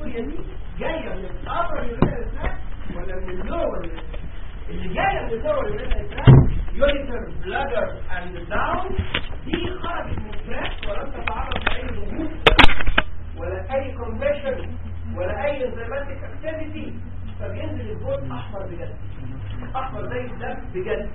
الدياريا دي جايه من الابر يورينال تراك ولا من اللور اللي جايه من اللور يورينال تراك يوريتر بلادر اند داون دي خرجت من التراك ولم تتعرض لاي ضغوط ولا اي كومبريشن ولا اي انزيماتيك اكتيفيتي فبينزل البول احمر بجد احمر زي الدم بجد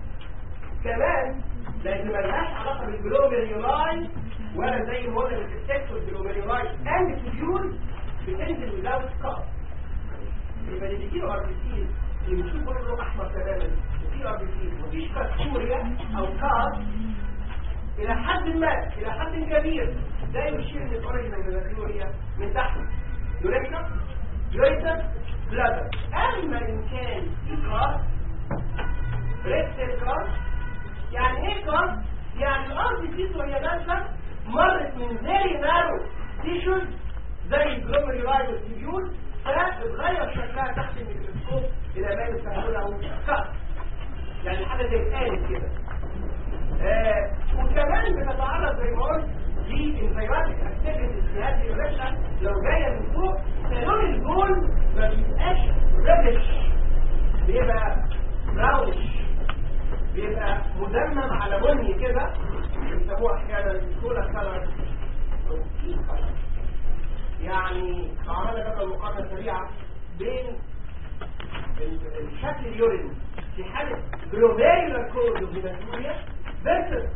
كمان لان ملهاش علاقه بالجلوميرولاي ولا زي ما قلنا بالسكتور جلوميرولاي اند تيول بتنزل وزاوت كار يبقى اللي بيجيله ار بي سي اللي بيشوف كله احمر تماما وفي ار بي سي وبيشكل سوريا او كار الى حد ما الى حد كبير ده يشير ان الاوريجن من الثيوريا من تحت يوريكا يوريكا بلادر اما ان كان في كار ريكتال كار يعني ايه كار يعني الارض دي وهي نازله مرت من فيري نارو تيشوز زي الجلوميرولاي والتيبيول فبتغير شكلها تحت الميكروسكوب الى ما يسمونه كار يعني حاجه زي الآلة كده آه وكمان بنتعرض زي ما قلت لانفيراتيك اكتيفيتيز في هذه الرحله لو جايه من فوق سالون الجول ما بيبقاش ريدش بيبقى براونش بيبقى مدمم على بني كده بيسموه احيانا كولا كلر او كي كلر يعني عملنا كده مقارنه سريعه بين الشكل اليورين في حالة جلوبيلر كود وفيناتوريا versus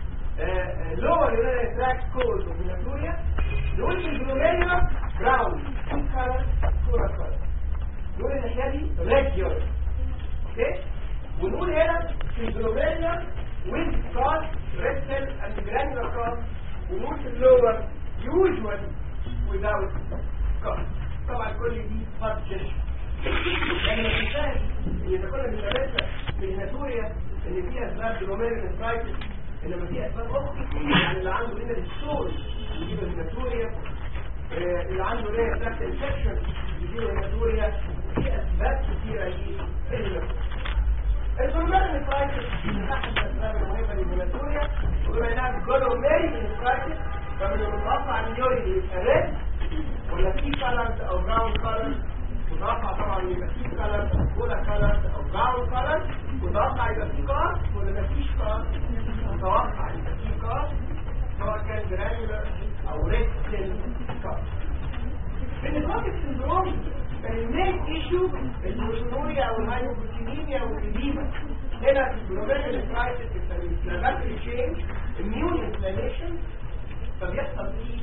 lower urinary tract code وفيناتوريا نقول في الجلوبيلر براون color كورا color نقول الناحية دي red urine اوكي ونقول هنا في الجلوبيلر with cause red cell and granular cause ونقول في اللور usual without cause طبعا كل دي partition يعني ما تنساش ان اذا كنا بندرسها في الهيماتوريا ان في اسباب جلوميرين نفرايتس انما في اسباب اخرى يعني اللي عنده هنا السول يجيب الهيماتوريا آه، اللي عنده هنا تحت انفكشن يجيب الهيماتوريا في اسباب كثيره يجيب الهيماتوريا الجلوميرين نفرايتس من احد الاسباب المهمه للهيماتوريا وبما انها جلوميرين نفرايتس فمن المتوقع ان اليورين يبقى ريد ولا في كلرز او براون كلرز متوقع طبعا يبقى في كلر ولا كلر او براون كلر متوقع يبقى في كار ولا مفيش كار متوقع يبقى في كار سواء كان جرانيولر او ريد سيل كار النيكوتيك سندروم كان المين ايشو الهيموريا او الهايبوبروتينيميا والإديمة هنا في الجلوميريال كرايسيس الانفلاماتوري تشينج اميون انفلاميشن فبيحصل فيه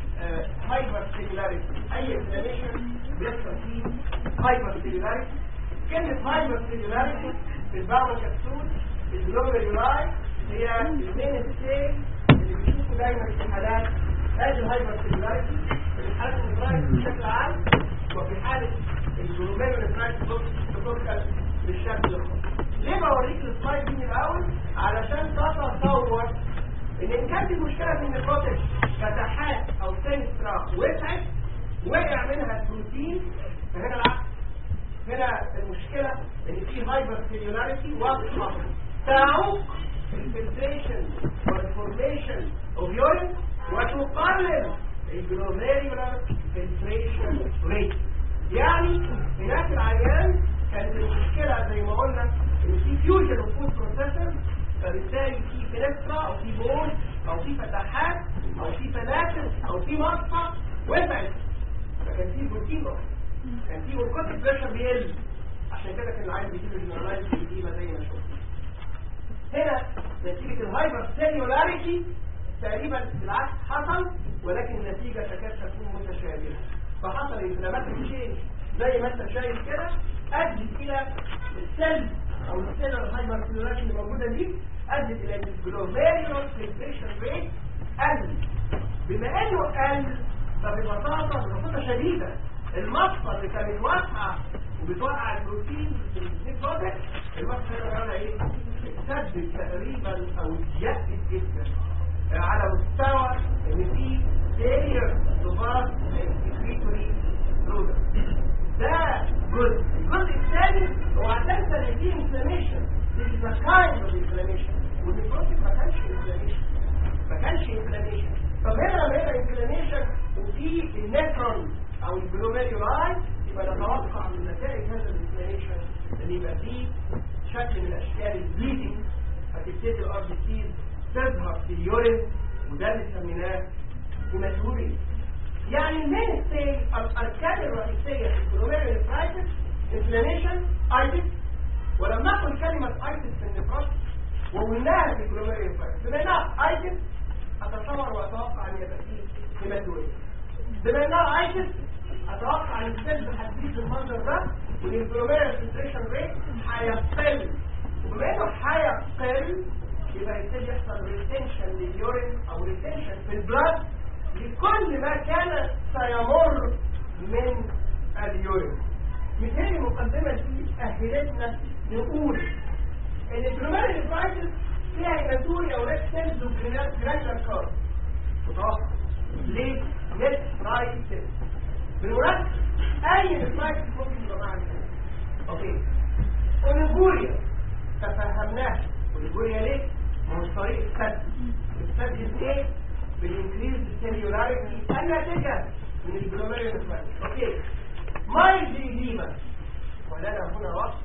هايبر سيلولاريتي اي انفلاميشن بيحصل فيه هايبر سيلولاريتي كلمة هايبر سيلولاريتي في الباور كبسول الجلوميرولاي هي المين ستيج اللي بنشوفه دايما في حالات هذه الهايبر سيلولاريتي في حالة الفرايتي بشكل عام وفي حالة الجلوميرولاي بتوكل بالشكل الخاص ليه بوريك السلايد دي من الاول علشان تتصور ان ان كانت المشكله في النيكوتيك فتحات او سنسترا وسعت وقع منها البروتين فهنا العكس هنا المشكله ان في هايبر سيلولاريتي واضحه تعوق الفلتريشن والفورميشن اوف يورين وتقلل الجلوميرولار فلتريشن ريت يعني هناك العيان كانت المشكله زي ما قلنا ان في فيوجن اوف فود بروسيسور فبالتالي في فلترة او في بول او في فتحات او في فلاتر او في مصفى وسعت فكان في بروتين نقص كان في وركوتيك بريشر بيقل عشان كده كان العيان بيجيب الجنرالايز بيجيبها زي ما شفنا هنا نتيجة الهايبر سيلولاريتي تقريبا العكس حصل ولكن النتيجة تكاد تكون متشابهة فحصل انفلاماتوري تشينج زي ما انت شايف كده ادت الى السيل او السيلر هايبر سيلولاريتي اللي موجودة دي ادت الى الجلوميرولار فلتريشن ريت قل بما انه قل فببساطة ببساطة شديدة المصفى اللي كانت واسعة وبتوقع البروتين في الزيت بودر المصفى اللي كان ايه اتثبت تقريبا او اتجدد جدا على مستوى ان في failure to pass excretory product ده جزء الجزء الثاني هو عشان كان فيه inflammation this is a kind of inflammation والنيكروتيك ما كانش inflammation ما كانش inflammation طب هنا لما يبقى inflammation وفي النيترون او الجلوميرولار ان يبقى فيه شكل من اشكال البليدنج فتبتدي الار بي سيز تظهر في اليورين وده اللي سميناه هيماتوري يعني المين ستيج الاركان الرئيسيه في الجلوميرولار نفرايتس انفلاميشن ايتس ولما اقول كلمه ايتس في النقاش وقلناها في الجلوميرولار نفرايتس بما انها ايتس اتصور واتوقع ان يبقى فيه هيماتوري بما انها ايتس اتوقع ان السيلز هتزيد بالمنظر ده والانفلاميرولار فلتريشن ريت هيقل وبما انه هيقل يبقى يبتدي يحصل ريتنشن لليورين او ريتنشن في البلاد لكل ما كان سيمر من اليورين مثال مقدمة دي أهلتنا نقول ان البلوماري برايتس فيها هيماتوري او ريد سيلز وجرانيولار كارد متوقع ليه؟ نت برايتس بالمناسبة اي برايتس ممكن يبقى معاها كده اوكي اوليجوريا تفهمناها اوليجوريا ليه؟ من طريق السد السد ايه؟ بالانكريز السيلولاريتي الناتجة من الجلوميريا نفرايتس اوكي مايلد ايديما ولنا هنا وصف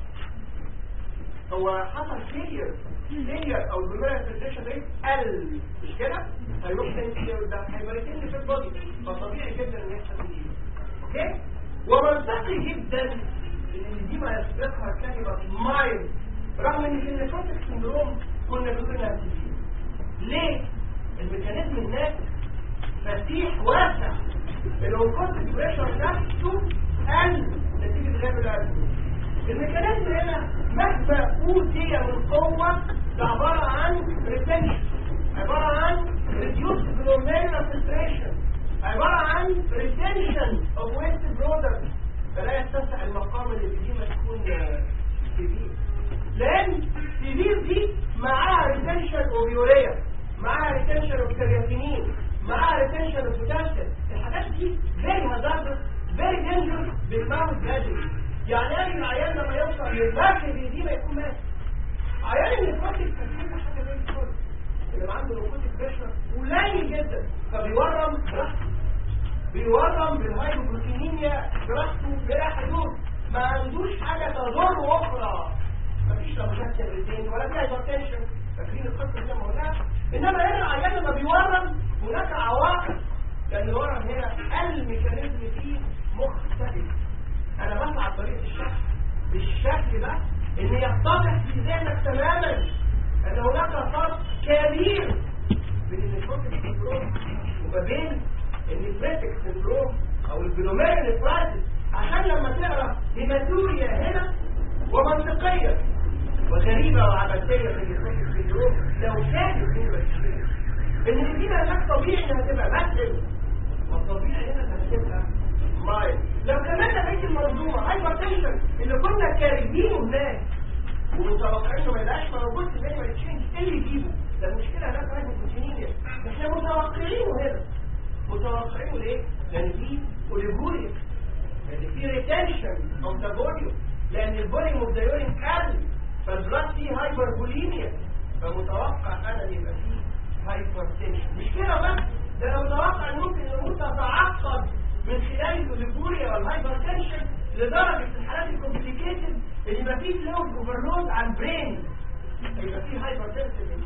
هو حصل فيلير فيلير او الجلوميريا فلتريشن ريت قل مش كده؟ هيروح تاني فيلير ده هيبقى يتم في البودي فطبيعي جدا ان يحصل ايديما اوكي؟ ومنطقي جدا ان الايديما يسبقها كلمة مايلد رغم ان في النيفروتيك سندروم كنا بنقولها تيجي ليه؟ الميكانيزم هناك مسيح واسع الانكوست بريشر نفسه قل نتيجة غياب الألم الميكانيزم هنا مهما أوتي من قوة ده عبارة عن ريتنشن عبارة عن reduced glomerular filtration عبارة عن retention of waste products فلا يتسع المقام اللي فيه ما تكون كبير لأن كبير دي معاها ريتنشن اوفيوريا معاها ريتنشن اوف كرياتينين معاها ريتنشن اوف بوتاسيوم الحاجات دي فيري هازاردس فيري دينجرس بالماوث جرادولي يعني اي العيان لما يوصل للماكل دي ما يكون مات عيان النيكوتيك كان حاجه زي الفل اللي عنده نيكوتيك بريشر قليل جدا فبيورم براحته بيورم بالهايبوبروتينيميا براحته بلا حدود ما عندوش حاجه تضر اخرى مفيش لا مشاكل ريتين ولا في هايبرتنشن فاكرين القصه زي ما قلنا انما هنا العيان لما بيورم هناك عواقب لان الورم هنا الميكانيزم فيه مختلف انا بسعى طريقه الشرح بالشكل ده ان يتضح في ذهنك تماما ان هناك فرق كبير بين النيكوتيك سندروم وما بين النيفريتك سندروم او الجلوميرال نفرايتس عشان لما تقرا هيماتوريا هنا ومنطقيه وغريبه وعبثيه في النيفريتك سندروم لو كانت هنا ان دي علاج طبيعي انها تبقى مثل والطبيعي هنا انها تبقى مايل لو كمان بقيت الموضوع هايبرتنشن اللي كنا كارهينه هناك ومتوقعينه ما يبقاش موجود في زي ما يتشينج ايه اللي يجيبه ده المشكله هناك هايبوبروتينيميا احنا متوقعينه هنا متوقعينه ليه؟ لان في اوليجوريا لان في ريتنشن اوف ذا فوليوم لان الفوليوم اوف ذا يورين قل فالبلاد فيه هايبربوليميا فمتوقع انا ان يبقى فيه هايبرتنشن مش كده بس ده انا متوقع ان ممكن الامور تتعقد من خلال الاوليجوريا والهايبرتنشن لدرجه الحالات الكومبليكيتد اللي يبقى فيه فلويد اوفرلود على البرين يبقى فيه هايبرتنشن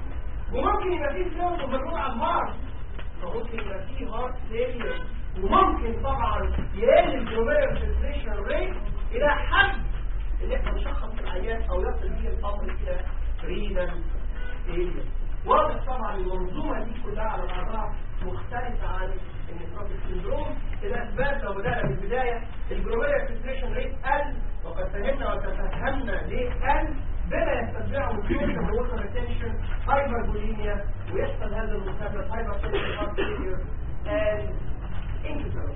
وممكن يبقى فيه فلويد اوفرلود على الهارت فممكن يبقى فيه هارت فيلير وممكن طبعا يقل الجلوميرال فلتريشن ريت الى حد ان احنا نشخص العيان او يصل به الامر الى رينال فيلير واضح طبعا المنظومه دي كلها على بعضها مختلفه عن النيفروتيك سندروم الاسباب لو بدانا من البدايه الجلوميرال فلتريشن ريت قل وقد فهمنا وتفهمنا ليه قل بما يستتبعه الكيوشن ووتر ريتنشن هايبربوليميا ويحصل هذا المثبت هايبرتنشن هارت فيلير اند انكسر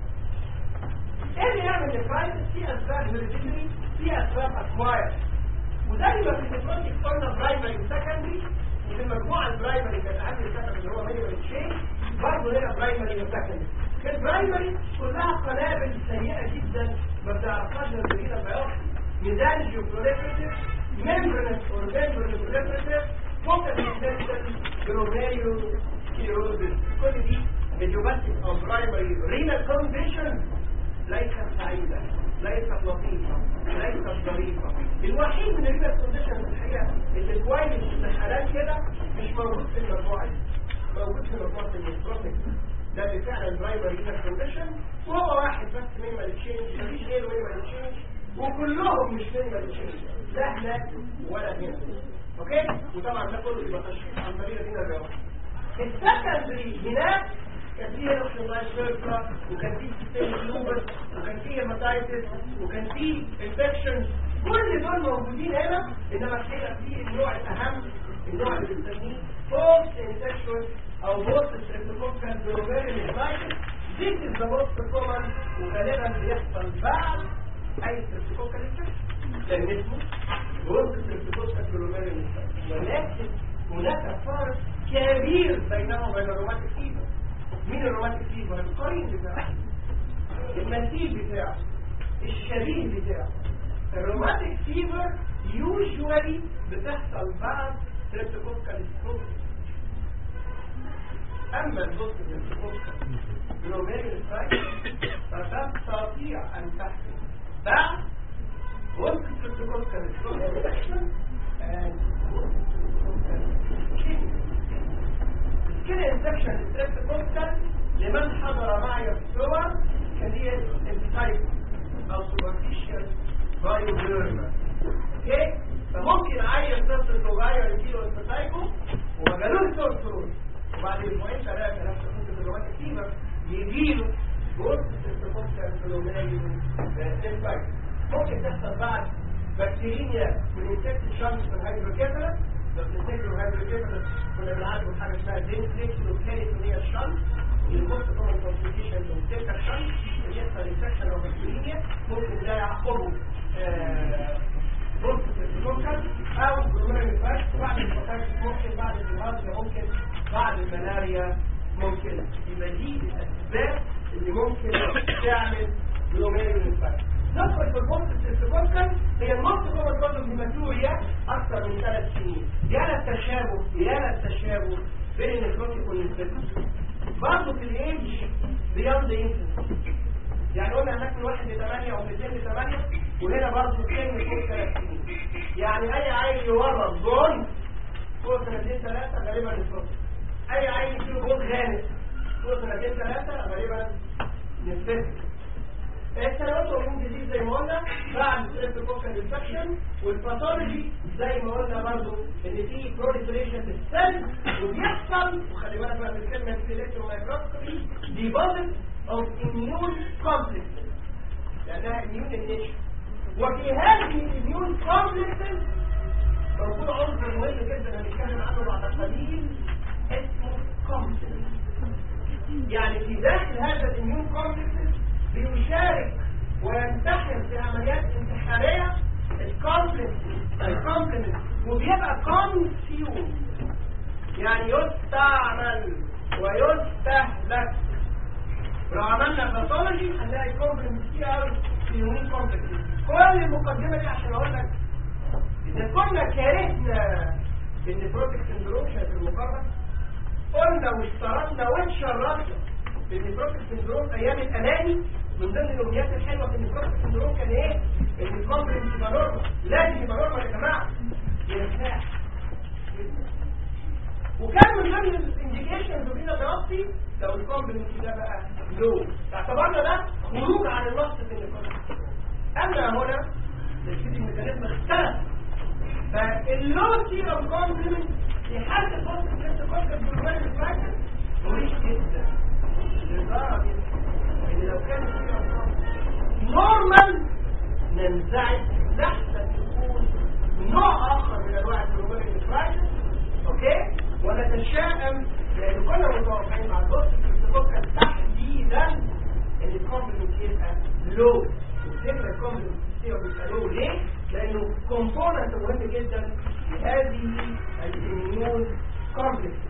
ايه اللي يعمل الكرايسيس في اسباب هيريديتري في اسباب اكواير وزي ما في النيفروتيك قلنا برايمري وسكندري وفي المجموعه البرايمري كانت عندي السبب اللي هو مينيمال تشين برضه هنا برايمري وسكندري في البرايمري كلها قنابل سيئه جدا ما بتعرفهاش غير كده بيوصل ميزان جيوبروليفريتيف ممبرنس اور ممبرنس بريفريتيف فوكس انتنشن جلوميريو كيروزيس كل دي فيديوباتيك او برايمري رينال كونديشن ليست سعيدة ليست لطيفة ليست ظريفة الوحيد من الرينال كونديشن الحقيقه اللي كويس في حالات كده مش موجود في المجموعه دي موجود في مجموعه النيوتروبيك ده اللي فعلا برايمري رينال كونديشن وهو واحد بس مينيمال تشينج مفيش غيره مينيمال تشينج وكلهم مش مينيمال تشينج لا هناك ولا هنا اوكي وطبعا ده كله يبقى تشخيص عن طريق الرينال الرياضي السكندري هناك كان فيه رحمة شرطة وكان فيه سيستم لوبس وكان فيه هيماتايتس وكان فيه انفكشنز كل دول موجودين هنا انما الحقيقة فيه النوع الاهم النوع اللي بنسميه بوست انفكشن او بوست ستريبتوكوكال جلوميري انفايتس This is the most common وغالبا بيحصل بعد اي ستريبتوكوكال انفكشن لان اسمه بوست ستريبتوكوكال جلوميري انفايتس ولكن هناك فرق كبير بينه وبين الروماتيك فيبر مين الروماتيك فيبر القرين بتاعه المثيل بتاعه الشبيه بتاعه الروماتيك فيبر يوجوالي بتحصل بعد تريبتوكوكال ستروك اما البوست تريبتوكوكال جلوميريال سترايك فتستطيع ان تحصل بعد بوست تريبتوكوكال ستروك كده انفكشن ستريس كونتر لمن حضر معي في الصور كان هي التايب او سوبرفيشال بايوديرما اوكي فممكن عيل طفل صغير يجيله انتايكو وما جالوش سورسون وبعد اسبوعين ثلاثه نفس قصه الروماتيك فيبر يجيله جزء ستريس فلومينيوم انفايت ممكن تحصل بعد بكتيريا من انفكتد شمس في الهيدروكيفالس بس الفكر الهيدروكيفالس كنا بنعالجه بحاجه اسمها دينفليكشن وكانت اللي هي الشمس والبوست طبعا كومبليكيشن وتلك الشمس اللي يحصل انفكشن او بكتيريا ممكن ده يعقبه بوست سيتوكال او جلوميرال فاكس بعد الفاكس ممكن بعد الجهاز ممكن بعد الملاريا ممكن يبقى دي الاسباب اللي ممكن تعمل جلوميرال فاكس ندخل في البوست السيتوكال هي النص جوه الجزء الهيماتوريا اكثر من ثلاث سنين يا التشابه يا التشابه بين النيكروتيك والانفكشن برضه في الايدج بياند انفنت يعني قلنا هناك من واحد ل 8 او من 2 ل 8 وهنا برضه سن فوق ثلاث سنين يعني اي عيل يورط جون فوق سنتين ثلاثه غالبا نفرط اي عيل يجيله جون غامق فوق سنتين ثلاثه غالبا نفرط السنوات والمون جديد زي ما قلنا بعد ستريبتوكوكال انفكشن والباثولوجي زي ما قلنا برضه ان في بروليفريشن في السيل وبيحصل وخلي بالك بقى من الكلمه في الالكترومايكروسكوبي ديبوزيت اوف اميون كومبلكس لانها اميون النيشن وفي هذه الاميون كومبلكس موجود عنصر مهم جدا هنتكلم عنه بعد قليل اسمه كومبلكس يعني في داخل هذا الاميون كومبلكس بيشارك وينتحر في عمليات انتحارية الكومبلمنت الكومبلمنت وبيبقى كونسيوم يعني يستعمل ويستهلك لو عملنا باثولوجي هنلاقي كومبلمنت كتير قوي في يومين كومبلمنت كل المقدمه دي عشان اقول لك اذا كنا كرهنا النيفروتيك سندروم في المقرر قلنا واشترطنا واتشرطنا النيفروتيك سندروم ايام الاناني من ضمن الامنيات الحلوه في النيفروتيك سندروم كان ايه؟ ان الكومبلمنت يبقى نورمال لازم يبقى نورمال يا جماعه يرتاح وكان من ضمن الانديكيشنز وبينا دراسي لو الكومبلمنت ده بقى لو اعتبرنا ده خروج عن النص في النيفروتيك اما هنا الفيديو الميكانيزم اختلف فاللو سيرم كومبلمنت في حالة الفصل النفس الفصل بالمال الفاكر مريح جدا لدرجة ان لو كان السيرم نورمال ننزعج لحسن يكون نوع اخر من انواع الجلوبال الفاكر اوكي ونتشائم لان كنا متوقعين مع البص في تحديدا ان الكومبلمنت يبقى لو الفكره الكومبلمنت يبقى لو ليه؟ لانه كومبوننت مهم جدا لهذه الاميون كومبلكس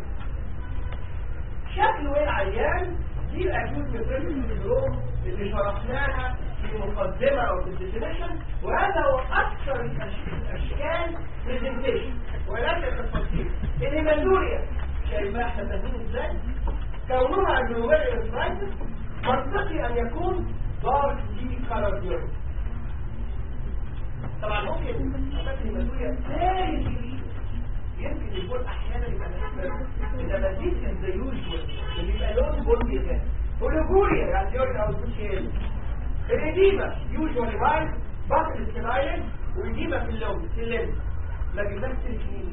شكل ايه العيان دي الاكيوت ميتريك سيندروم اللي شرحناها في مقدمه او في الديفينيشن وهذا هو اكثر الاشكال برزنتيشن ولكن التفاصيل الهيماتوريا شايفاها احنا فاهمين ازاي كونها جلوميريال فرايتس منطقي ان يكون دارك دي كالر طبعا ممكن يمكن أساس المسؤولية ثاني يمكن يكون أحيانا يبقى إذا مزيد ذا يوجوال اللي يبقى لون بني ده هولوجوريا يعني يقول أو تشيل الإديمة يوجوالي وايد بطل السلايل وإديمة في اللون في اللون ما جبناش سيرة مين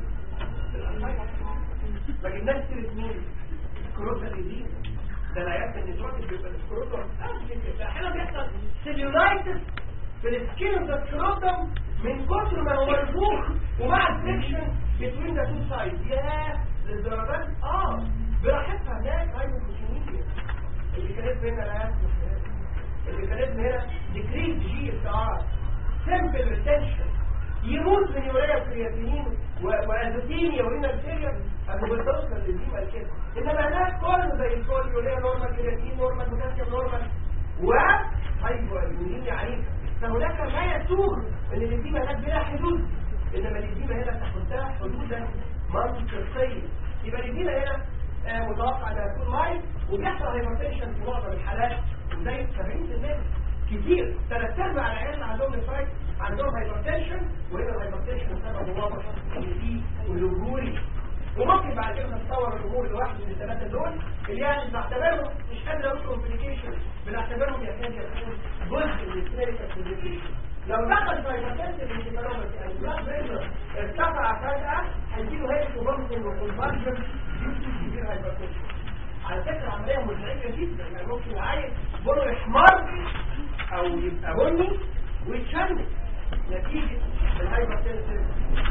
ما جبناش سيرة مين كروتا الإديمة ده العيادة النيتروتيك بيبقى السكروتوم احيانا بيحصل سيلولايتس في السكين اوف ذا سكروتوم من كتر ما هو منفوخ ومع الفريكشن بين ذا تو سايد ياه للدرجات اه براحتها هناك هايبوكلوسيميا اللي كانت هنا لا اللي كانت هنا ديكريز جي اس ار سمبل ريتنشن يموت من يوريا كرياتينين وازوتينيا ورينا فيلير انه بتوصل للديما كده انما هناك كله زي الفول يوريا نورمال كرياتين نورمال بوتاسيوم نورمال و هايبواليمينيا عنيفه فهناك ما يسوغ ان الديما هناك بلا حدود انما الديما هنا تحدها حدودا منطقيه يبقى الديما هنا آه متوقع انها تكون مايل وبيحصل هايبرتنشن في معظم الحالات وزي 70% كتير ثلاث ارباع العيال اللي عندهم نفايت عندهم هايبرتنشن وهنا الهايبرتنشن سبب واضح ان في ولوجوري وممكن بعد كده نتصور الامور لواحد من الثلاثه دول اللي يعني بنعتبرهم مش قادر اقول كومبليكيشن بنعتبرهم يكاد يكون جزء من الكلينيكال كومبليكيشن لو دخل في هايبرتنشن انتفالوباثي او بلاد بريشر ارتفع فجاه هيجيله هيك وبرضه والكونفرجن كبير هايبرتنشن على فكره عمليه مزعجه جدا يعني ممكن العيل بره يحمر او يبقى بني ويتشنج نتيجه الهايبرتنشن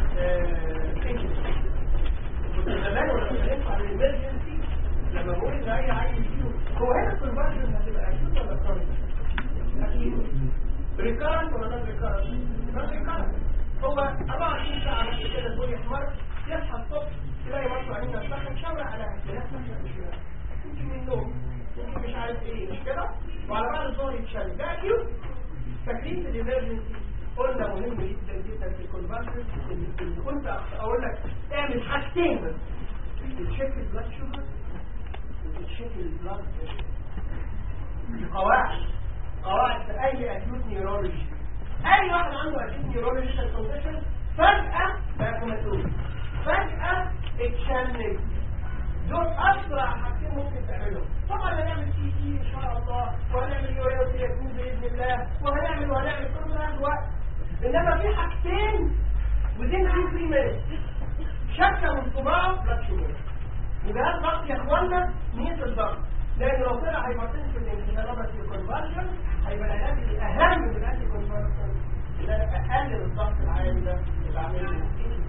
كنت زمان وانا بتكلم عن الامرجنسي لما بقول ان اي عيل يجيله هو هنا الكونفرجن هتبقى اكيد ولا كرونيك؟ اكيد ريكارنت ولا نون ريكارنت؟ نون ريكارنت هو 24 ساعه بس كده تقول يحمر يصحى الصبح تلاقي مصر عيننا تدخل شاور على اختلاف مش يمكن من النوم يمكن مش عارف ايه مش كده وعلى بعد الظهر يتشال ده اكيوت تكليف الامرجنسي قلنا مهم جدا جدا في الكونفرجن اللي كنت اقول لك اعمل حاجتين بس تشيك البلاد شوجر وتشيك البلاد بريشر دي قواعد قواعد في اي اكيوت نيورولوجي اي واحد عنده اكيوت نيورولوجيكال كونديشن فجاه بقى كوماتوز فجاه اتشنج دول اسرع حاجتين ممكن تعملهم طبعا هنعمل سي تي ان شاء الله وهنعمل يوريا وكرياتين باذن الله وهنعمل وهنعمل كل ده الوقت انما في حاجتين within 2 3 minutes شكه من صباعه بلاد شوجر وجهاز ضغط يا اخوانا نية الضغط لان لو طلع هايبرتنشن انفلاماتوري كونفرجن هيبقى العلاج الاهم من الانتي كونفرجن ان انا اقلل الضغط العالي ده اللي عامل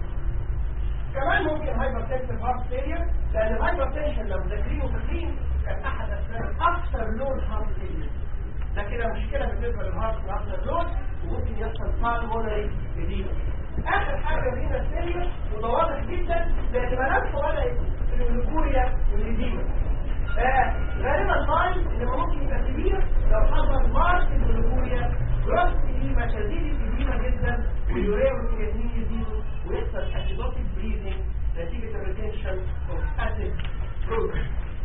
كمان ممكن هايبرتنشن هارت فيلير لان الهايبرتنشن لو ذاكرين وفاكرين كان احد اسباب اكثر لون هارت فيلير لكن مشكله بالنسبه للهارت اكثر لون وممكن يحصل بالمونري جديده اخر حاجه هنا الفيلير وده واضح جدا باعتمادات بدات الجلوكوريا والإديمة آه غالبا طالب انما ممكن يبقى كبير لو حصل مارك الجلوكوريا راس إديمة شديد الإديمة جدا واليوريا والكرياتين يزيدوا ويحصل اسيدوتيك بريزنج نتيجة الريتنشن اوف اسيد بروتين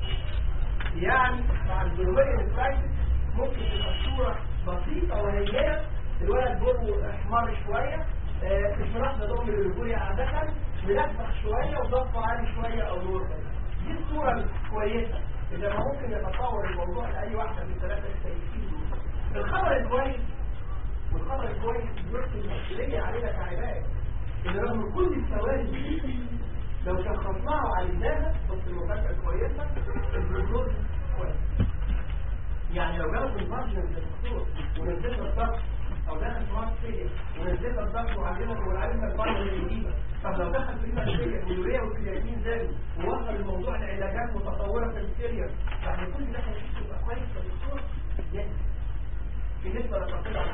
يعني مع الجلوكوريا نفرايتس ممكن تبقى الصورة بسيطة وهيئة الولد بره احمر شوية آه مش ملاحظة ضم الجلوكوريا عادة ملفح شوية وضغطه عالي شوية او نورمال دي الصورة كويسة إذا ما ممكن يتطور الموضوع لأي واحدة من الثلاثة السيئين دول الخبر الكويس والخبر الكويس بيحكي المسؤولية علينا كعباد إن رغم كل الثواني دي لو شخصناها وعالجناها بس المفاجأة الكويسة البروجنوز كويس يعني لو جابوا المارجن للدكتور ونزلنا الضغط او دخل سمارت فيلير ونزلنا الضغط وعلمنا والعلم البعض الجديدة طب لو دخل في الفيلير واليوريا والكرياتين زادوا ووصل الموضوع لعلاجات متطورة في الفيلير يعني كل ده هيشوف يبقى كويس للدكتور يس بالنسبة للتفصيل على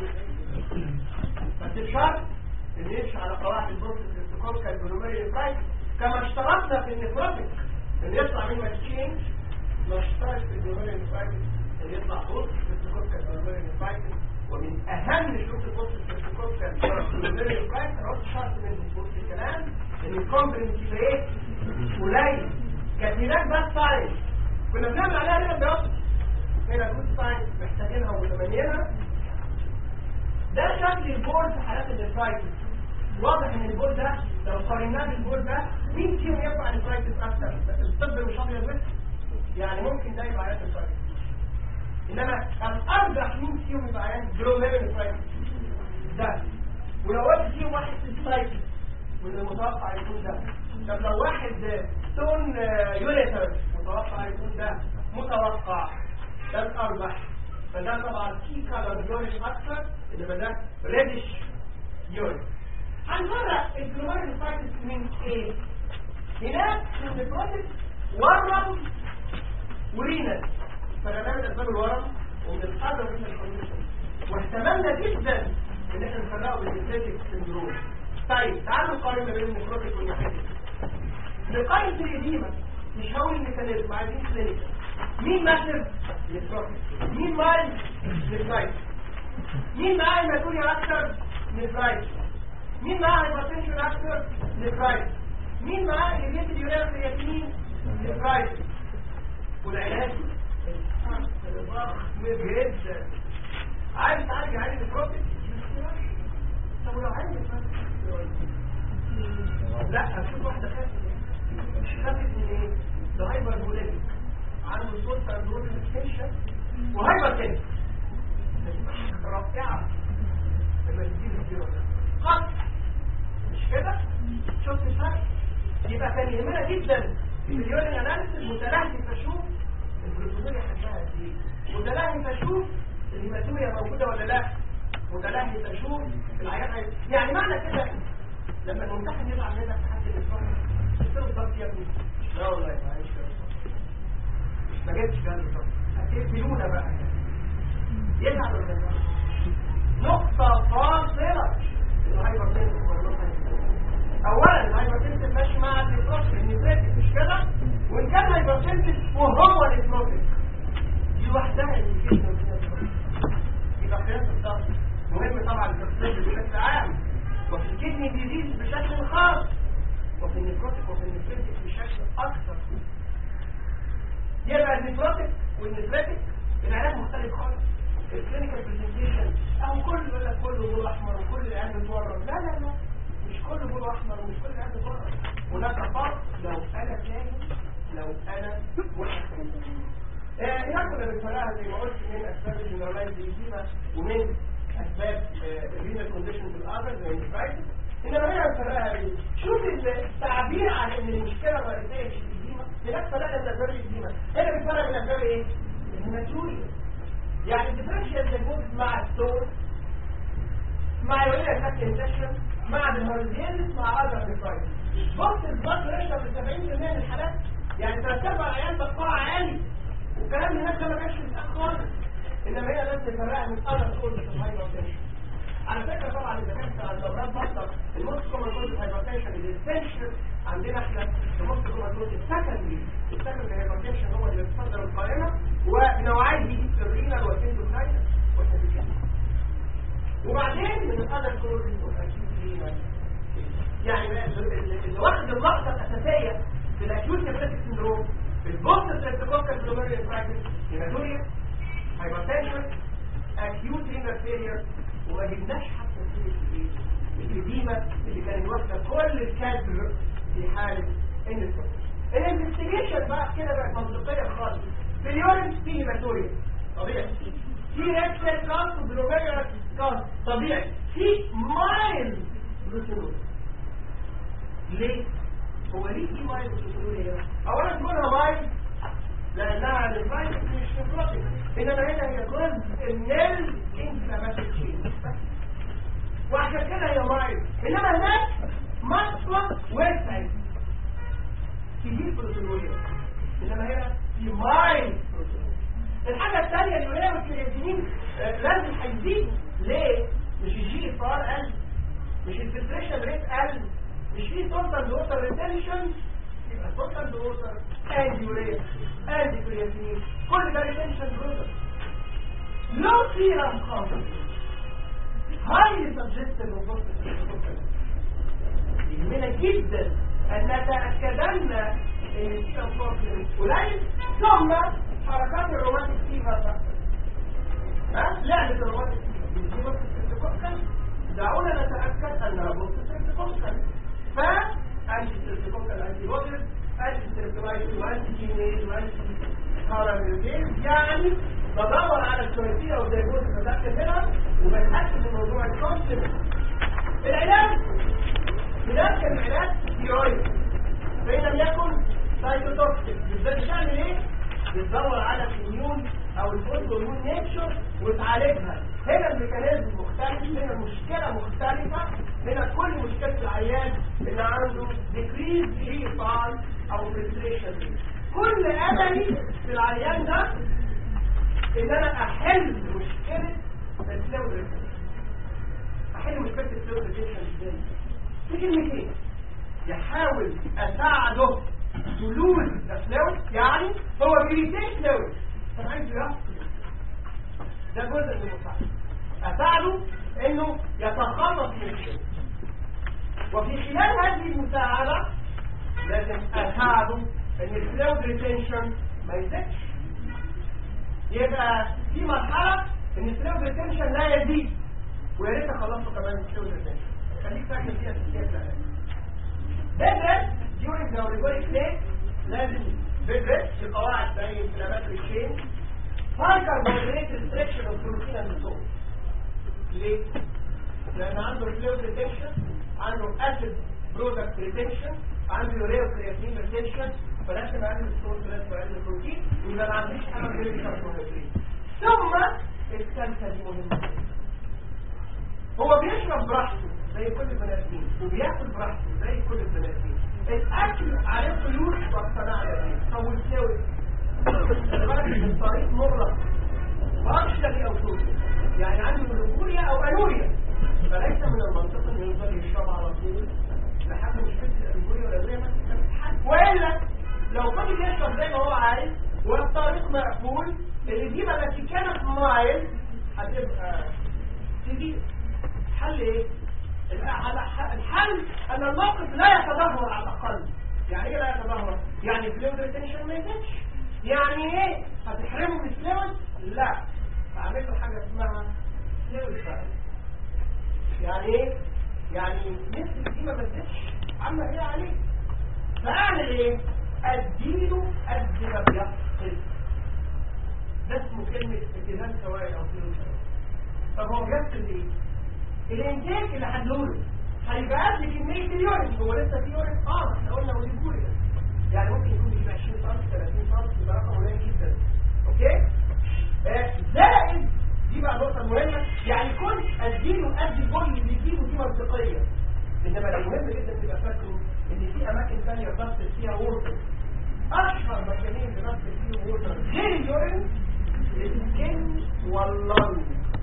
بس بشرط ان يمشي على قواعد البروسيس الارتكاب كالبلوميري برايس كما اشترطنا في النفروتك ان يطلع منها تشينج نشترط في البلوميري برايس ان يطلع بروسيس الارتكاب كالبلوميري برايس ومن اهم شروط البروسيس الارتكاب كالبلوميري برايس انا قلت شرط من بص الكلام ان الكومبرنس يبقى ايه قليل كانت هناك بس ساينس كنا بنعمل عليها هنا دراسه هنا جود ساينس محتاجينها ومتمنينها ده شكل البورد في حالات النفرايتس واضح ان البول ده لو قارناه بالبول ده مين فيهم يرفع الفرايتس اكتر الطب مش ابيض بس يعني ممكن ده يبقى عيان الفرايتس انما الارجح مين فيهم يبقى عيان جلوميرال الفرايتس ده ولو قلت فيهم واحد سيستايتس من المتوقع يكون ده طب لو واحد ستون يونيتر متوقع يكون ده متوقع ده الارجح فده طبعا في كلر يوريش اكثر انما ده ريدش يوريش هنفرق الجلوميرال فايتس من ايه هناك في البروسيس ورم ورينال فده من اسباب الورم ومن الحاجه من الكونديشن واحتملنا جدا ان احنا نفرقه بالنيكليتيك سندروم طيب تعالوا نقارن ما بين النيكروتيك والنيكليتيك نقارن الإديمة مش هقول الميكانيزم عايزين كلينيكال مين ماسف نيكروتيك مين مايل نيكلايت مين معاه هيماتوريا اكتر نيكلايت مين معاه هايبرتنشن اكتر نيكلايت مين معاه اليفيتد يوريال كرياتين نيكلايت والعلاج ضخم جدا عايز تعالج عايز نيكروتيك طب ولو عايز لا اشوف واحده خافت مش خافت من ايه ده هايبر بوليميك عنده صوت اندروجين ستيشن وهايبر تنس رائعه لما تجيب الزيرو ده خط مش كده شفت الفرق يبقى كان يهمنا جدا في اليورين اناليسيس متلهف اشوف البروتوكوليا حجمها قد ايه متلهف اشوف الهيماتوريا موجوده ولا لا متلهف اشوف العيان عايز يعني معنى كده لما الممتحن يطلع منك في حد الاسبوع قلت له بالظبط يا ابني لا والله ما عايش ما جبتش كلام بالظبط هتقتلونا بقى يزعل ولا لا نقطة فاصلة انه هايبرتنسف ولا نقطة اولا الهايبرتنسف ماشي مع النيتروتيك النيتروتيك مش كده وان كان هايبرتنسف وهو النيتروتيك دي لوحدها اللي يبقى قياس الضغط مهم طبعا في الطب بشكل عام وفي الكدني ديزيز بشكل خاص وفي النيكروتيك وفي النيكروتيك بشكل اكثر يبقى النيكروتيك والنيكروتيك العلاج مختلف خالص الكلينيكال برزنتيشن او كل يقول لك كله بول احمر وكل العيال بتورم لا لا لا مش كله بول احمر ومش كل العيال بتورم هناك فرق لو انا فاهم لو انا واحد ياكل الفراغ زي ما قلت من اسباب الجنرالايز ديزيما ومن اسباب الرينال كونديشنز الاخر زي الفرايتس انما هنا الفراغ ايه شوف التعبير عن ان المشكله الرئيسيه في الديزيما هناك فرق من اسباب الديزيما هنا بيتفرق من اسباب ايه الهيماتوريا يعني الديفرنشال ديفوز مع الستور مع يوريا ساك انفكشن مع الهوريزينس مع اذر ريفايتس بص البلد بريشر في 70% من الحالات يعني ثلاث ارباع العيال بقاع عالي والكلام هناك ده ما كانش متاخر خالص انما هي لازم تفرقها من اذر كورس الهايبرتنشن على فكره طبعا اذا كانت الدورات بطل الموست كومن كورس الهايبرتنشن الاسنشال عندنا احنا الموست كومن كورس السكندري السكندري هايبرتنشن هو اللي بيتصدر القائمه ونوعيه الرينال والسيندوسايتس والسيدوكين وبعدين من الاذر كورس الاكيوت يعني اللي واخد اللقطه الاساسيه في الاكيوت نيفريتك سندروم البوست ستريبتوكوكال جلوميريال براكتس هيماتوريا هايبرتنشن اكيوت رينال فيلير وما جبناش حتى سيره الإديمة اللي كانت واخده كل الكادر في حاله النسبة الانفستيجيشن بقى كده بقت منطقيه خالص في اليورين في هيماتوريا طبيعي في ريد سيل كاست وجلوميريال كاست طبيعي في مايل بروتينوز ليه؟ هو ليه في مايل بروتينوز هنا؟ اولا تكونها مايل لانها الفايروس مش نيكروتيك انما هنا هي جزء من الانفلاماتيك تشين وعشان كده هي مايل انما هناك مصفى وسعت كبير بروتينوريا انما هنا في مايل الحاجة الثانية اللي هي الكرياتينين لازم هيزيد ليه؟ مش الجي اف ار قل مش الفلتريشن ريت قل مش في توتال ووتر ريتنشن يبقى توتال ووتر اند يوريا اند كرياتينين كل ده ريتنشن بروتر لو سيرم خاص هاي سبجكتيف يهمنا جدا ان نتاكدن ان السيرم خاص قليل ثم حركات الروماتيك فيفر بقى ها لعبه الروماتيك فيفر دعونا نتاكد انها بوست بتاكد من موضوع الكونسبت العلاج علاج كان علاج ستيرويد فإن لم يكن سايتوتوكسيك بالذات بتعمل ايه؟ بتدور على الاميون او الاوتوميون نيتشر وتعالجها هنا الميكانيزم مختلف هنا المشكلة مختلفة هنا كل مشكلة العيان اللي عنده decrease جي فال او filtration كل املي في العيان ده ان انا احل مشكلة الفلو احل مشكلة الفلو ازاي؟ في كلمتين يحاول اساعده تلوز الفلو يعني هو بيريتيش فلو فانا عايز يفصل ده جزء من المساعدة اساعده انه يتخلص من الفلو وفي خلال هذه المساعدة لازم اساعده ان الفلو ريتنشن ما يزيدش يبقى في مرحلة ان الفلو ريتنشن لا يزيد ويا ريت اخلصه كمان الفلو ريتنشن خليك فاكر فيها في بدرس during the aurigonic phase لازم بدرس في قواعد زي inflammatory chain high carbohydrate restriction of protein and salt ليه؟ لأن عنده fluid retention عنده acid product retention عنده urea creatine retention فلازم اقلل الصوت ولازم اقلل البروتين ويبقى ما عنديش حاجه غير الكربوهيدرات ثم الثالثه دي مهمه هو بيشرب براحته زي كل البني ادمين وبياكل براحته زي كل البني ادمين الاكل عليه قيود واقتناع يا طب والسوي خلي بالك ان الطريق مغلق بارشلي او توتي يعني عنده ملوكوريا او انوريا فليس من المنطق انه يفضل يشرب على طول لحد مشكله الانوريا والانوريا ما تتحل والا لو فضل يشرب زي ما هو عايز والطريق مقفول الإجابة التي كانت مايل هتبقى تجي حل ايه؟ الحل ان الموقف لا يتدهور على الاقل يعني ايه لا يتدهور؟ يعني فلويد ريتنشن ما يزيدش يعني ايه؟ هتحرمه من الفلويد؟ لا هعمل له حاجه اسمها فلويد يعني ايه؟ يعني نسبة دي ما بتزيدش عما هي عليه فاعمل ايه؟ اديله قد ما بيفقد ده اسمه كلمة اتهام سوائل او فلويد طب هو بيفقد ايه؟ الانتاج اللي هنقوله هيبقى قد كميه اليورين هو لسه في يورين اه احنا قلنا وديكوريا يعني ممكن يكون يجيب 20 سم 30 سم ده رقم قليل جدا اوكي آه زائد دي بقى النقطه المهمه يعني كنت اديله قد البول اللي بيجيبه دي منطقيه انما المهم جدا تبقى فاكره ان في اماكن ثانيه بنفصل فيها وورتر اشهر مكانين بنفصل فيهم وورتر غير اليورين السكن واللنج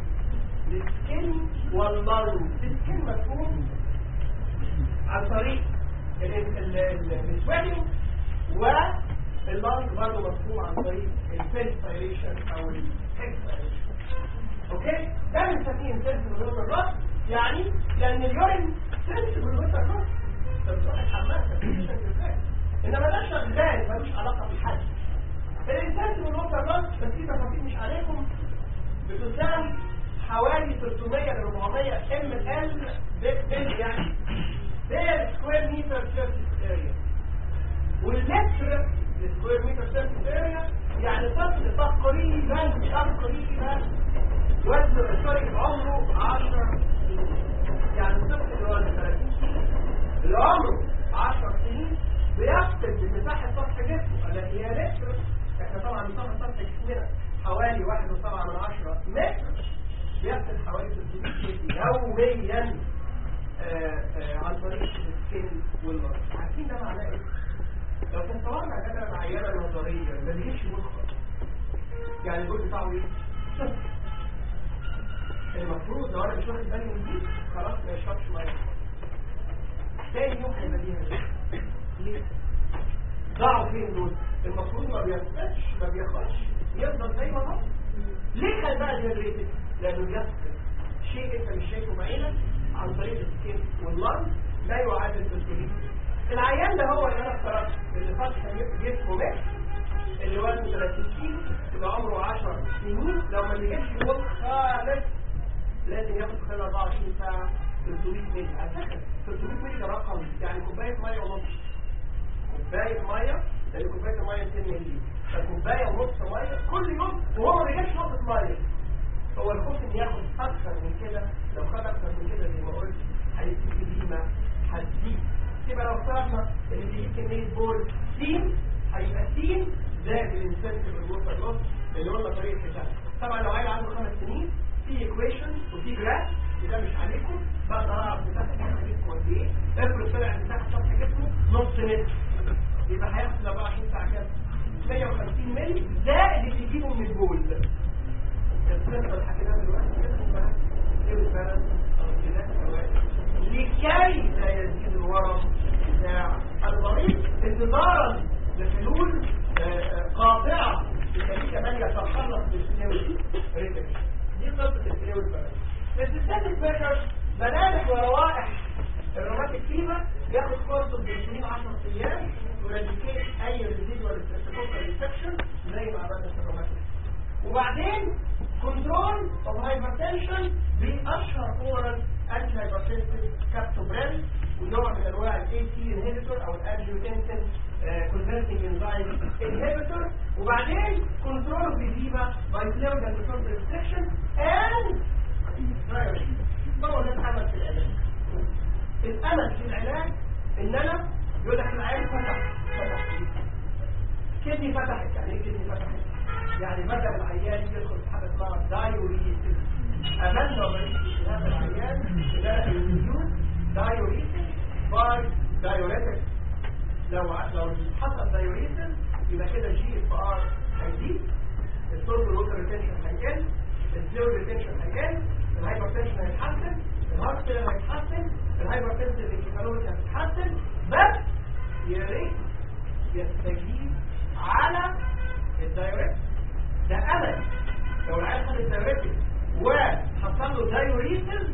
السكن واللنج السكن مفهوم عن طريق السويدنج واللنج برضه مفهوم عن طريق الفيرستايليشن او الاكسايليشن اوكي ده بنسميه انتنسيف جلوكوز الراس يعني لان اليورين سنسيف جلوكوز الراس بتروح الحمام انما ده شغال ملوش علاقه بالحد الانتنسيف جلوكوز الراس بس في تفاصيل مش عليكم بتساوي حوالي 300 ل 400 ام ال بيل يعني هي السكوير متر سيرفيس اريا والمتر السكوير متر سيرفيس اريا يعني طفل تقريبا تقريبا وزن سوري عمره 10 سنين يعني الطفل اللي هو 30 اللي عمره 10 سنين بيفقد مساحه سطح جسمه التي هي متر احنا طبعا مساحه سطح جسمنا حوالي 1.7 من 10 متر بيحصل حوالي 300 كيلو يوميا آآ آآ عن طريق السكين والمرض عارفين ده معناه ايه؟ لو تصورنا كده معينه نظريه ما بيجيش مخ يعني الجزء بتاعه ايه؟ صفر المفروض لو انا مش واخد بالي من دي خلاص ما يشربش ميه تاني يوم هيبقى ليها ليه؟ ضاعوا فين دول؟ المفروض ما بيفقدش ما بياخدش يفضل زي ما هو ليه كان بقى جنريتد؟ لانه بيفقد شيء انت مش شايفه بعينك عن طريق السكين واللنج لا يعادل 300 العيان ده هو اللي انا افترضت اللي فتح جسمه مات اللي وزنه 30 كيلو اللي عمره 10 سنين لو ما بيجيبش يموت خالص لازم ياخد خلال 24 ساعه 300 مللي على فكره 300 مللي ده رقم يعني كوبايه ميه ونص كوبايه ميه لان كوبايه الميه 200 مللي فكوبايه ونص ميه كل يوم وهو ما بيجيبش نقطه ميه هو الخوف ان ياخد اكثر من كده كميه بول سين هيبقى سين زائد الانسنتيف الوتر لوس اللي هو طريقه حساب طبعا لو عيل عنده خمس سنين في ايكويشن وفي جراف ده مش عليكم بقدر اعرف مساحه جسمه قد ايه افرض طلع مساحه سطح جسمه نص متر يبقى هياخد 24 ساعه كام 150 مللي زائد اللي يجيبه من البول ده القصه اللي حكيناها دلوقتي كده اسمها ايه فعلا لكي لا يزيد الورم بتاع المريض انتظارا لحلول قاطعه تخليه كمان يتخلص من الفلويد ريتكشن دي قصه الفلويد بقى السيستمك بريشر ملامح وروائح الروماتيك فيفر ياخد كورس ب 10 ايام وراديكيت اي ريزيدوال ستريبتوكوكال انفكشن زي ما عملنا في الروماتيك وبعدين كنترول اوف هايبرتنشن باشهر اورال انتي هايبرتنسيف كابتوبريل ونوع من انواع الاي سي انهبيتور او الانجيوتنسين كونفرتنج انزايم انهبيتور وبعدين كنترول اوف ديزيما باي فلويد اند كنترول ريستريكشن اند هو ده الامل في العلاج الامل في العلاج ان انا يقول لك العيال فتح فتح كدني فتحت يعني ايه كدني فتحت يعني بدل العيان يدخل في حاجه اسمها دايوريسيس املنا في هذا العيان ان انا يوز دايوريسيس باي دايوريتك لو لو حصل دايوريسيس يبقى كده جي اف ار هيزيد التوربل ووتر ريتنشن هيقل الفلويد ريتنشن هيقل الهايبرتنشن هيتحسن الهارت فيلر هيتحسن الهايبرتنشن انكفالوجي هتتحسن بس يا ريت يستجيب على الدايوريتك ده امل لو العيال خد الدايوريتك وحصل له دايوريسز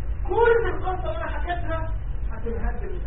كل القصه اللي انا حكيتها هتنهدم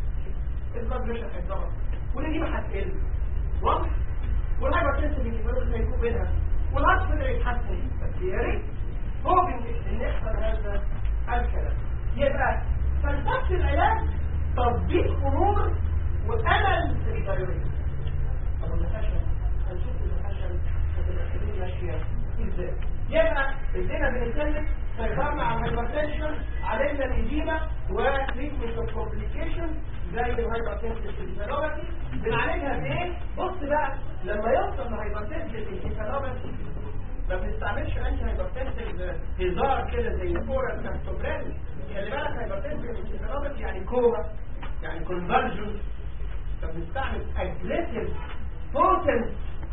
البلاد بريشر هيتضرب والنجيبه هتقل واضح والهايبرتنشن انكفالوجي هيكون بينها والهارت فيلر يتحسن بس يا ريت ممكن ان يحصل هذا الكلام يبقى فلسفه العلاج تطبيق امور وامل في الدايوريتك طب النحاشة هنشوف النحاشة هتبقى ماشية ازاي يبقى ادينا بنتكلم سيطرنا على الهايبرتنشن علينا الإديمة وتريتمنت اوف كومبليكيشن زي الهايبرتنشن انكفالوباثي بنعالجها بايه؟ بص بقى لما يوصل لهايبرتنشن انكفالوباثي ما بنستعملش انتي هايبرتنشن هزار كده زي الكورة كاستوبرين خلي بالك هايبرتنشن انكفالوباثي يعني كوما يعني كونفرجن فبنستعمل اجريسيف بوتنت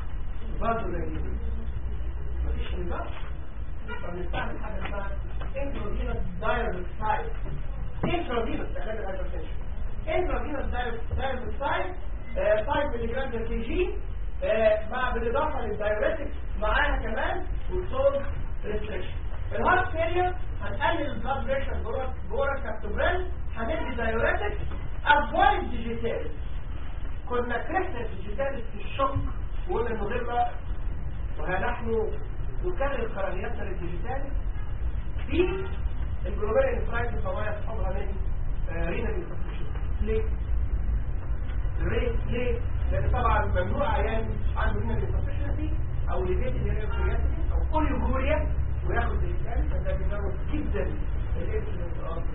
برضه زي دي مفيش نظام فبنستعمل حاجه اسمها انترودينوس دايركت سايت انترودينوس علاج الهايبرتنشن انترودينوس دايركت سايت 5 ملي جرام بر كي جي مع بالاضافه للدايوريتكس معاها كمان والصوت ريستريكشن الهارت فيلير هنقلل البلاد بريشر جوه جوه الكابتوبريل هندي دايوريتكس افويد ديجيتالز كنا كرهنا الديجيتالز في الشق وقلنا انه غير بقى وها نحن نكرر قرارياتنا للديجيتالز في الجلوبال انفرايتس وما يصحبها من رينا انفكشن ليه؟ ليه؟ ليه؟ لان طبعا ممنوع عيان عنده رينا انفكشن او ليفيت الهيريوكرياتي او اوليوجوريا وياخد ديجيتال فده بيزود جدا الانسولين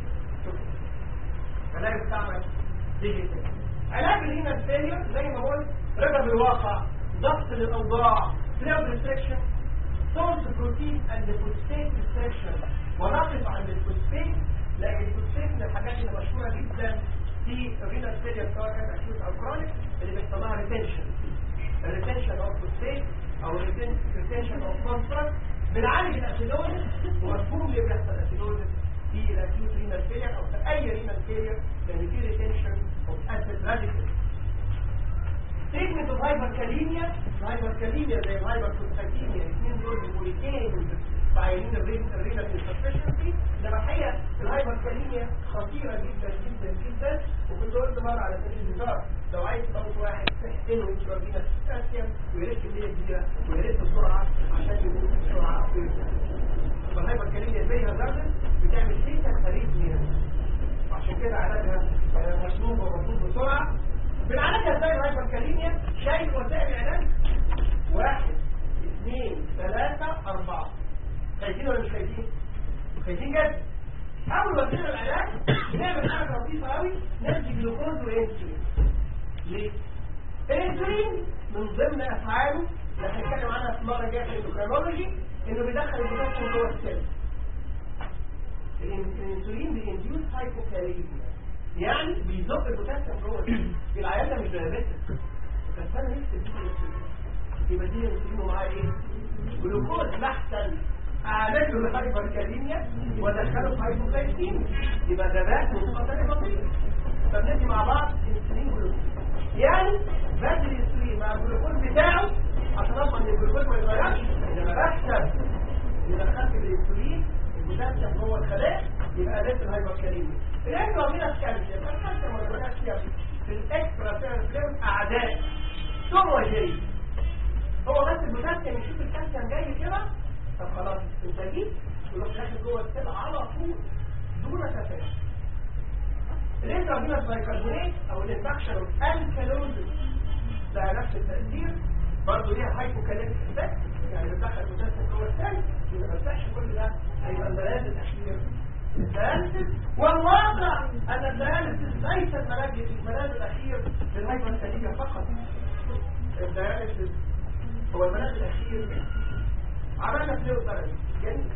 فلا يستعمل ديجيتال علاج الهينا الفيلير زي ما قلت رجع بالواقع ضغط للاوضاع فلويد ريستريكشن سورس بروتين اند فوسفيت ريستريكشن ونقف عند الفوسفيت لان الفوسفيت من الحاجات اللي مشهوره جدا في الرينا الفيلير سواء كان اكيوت او كرونيك اللي بيحصل لها ريتنشن الريتنشن اوف فوسفيت او ريتنشن اوف فوسفورس بنعالج الاسيدوزس ومفهوم ليه بيحصل اسيدوزس في الاكيوت رينال فيلير او في اي رينال فيلير لان في ريتنشن اوف اسيد راديكال تريتمنت اوف هايبركاليميا الهايبركاليميا زي الهايبركوسايتيميا الاثنين دول بموليكين بعينين الرينال انسفشنسي انما الحقيقه الهايبركاليميا خطيره جدا جدا جدا وكنت قلت مره على سبيل الهزار لو عايز تموت واحد تحقنه انترافينوس بوتاسيوم ويا ريت كميه كبيره ويا ريت بسرعه عشان يموت بسرعه فالهايبركاليميا زي هزار بتعمل سيتا فريد بيها عشان كده علاجها مطلوب ومطلوب بسرعه بنعالجها ازاي الهايبركاليميا شايف وسائل العلاج واحد اثنين ثلاثة أربعة خايفين ولا مش خايفين؟ خايفين جدا أول وسيلة العلاج نعمل حاجة لطيفة قوي ندي جلوكوز وانسولين ليه؟ الانسولين من ضمن افعاله اللي هنتكلم عنها في المره الجايه في الاندوكرينولوجي انه بيدخل البوتاسيوم جوه السيل الانسولين بينديوس هايبوكاليميا يعني بيزق البوتاسيوم جوه السيل العيان ده مش دايابيتك بس انا نفسي اديله انسولين يبقى دي الانسولين ومعاه ايه؟ جلوكوز احسن اعالج له الهايبركاليميا وادخله في هايبوكاليميا يبقى ده بقى مختلفه بسيطه فبندي مع بعض انسولين جلوكوز يعني بدل الانسولين مع الجلوكوز بتاعه عشان اضمن ان الجلوكوز ما يتغيرش انما بحسب اذا دخلت الانسولين البوتاسيوم جوه الخلايا يبقى قللت الهايبركاليميا الاكسترا فينس كالسيوم الكالسيوم والبوتاسيوم في الاكسترا فينس كالسيوم اعداء ثم جاي هو بس البوتاسيوم يشوف الكالسيوم جاي كده طب خلاص انت جيت ويروح داخل جوه السيل على طول دون تفاهم الانترافينوس بايكربونات او الانفكشن الكالوزيس لها نفس التأثير برضه ليها هايبوكاليميك افكت يعني بتدخل بوتاسيوم جوه السيل يبقى ما يفتحش كل ده هيبقى الملاذ الاخير الدياليسيس والواقع ان الدياليسيس ليس الملاذ الملاذ الاخير للهايبوكاليميا فقط الدياليسيس هو الملاذ الاخير عملنا فليو ثيرابي جميل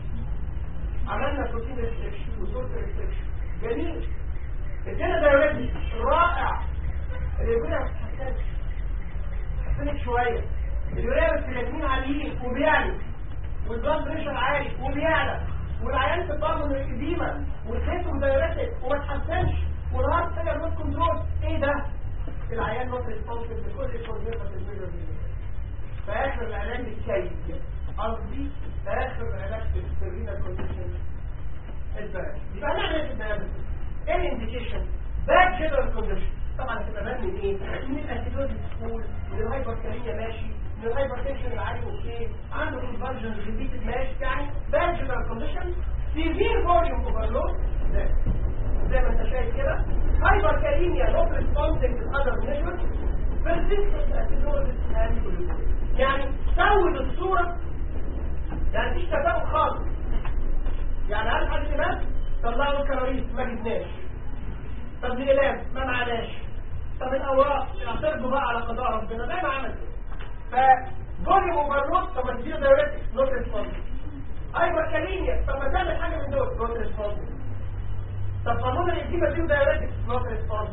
عملنا بروتين ريستريكشن وسولت ريستريكشن جميل ادينا دايوريتك رائع اليوريا ما بتتحسنش حسنت شويه اليوريا والكرياتين عاليين وبيعلوا والبلاد بريشر عالي وبيعلى والعيان في الضغط من الإديمة والخيطهم دايوريتك وما تحسنش والهارت فيجر نوت كنترول ايه ده؟ العيان نوت ريسبونسبل لكل الكونفيرمات الفيجر دي فاخر العلاج الكيد قصدي اخر علاج في السيرينال كونديشن البارد يبقى هنعمل ايه في البارد ايه الانديكيشن باك جنرال كونديشن طبعا هتبقى بان من ايه من الاسيدوز سكول من الهايبركاليميا ماشي من الهايبرتنشن العالي اوكي عنده كونفرجن ريبيتد ماشي يعني باك جنرال كونديشن سيفير فوليوم اوفرلود زي ما انت شايف كده هايبركاليميا نوت ريسبوندنج تو اذر ميجرز persistent acidosis and pollution يعني سود الصورة يعني مفيش تفاؤل خالص يعني هل حد مات طلعوا الكراريس ما جبناش طب الإلام ما معناش طب الأوراق اعترضوا بقى على قضاء ربنا زي ما عمل ففوليوم اوفرلود طب ما تديله دايوريتك نوت ريسبونس هايبركاليميا طب ما تعمل حاجة من دول نوت ريسبونس طب قانون الإنتيبة دي دايوريتك نوت ريسبونس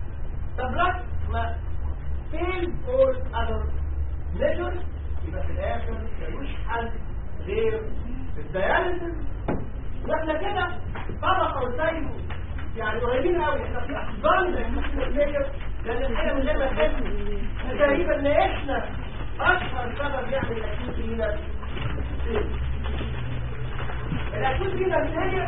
طب لا ما fail all other measures يبقى في الاخر ملوش حل غير الدياليسيس واحنا كده طبقه وسايبه يعني قريبين قوي احنا في احضان الاكسسواريه لان الحقيقه من غير ما نحس تقريبا ان احنا اشهر سبب يعمل الاكيوت لينا الاكيوت لينا هي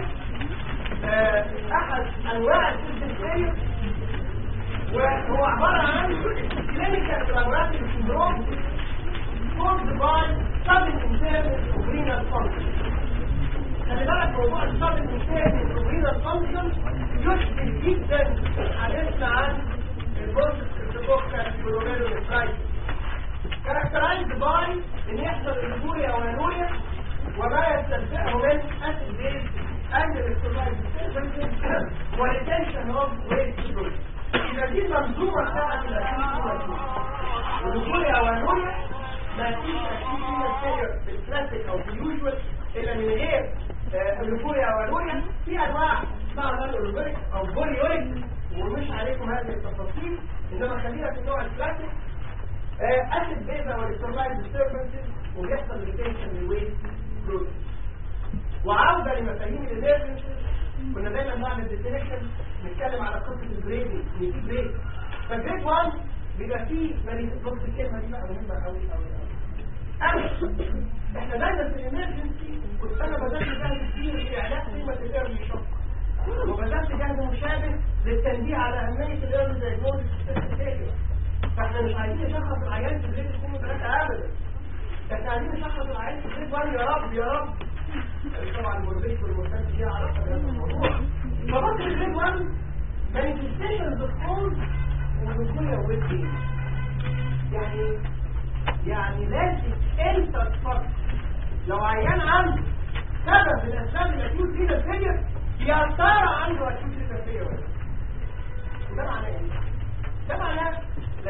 احد انواع الاكيوت وهو عبارة عن clinical collaborative syndrome caused by sudden impairment of renal function. خلي بالك موضوع sudden impairment of renal function يشبه جدا حديثنا عن البورس الكريبتوكال كلوريدوميترايتس characterized by ان يحصل الجوريا او الانوريا وما يستلزمه من acid base and electrolyte disturbances والretention of waste fluid يبقى دي منظومه بتاعت الاكيد والدخول اولويه ما فيش اكيد فيها فيلر بالكلاسيك او باليوجوال الا من غير الدخول اولويه في انواع اسمها نانولوجيك او بوليوريك ومش عليكم هذه التفاصيل انما خلينا في النوع الكلاسيك اسيد بيزا والكترولايت ديستربنسز وبيحصل ريتنشن للويست فلويد وعوده لمفاهيم الانرجنسز كنا دايما نعمل ديفينيشن نتكلم على قصه الجريدنج ان في جريد فجريد 1 بيبقى فيه مريض بص الكلمه دي بقى مهمه قوي قوي قوي احنا دايما في الامرجنسي كنت انا بدات جهد كتير في اعلاء قيمه الايرلي شوك وبدات جهد مشابه للتنبيه على اهميه الايرلي دايجنوستس فاحنا مش عايزين نشخص العيان في جريد 2 و3 ابدا احنا عايزين نشخص العيان في جريد 1 يا رب يا رب طبعا المربيك والمرتد ليها علاقه بهذا الموضوع فبص الجريد 1 manifestations of cold ودخول والدين يعني يعني لازم انت تفكر لو عيان عنده سبب من الاسباب الاكيوت فينا الفيلير يا ترى عنده اكيوت فينا الفيلير ولا ده معناه ايه؟ ده معناه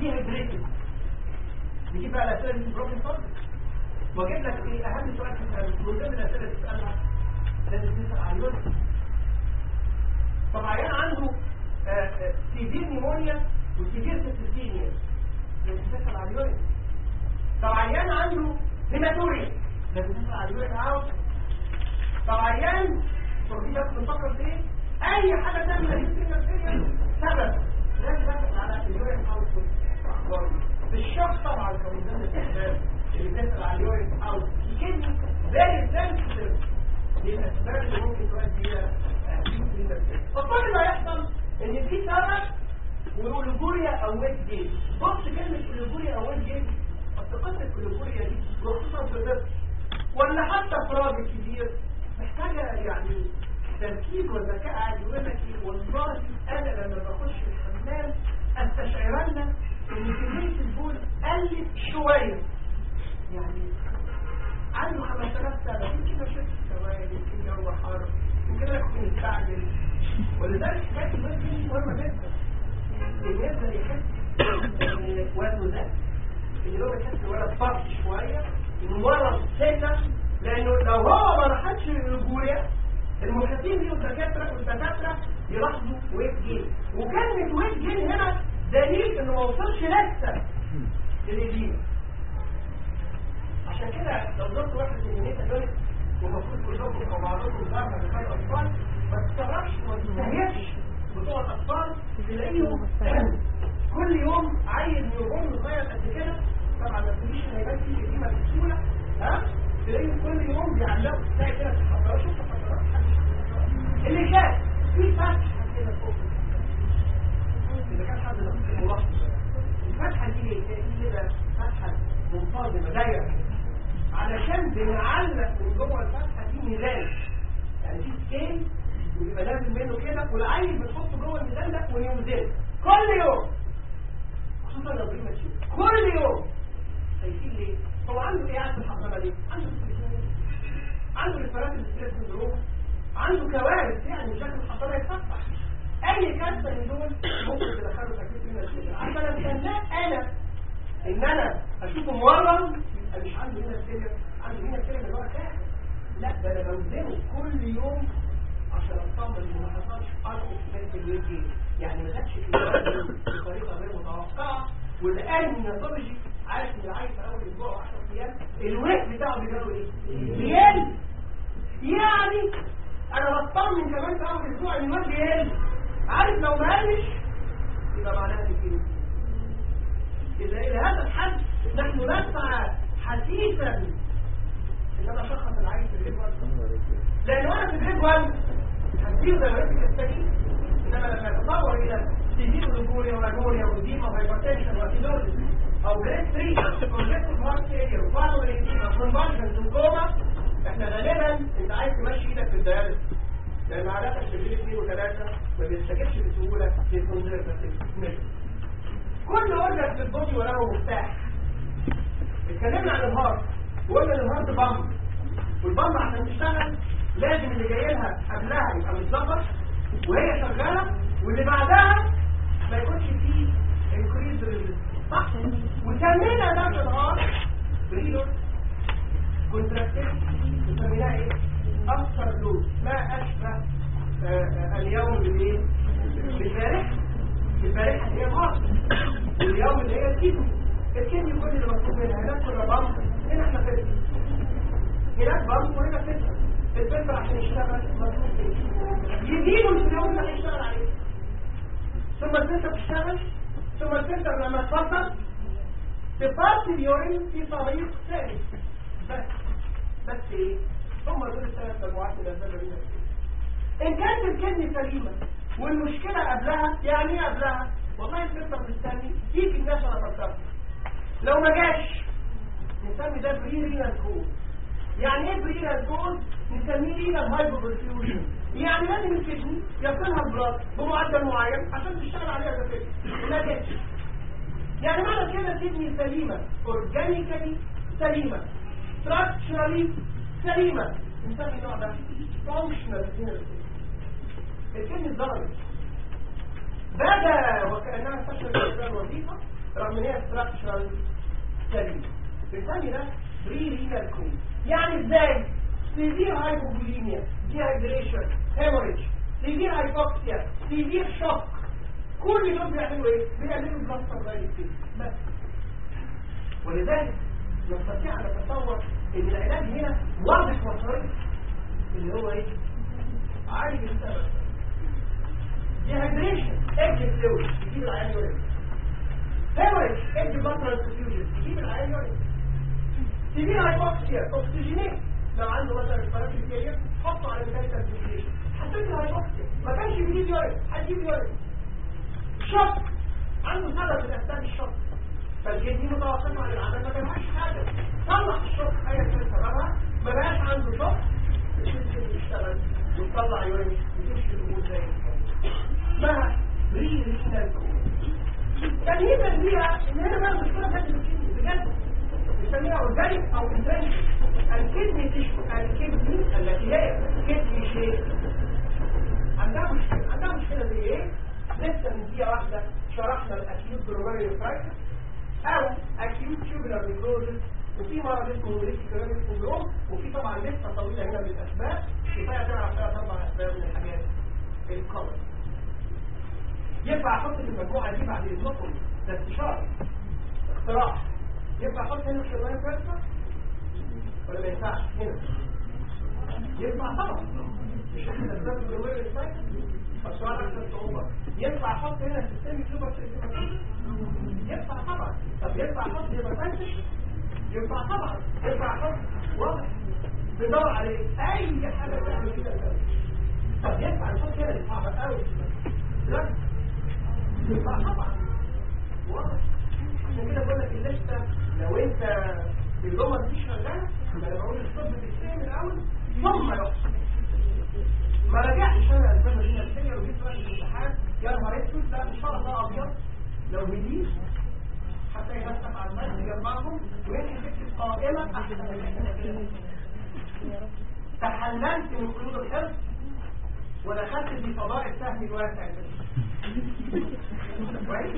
ديهايدريتد نجيب بقى الاسئله دي بروبلم فاضل واجيب لك ايه اهم سؤال تساله من ضمن الاسئله اللي تسالها لازم تسال عن اليورين طب عيان عنده سيفير نيمونيا وسيفير سيستينيا لازم تسال عن اليورين طب عيان عنده هيماتوريا لازم تسال عن اليورين اوت طب عيان طب دي بس بنفكر في ايه اي حاجه ثانيه هيستينيا سبب لازم تسال على اليورين اوت الشخص طبعا كمدام الاستخدام اللي بنسأل على اليورين اوت كلمة very sensitive للأسباب اللي ممكن تؤدي إلى وكل ما يحصل إن في سبب والأوليجوريا أو ويت جيت بص كلمة أوليجوريا أو ويت جيت أصل قصة الأوليجوريا دي خصوصا في الرزق ولا حتى في راجل كبير محتاجة يعني تركيز وذكاء عالي يقول لك إيه والله أنا لما بخش الحمام استشعرن ان كمية البول قلت شوية يعني عنده 5000 سنة يمكن ما شفتش سوائل يمكن جو حر يمكن انا كنت مستعجل ولذلك حكاية البول دي مهمة جدا ان يقدر يحس ان وزنه ده ان هو يحس الولد فرط شوية انه مرض سنة لانه لو هو ما راحتش للرجولية المحيطين دي والدكاترة والدكاترة يلاحظوا ويت جين وكلمة ويت جين هنا دليل انه ما وصلش لسه للإدينة عشان كده لو زرت واحد من النيتا دول ومفروض كلكم او بعضكم ظهر بتاع الاطفال ما تستغربش وما تستهيفش بتوع الاطفال تلاقيهم كل يوم عيل نيوبورن صغير قد كده طبعا ما تقوليش ان هيبان فيه قديمه بسهوله ها تلاقيهم كل يوم بيعلقوا تلاقي كده تحضروا شوف تحضرات اللي شاف في فتحه كده فوق إذا كان حد ملاحظ الفتحة دي ايه كده فتحة منتظمة دايرة علشان بنعلق من جوه الفتحة دي ميزان يعني في سكيل ويبقى نازل منه كده والعيل بتحطه جوه الميزان ده ونوزنه كل يوم خصوصا لو دي ماشي كل يوم شايفين ليه؟ هو عنده ايه عنده الحضانة دي؟ عنده عنده ريفرات الاستريس سندروم عنده كوارث يعني شكل الحضانة يتفتح اي كارثه من دول ممكن تدخله تكليف من الشيء عشان استناه انا ان انا اشوفه مورم يبقى مش عنده هنا السجن عنده هنا السجن اللي هو كاحل لا ده انا بوزنه كل يوم عشان اطمن ان ما حصلش فرق في الوجه يعني ما خدش بطريقه غير متوقعه والان النياتولوجي عارف ان العيل في اول اسبوع 10 ايام الويت بتاعه بيجروا ايه؟ بيقل يعني انا بطمن كمان في اول اسبوع ان الوزن يقل عارف لو ما قالش يبقى معناها كده إذا إلى هذا الحد نحن نسعى حثيثا إن أنا أشخص العين في الجدول لأنه أنا في الجدول هديه زي ما يمكن السكين إنما لما يتطور إلى سيدين ونجوريا ونجوريا وديما وهيبرتنشن وأتيلوزيس أو جريد 3 كونجكتيف هارت فيلير وفارمر إيديما كونفالجنز وكوما إحنا غالبا أنت عايز تمشي إيدك في الدياليسيس لأن عادة الشبيل اثنين وثلاثة ما بيستجبش بسهولة للكونزرفتيف كل أورجن في البودي وله مفتاح اتكلمنا عن الهارت وقلنا ان الهارت بامب والبامب عشان تشتغل لازم اللي جاي لها قبلها يبقى متظبط وهي شغالة واللي بعدها ما يكونش فيه انكريز صح وسمينا ده في الهارت بريلود كونتراكتيف وسميناه ايه؟ أكثر لود ما أشبه آآ آآ اليوم بالايه؟ بالبارحة البارحة هي الهارت واليوم اللي هي الكيدني الكيدني كل اللي مطلوب منها هناك كنا بامب هنا احنا فلتر هناك بامب وهنا فلتر الفلتر عشان يشتغل مطلوب ايه يجيبوا الفلوس اللي هيشتغل عليه ثم الفلتر تشتغل ثم الفلتر لما تفصل تفصل اليورين في طريق ثالث بس بس ايه هم دول الثلاث مجموعات من الاسباب اللي ان كانت الكدني سليمه والمشكله قبلها يعني ايه قبلها والله الفلتر مستني يجي الناس انا فكرت لو ما جاش نسمي ده بري رينال كود يعني ايه بري رينال كود نسميه رينال هايبوبرفيوجن يعني لازم الكدني يصلها البلاد بمعدل معين عشان تشتغل عليها كده ما جاتش يعني معنى كده الكدني سليمه اورجانيكالي سليمه structurally سليمه نسمي النوع ده functional الكلمة اتضربت بدا وكأنها تشعر بإجراء الوظيفة رغم ان هي ستراكشرال سليم بنسمي ده بري رينال كوم يعني ازاي سيفير هايبوبوليميا ديهايدريشن هيموريج سيفير هايبوكسيا سيفير شوك كل دول بيعملوا ايه بيعملوا بلاستر دايليتيز بس ولذلك نستطيع ان نتصور ان العلاج هنا واضح وصريح اللي هو ايه عالج السبب ديهايدريشن ايدج فلويد يجيب العيان يورين هيموريج ايدج بلاد ترانسفيوجن يجيب العيان يورين سيفير هايبوكسيا اوكسجينيت لو عنده مثلا ريسبيراتوري فيلير حطه على ميكانيكال فنتيليشن حسيت الهايبوكسيا ما كانش بيجيب يورين هتجيب يورين شوك عنده سبب من اسباب الشوك فالجسم دي متوقفه عن العمل ما بيعملش حاجه طلع الشوك ايا كان سببها ما بقاش عنده شوك الجسم يشتغل ويطلع يورين ويمشي الامور زي اسمها بري رينال كان هي تنبيها ان هنا بقى مشكله كانت الكدني بجد بنسميها اورجانيك او انترنشن الكدني تشكو الكدني التي هي كدني شيء عندها مشكله عندها مشكله زي ايه؟ لسه من دقيقه واحده شرحنا الاكيوت جلوميريال فايتس او اكيوت تيوبولار نيكروزس وفي مرض اسمه ريتيكولاريك سندروم وفي طبعا لسه طويله هنا من الاسباب كفايه تعرف ثلاث اربع اسباب من الحاجات الكومن ينفع احط في المجموعه دي بعد اذنكم ده استشاره اقتراح ينفع احط هنا الشغلانه فلسفه ولا ما ينفعش هنا ينفع طبعا مش احنا اسباب الجلوميريال فايتس السؤال اكثر صعوبه ينفع احط هنا سيستم سوبر سيستم ينفع طبعا طب ينفع احط هيباتايتس ينفع طبعا ينفع احط واضح بدور عليه اي حاجه تعمل كده طب ينفع نحط هنا صعبه قوي لا ينفع طبعا واضح عشان كده بقول لك الليسته لو انت اللغه دي شغاله انا بقول الطب تكتب الاول ثم يحصل ما رجعتش انا الاسباب دي نفسيه وجيت راجل الامتحان يا نهار اسود لا ان شاء الله ابيض لو هديت حتى ينسب على المجد يجمعهم ويمشي تكتب قائمه احسن من تحللت من قيود الحفظ ودخلت في فضاء السهم الواسع كويس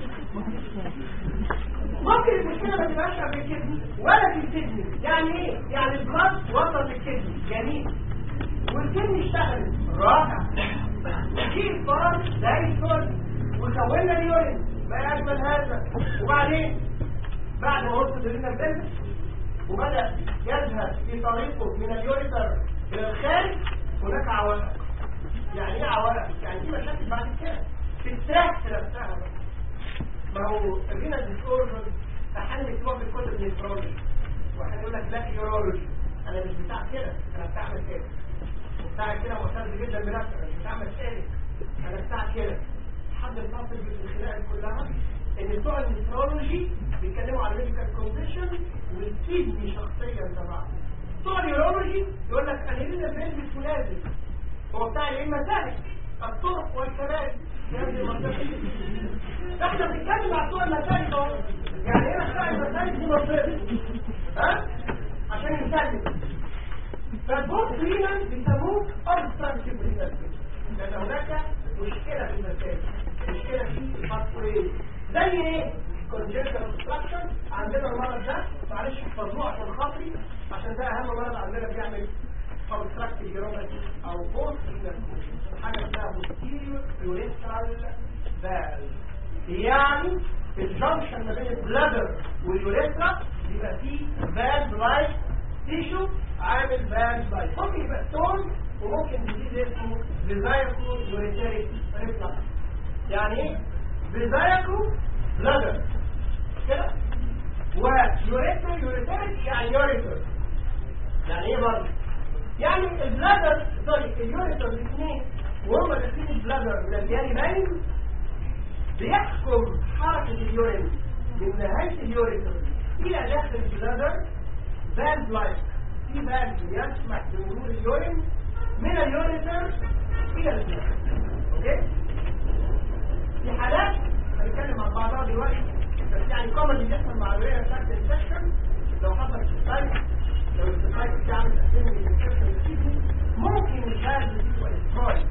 ممكن المشكله ما تبقاش في الكدني ولا في الكدني يعني ايه يعني البلاد وصل للكدني جميل والكدني اشتغلت رائع وكيل فرد زي الفل وكونا اليورين ما اجمل هذا وبعدين بعد ما وصلت لنا البنت وبدا يذهب في طريقه من اليوريتر الى الخارج هناك عوائق يعني ايه عوائق يعني في مشاكل بعد كده في التراكت نفسها ما هو الرينا ديسوردر احيانا بيكتبوها في الكتب النيفرولوجي واحد يقول لك لا يورولوجي انا مش بتاع كده انا بتاع كده وبتاع كده معترض جدا بنفسك انا مش بتاع مسالك انا بتاع كده حد الفاصل بالخلاف كلها ان بتوع النيفرولوجي بيتكلموا على ميديكال كونديشن والكيدني شخصيا تبعه بتوع اليورولوجي يقول لك انا ليه البيت مش لازم هو بتاع ايه مسالك الطرق والكباري احنا بنتكلم على بتوع المسالك اهو يعني ايه بتاع المسالك دي مصير ها عشان نسلم فالبوت رينال بيسموه obstructive renal لان هناك مشكله في المسالك مشكله في الفاسفوريل زي ايه congenital obstruction عندنا المرض ده معلش احفظوه عشان خاطري عشان ده اهم مرض عندنا بيعمل obstructive uropathy او post renal حاجه اسمها posterior urethral valve يعني الجنكشن ما بين البلادر واليوريثرا بيبقى فيه فالف لايك تيشو عامل فالف لايك ممكن يبقى ستون وممكن يزيد اسمه فيزايكو يوريتريك ريفلكس يعني ايه فيزايكو بلادر كده ويوريتر يوريتريك يعني يوريتر يعني ايه برضه يعني البلادر سوري اليوريتر الاثنين وهم داخلين البلادر من الجانبين بيحكم حركة اليورين من نهاية اليوريتر إلى داخل البلادر فالف لايك في فالف يسمح بمرور اليورين من اليوريتر إلى البلادر أوكي؟ في حالات هنتكلم عن بعضها دلوقتي بس يعني كومن اللي بيحصل مع الرئه بتاعت الانفكشن لو حصل استسايك لو الاستسايك بتعمل تقسيم الانفكشن الكيدني ممكن الفالف يبقى اسبوعي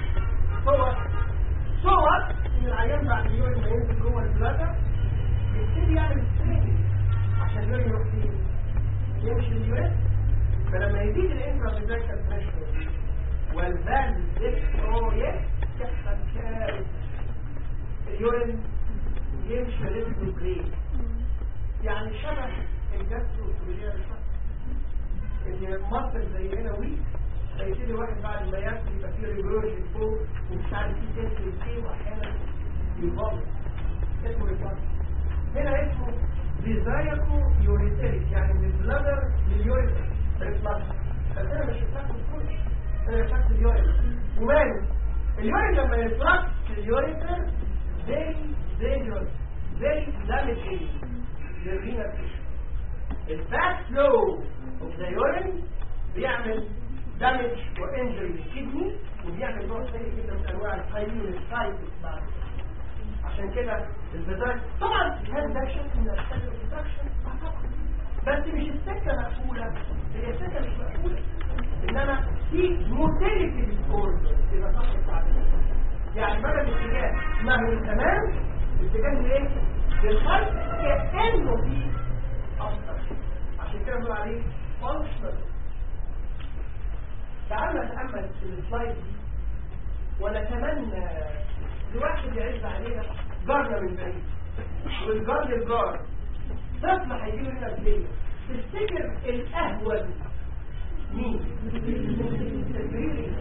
صور صور ان العيان بعد اليوم ما ينزل جوه البلادر اليورين يمشي ريسكو جرين يعني شبه الجسر والسوريان ان مصر زي هنا ويك فيبتدي واحد بعد ما ياكل يبقى فيه ريجروجين فوق ومش عارف فيه جسر فيه واحيانا يبقى اسمه ريجروجين هنا اسمه ديزايكو يوريتريك يعني من البلادر لليوريتر ريفلاكشن فانا مش بتاخد كل انا بتاخد اليوريتر وماله اليورين لما يفلكس اليوريتر very dangerous very damaging للرينال تيشو الفات فلو اوف ذا يورين بيعمل دامج وانجري للكدني وبيعمل نوع ثاني جدا من انواع الكاينوسايتس بعد عشان كده البداية طبعا هل ده شكل من اشكال الانفكشن بس مش السكه مقفوله هي السكه مش مقفوله انما في موتيليتي ديسوردر كده صح التعبير يعني بدل الاتجاه ما هو تمام الاتجاه لايه؟ للخلف كانه في اكتر عشان كده بنقول عليه فانكشنال تعالوا نتامل في السلايد دي ونتمنى لواحد يعز علينا جارنا من بعيد والجار للجار طفل هيجيله هنا بليه تفتكر الاهون مين؟ البريري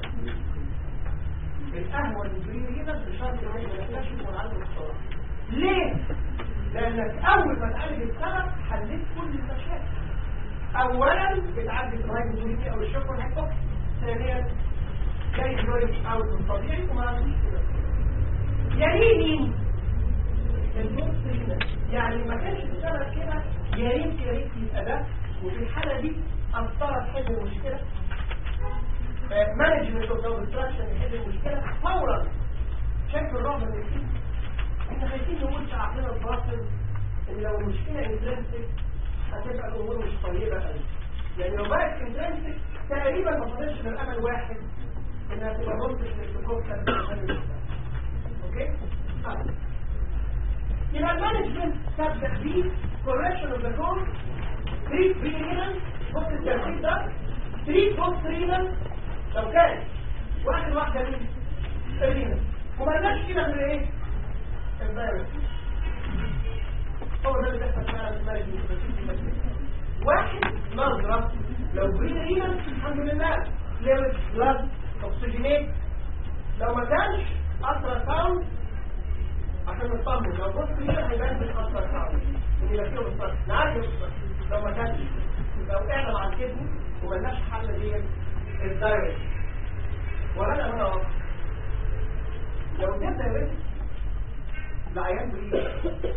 الاهون البريري هنا بشرط ان احنا نكتشف ونعالج الصوره ليه؟ لانك اول ما تعالج السبب حليت كل المشاكل اولا بتعالج الهايبوتونيميا او الشوكر هيكوك ثانيا جاي جوي اوت الطبيعي وما عندوش كده يليه مين؟ النص هنا يعني ما كانش السبب كده يا ريت يا ريت يبقى ده وفي الحاله دي اثرت حل المشكله مانجمنت اوف ديستراكشن يحل المشكله فورا شايف الرغبه اللي فيه احنا خايفين نقول في عقلنا الباطن ان لو المشكله انترنسك هتبقى الامور مش طيبه قوي يعني لو بقت انترنسك تقريبا ما فاضلش غير امل واحد انها تبقى منطق للكوكب اوكي طيب يبقى المانجمنت تبدا ب correction of the code treat renal بص الترتيب ده treat both renal لو كان واحد واحده مين الرينال وما لناش كده من ايه الفيروس هو ده اللي بيحصل فعلا في المانجمنت واحد نظره لو برين رينال الحمد لله ليفل بلاد اوكسجينيت لو ما كانش الترا ساوند عشان نطمن لو بص كده هيبان في الالترا ساوند ان يبقى فيه مصطلح نعرف لو ما كانش يبقى وقعنا مع الكدني وملناش حل دي الدايركت ولا انا واضح لو جبت دايركت العيان بريد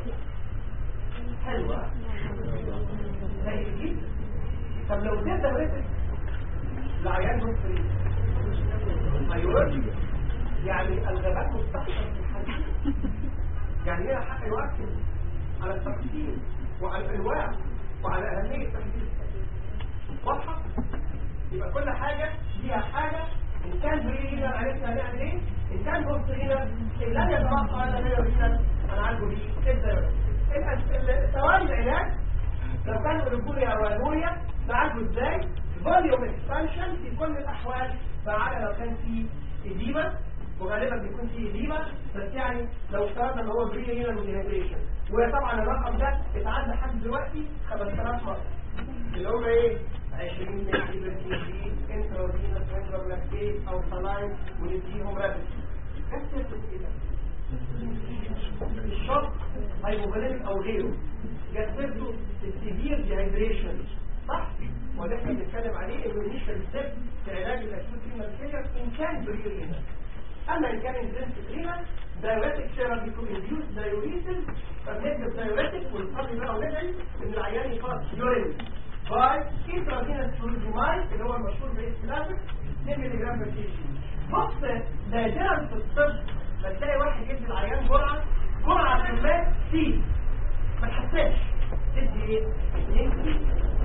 حلوه زي جدا طب لو جبت دايركت العيان نص بريد ايوه يعني الغابات مستحقة في الحديث يعني هنا حق يؤكد على التقسيم وعلى الانواع وعلى اهميه تحديد واضحه يبقى كل حاجه ليها حاجه ان كان برينا عرفنا هنعمل ايه ان كان بص هنا ان لم يتوقع هذا من هنا هنعالجه بيه ازاي ثواني العلاج لو كان رجوليا او انوريا نعالجه ازاي فوليوم اكسبانشن في كل الاحوال فعلا لو كان في اديمه وغالبا بيكون فيه اديمه بس يعني لو افترضنا ان هو بري هنا ديهيدريشن وطبعا الرقم ده اتعدى لحد دلوقتي 5000 مره اللي هم ايه 20 ملي بي انترافينوس انترابلاكتيت او سلاين ونديهم رابط بس كده الشوك هايبوغليميك او غيره جسد السيفير ديهيدريشن صح وده احنا بنتكلم عليه انه انيشال ستيب في علاج الاكيوت رينال فيلير ان كان بري رينال اما ان كان انتنسيف رينال دايوريتك ثيرابي تو ريديوس دايوريسيس فبنكتب دايوريتك ونصلي بقى وندعي ان العيان يفرط يورين باي انترافينوس فلوزيمايد اللي هو المشهور باسم لافك 2 ملي جرام بر كيجي بص نادرا في الطب بتلاقي واحد يدي العيان جرعه جرعه ما سي ما تحسش تدي ايه؟ 2 سي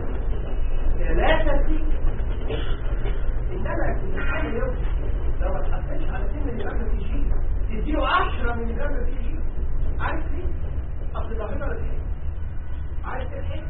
3 سي انما في الحال يوم لو ما تحسش على 2 ملي جرام بر كيجي تديله 10 ملي جرام بر كيجي عارف ليه؟ اصل ده ولا ايه؟ عارف ايه الحين؟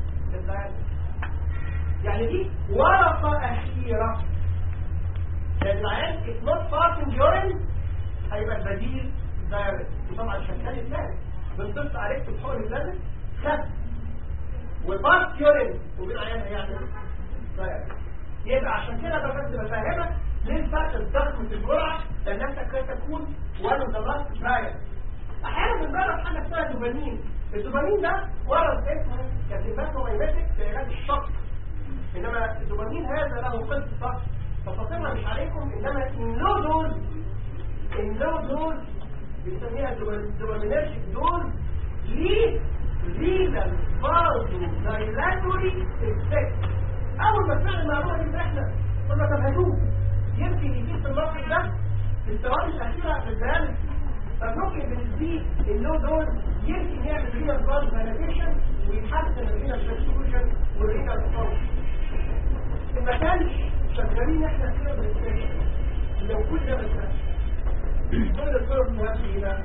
يعني دي ورقة أخيرة لأن العيان it's not passing urine هيبقى البديل دايركت وطبعا شكال الثالث بنضيف عليك الحقن اللازم خف وباس يورين وبين عيانها يعني دايركت يبقى عشان كده انا بس بفهمك ليه الفرق الضخم في الجرعه لان انت كده تكون ولا ضغط براير احيانا بنجرب حاجه اسمها دوبامين الدوبامين ده ورد اسمه كاتيباتومايماتيك في علاج الشق انما الدوبامين هذا له قصه تفاصيلها مش عليكم انما النو دوز النو دوز بنسميها دوبامينرجيك دوز ليه ليزال بارتو دايلاتوري افكت اول ما سمعنا المعلومه دي احنا قلنا طب هدوء يمكن يجيب في الموقف ده في الثواني الاخيره في البيان فممكن بنزيد النو دوز يمكن يعمل رينا بلاد فاليديشن ويحسن الرينا سبستيوشن والرينا فانكشن ما كانش شغالين احنا كده بالكريشن لو كل ده بس كل الطرق مهمة هنا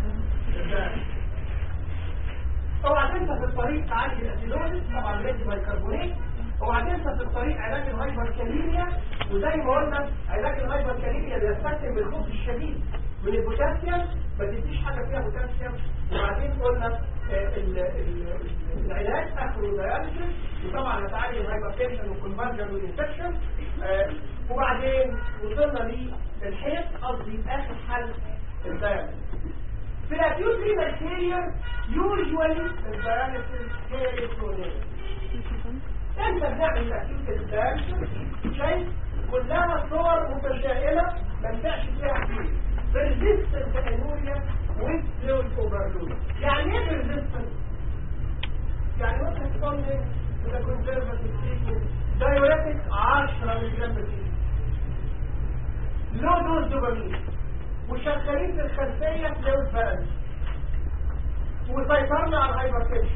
اوعى تنسى في الطريق تعالج الاسيدوزيس طبعا لازم الكربونات اوعى تنسى في الطريق علاج الهايبركاليميا وزي ما قلنا علاج الهايبركاليميا بيستخدم بالخبز الشديد من البوتاسيوم ما تديش حاجه فيها بوتاسيوم وبعدين قلنا آه ال ال العلاج اخره دياليسيس وطبعا هتعالج الهايبرتنشن والكونفرجن والانفكشن آه وبعدين وصلنا للحيط قصدي اخر حل الدياليسيس في الاكيوت رينال فيلير يوجوالي الدياليسيس هي الكونيه انت بنعمل الاكيوت الدياليسيس شايف كلها صور متشائمه ما ينفعش فيها كتير persistent anemia with fluid overload يعني ايه persistent؟ يعني مثلا تقول لي ده conservative treatment diuretic 10 ملي جرام بالكيلو لو دوز دوبامين وشغالين في الخلفيه فلويد بالانس وسيطرنا على الهايبرتنشن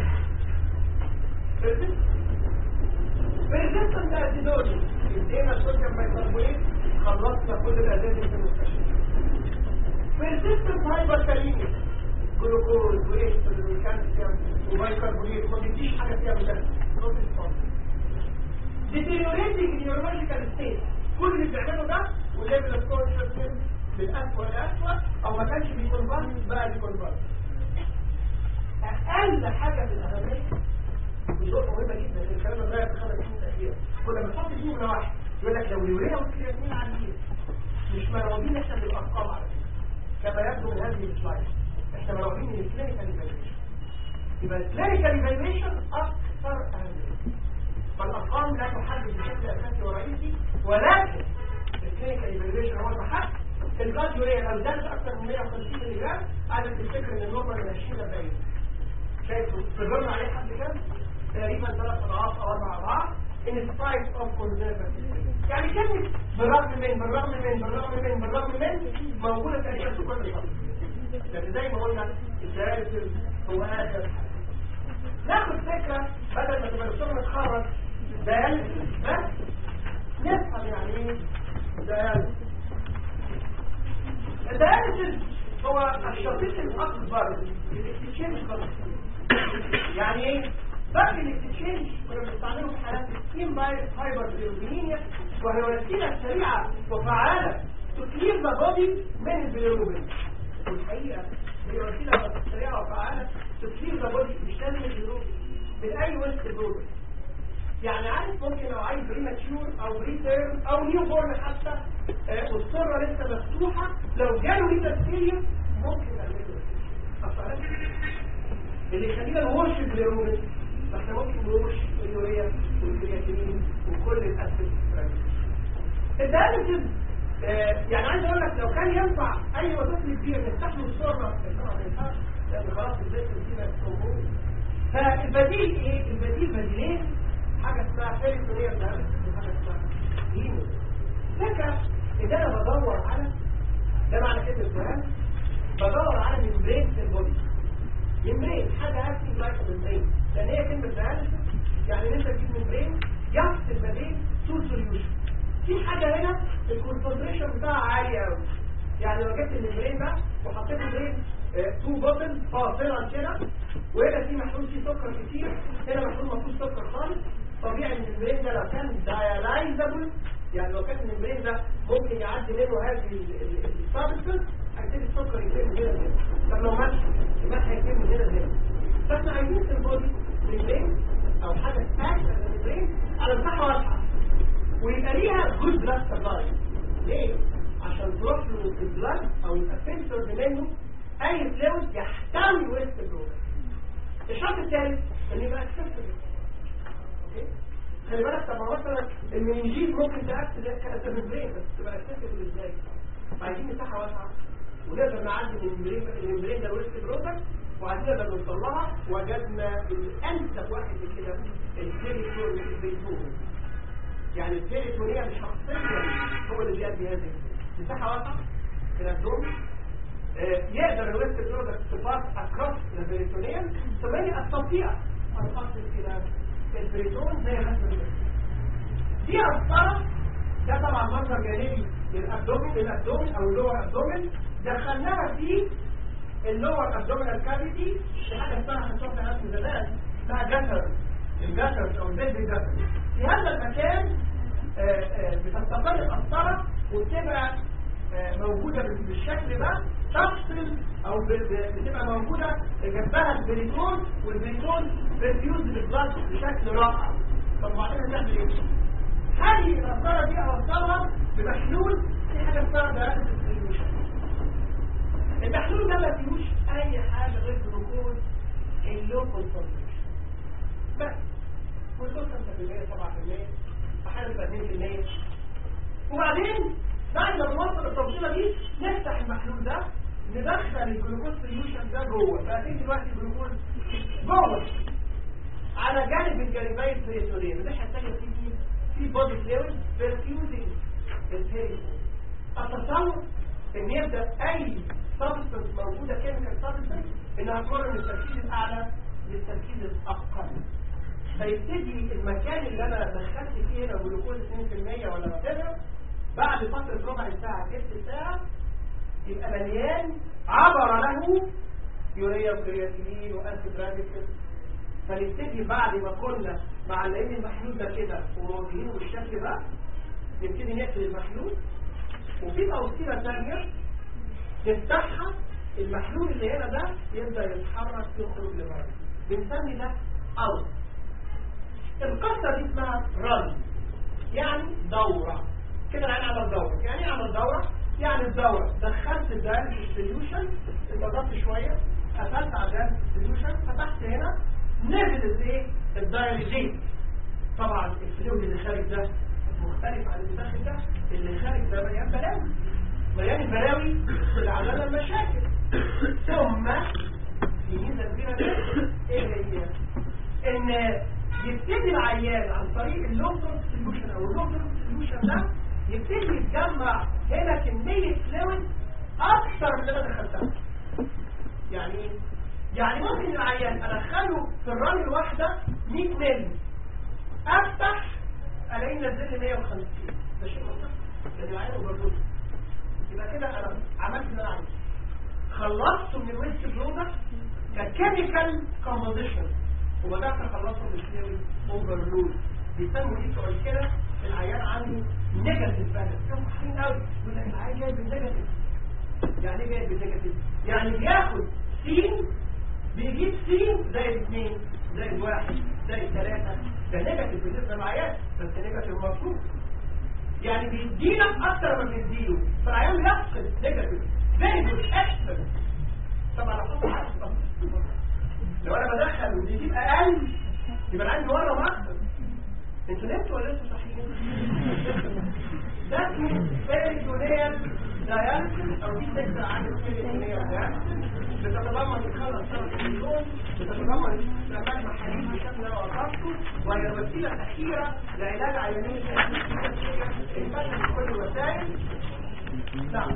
persistent acidosis ادينا الصوديوم بايكربونات خلصنا كل الازاز في المستشفى persistent hyperkalemia جلوكوز واستروجين وكالسيوم وبايكربونات ما بيديش حاجه فيها بوتاسيوم deteriorating neurological state كل اللي بيعمله ده وليفل اوف كونشسنس بالاسوء لاسوء او ما كانش بيكونفرت بقى بيكونفرت اقل حاجه في الاهميه ودي نقطه مهمه جدا لان الكلام ده اتغير في خمس سنين الاخيره كنا بنحط دي من واحد يقول لك لو اليوريا والكرياتين عاليين مش مراودين احنا بالارقام على فكره كما يبدو من هذه السلايد احنا مراودين من الكلينيكال ايفالويشن يبقى الكلينيكال ايفالويشن اكثر اهميه فالارقام لا تحدد بشكل اساسي ورئيسي ولكن الكلينيكال ايفالويشن هو المحك البلاد يوريا لو زادت اكثر من 150 ملي جرام عايزك تفتكر ان النورمال من 20 ل 40 شايف تجرنا عليه حد كام تقريبا ثلاث اضعاف او اربع اضعاف in spite of conservative يعني كلمة بالرغم من بالرغم من بالرغم من بالرغم من موجودة تقريبا في كل الفصل لكن زي ما قلنا الدارس هو آخر ناخد فكرة بدل ما تبقى الشغل متخرج دياليسيس بس نفهم يعني ايه دياليسيس الدياليسيس هو الشقيق الأكبر للاكتشينج خلاص يعني ايه؟ باقي الاكتشينج كنا بنستعمله في حالات السكين بايرس هايبر بيروبينيا وهي وسيلة سريعة وفعالة تكلير ذا بودي من البيروبين والحقيقة هي وسيلة سريعة وفعالة تكلير ذا بودي مش لازم البيروبين من أي وسط البيروبين يعني عارف ممكن لو عايز بريماتشور او بريتيرم او نيو بورن حتى آه والسره لسه مفتوحه لو جاله ريتاستيريا ممكن نعمله اللي يخلينا نورش البليروبين فاحنا ممكن نورش اليوريا والكرياتينين وكل الاسيد الدياليسيس آه يعني عايز اقول لك لو كان ينفع اي طفل كبير نفتح له السره طبعا ما ينفعش لان خلاص الزيت فينا موجود فالبديل ايه؟ البديل بديلين حاجة اسمها فيريتوريا دياليسيس وحاجة اسمها هيمو فكرة ان انا بدور على ده معنى كلمة الدياليسيس بدور على ممبرين في البودي ممبرين حاجة اكتف لايك ممبرين لان هي كلمة دياليسيس يعني ان انت تجيب ممبرين يفصل ما بين تو سوليوشن في حاجة هنا الكونسنتريشن بتاعها عالي قوي يعني لو جبت الممبرين ده وحطيت ممبرين تو بوتل فاصلا كده وهنا في محلول فيه سكر كتير هنا محلول ما فيهوش سكر خالص طبيعي ان الممبرين ده لو كان دايلايزابل يعني لو كان الممبرين ده ممكن يعدي منه هذه السبستنس هيبتدي السكر يتم هنا لو مات المات هيتم من هنا لهنا فاحنا عايزين في البودي رجلين او حاجه تاكل الرجلين على مساحه واسعه ويبقى ليها جود بلاد سبلاي ليه؟ عشان تروح له البلاد او يبقى فلتر منه اي فلويد يحتوي ويست برودكت الشرط الثالث ان يبقى اكسسبل خلي بالك طب ما مثلا المنجيز ممكن تاكل كاسبرين بس تبقى اكسسبل ازاي؟ عايزين مساحه واسعه ونقدر نعدي من الممبرين الممبرين ده ويست برودكت وعايزين نقدر نوصل لها وجدنا الانسب واحد لكده التريتوري البيتون يعني التريتوريا شخصيا هو اللي بيأدي هذه مساحه واسعه في الابدومن يقدر الويست برودكت تباس اكروس البريتونيان ثم هي تستطيع ان تصل الى البريتون زي ما دي الصرف ده طبعا منظر جانبي للابدومين للابدومين او اللور ابدومين دخلناها في اللور ابدومينال كافيتي في حاجه اسمها هنشوفها ناس من زمان اسمها جسر الجسر او البيت الجسر في هذا المكان بتستقر القسطره وبتبقى موجوده بالشكل ده تفصل او بتبقى موجوده جنبها البريتون والبريتون برفيوز بالبلاد بشكل رائع طب وبعدين هتعمل ايه؟ هذه القسطره دي اوصلها بمحلول في حاجه اسمها دراسه السوليوشن المحلول ده ما فيهوش اي حاجه غير جلوكوز اللو كونسنتريشن بس والجلوكوز 5% 7% احيانا يبقى 2% وبعدين بعد ما بنوصل التوصيله دي نفتح المحلول ده ندخل الجلوكوز سوليوشن ده جوه فاكيد دلوقتي الجلوكوز جوه على جانب الجانبين السيريتوريين الناحيه الثانيه في مين؟ في بودي فلويد برفيوزنج البيريتون التصور ان يبدا اي سبستنس موجوده كيميكال سبستنس انها تمر من التركيز الاعلى للتركيز الاقل فيبتدي المكان اللي انا دخلت فيه هنا جلوكوز 2% ولا وات بعد فتره ربع ساعه ثلث ساعه يبقى مليان عبر له يوريا وكرياتينين وانتي براديكس فنبتدي بعد ما كنا معلقين المحلول ده كده وموجهينه بالشكل ده نبتدي نقفل المحلول وفي توصيله ثانيه نفتحها المحلول اللي هنا ده يبدا يتحرك يخرج لبره بنسمي ده اوت القصه دي اسمها رن يعني دوره كده العين عمل دوره يعني ايه عمل دوره يعني الدوره دخلت الدايركت سوليوشن انضغطت شويه قفلت على الدايركت سوليوشن فتحت هنا نزلت ايه الدايرجين طبعا الفلويد اللي خارج ده مختلف عن اللي داخل ده اللي خارج ده مليان بلاوي مليان البلاوي اللي عملنا المشاكل ثم في ميزه كبيره جدا ايه هي ان يبتدي العيان عن طريق اللوتر سوليوشن او اللوتر سوليوشن ده يبتدي يتجمع هنا كميه فلويد اكثر من اللي انا دخلتها يعني ايه يعني ممكن العيان ادخله في الرمل الواحده 100 مللي افتح الاقي نزل لي 150 ده شيء منطقي لان العيان اوفر يبقى كده انا عملت اللي انا عايزه خلصته من الويست برودكت ككيميكال كومبوزيشن وبدات اخلصه من الفلويد اوفرلود بيسموا دي بتوع كده العيان عنده نيجاتيف بالانس كم حين قوي يقول لك العيان جاي بالنيجاتيف يعني ايه جاي بالنيجاتيف يعني بياخد سين بيجيب سين زائد اثنين زائد واحد زائد ثلاثة ده نيجاتيف بالنسبة للعيان بس نيجاتيف مفروض يعني بيديلك اكتر ما بيديله فالعيان بيفقد نيجاتيف زائد اكتر طبعا لو حصل حاجة لو انا بدخل وبيجيب اقل يبقى العيان بيورم اكتر انتوا نمتوا ولا انتوا صحيين؟ ده اسمه بيريتونيال داياليسيس او دي فكره عن البيريتونيال داياليسيس بتتضمن الخلط شرط اللون بتتضمن استعمال محاليل بشكل وقفته وهي الوسيله الاخيره لعلاج عيانين الفشل بكل الوسائل نعم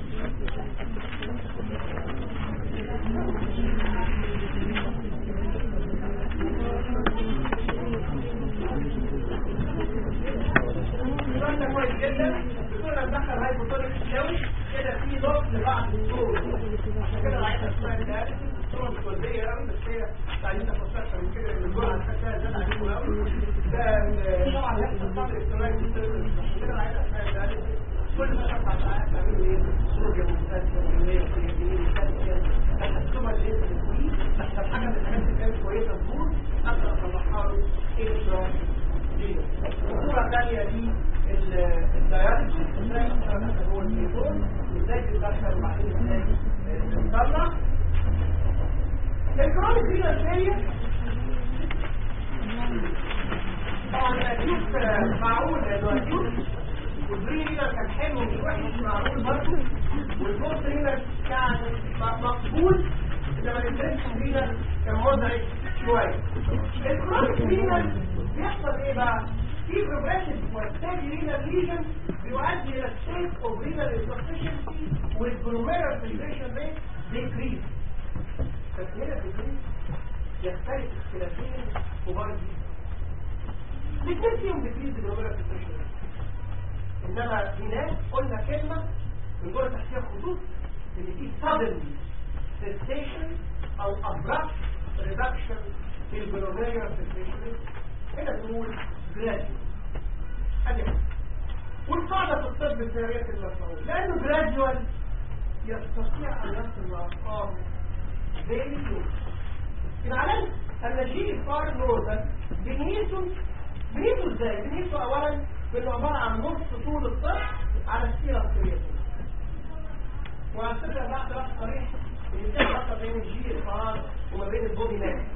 ده كويس جدا بتقول لك دخل هاي بطولة الشوي كده في ضغط لبعض الصور عشان كده العين اسمها ده الصورة مش وردية قوي بس هي تعليم تفاصيل من كده ان الجرعة الحساسة زاد عليكم قوي ده طبعا نفس الصدر الاجتماعي دي عشان كده العين اسمها ده كل ما شفع ساعات تعملوا ايه؟ صور جمهورات ومية وكرياتينين وكالسيوم التليفون ازاي تتدخل وبعدين ازاي تطلع الكرونيك رينال فيلير طبعا الاكيوت معقول لانه اكيوت والبري رينال كان حلو مش وحش معقول برضه والبوست رينال كان مقبول انما الانفكشن رينال كان مزعج شويه الكرونيك رينال بيحصل ايه بقى؟ في بروجريشن والتالي رينال ليجن بيؤدي الى ستيت اوف رينال انسفشنسي والجلوميرال فيلتريشن ريت ديكريز بس هنا ديكريز يختلف اختلافين كبار جدا الاثنين فيهم ديكريز الجلوميرال فيلتريشن ريت انما في ناس قلنا كلمه من جوه تحتيها خطوط ان في sudden cessation او abrupt reduction في الجلوميرال فيلتريشن ريت هنا بنقول gradual ادي والقاعدة في الطب السريات المفعول لأنه gradual يستطيع أن يصل لأرقام very low يبقى على أن شيء فار نورمال بنيته بنيته ازاي؟ بنيته أولا بأنه عبارة عن نص طول الطرح على السيرة الكرياتين وعلى فكرة بعد بقى صريح ان في علاقة بين الجي فار وما بين البودي ناس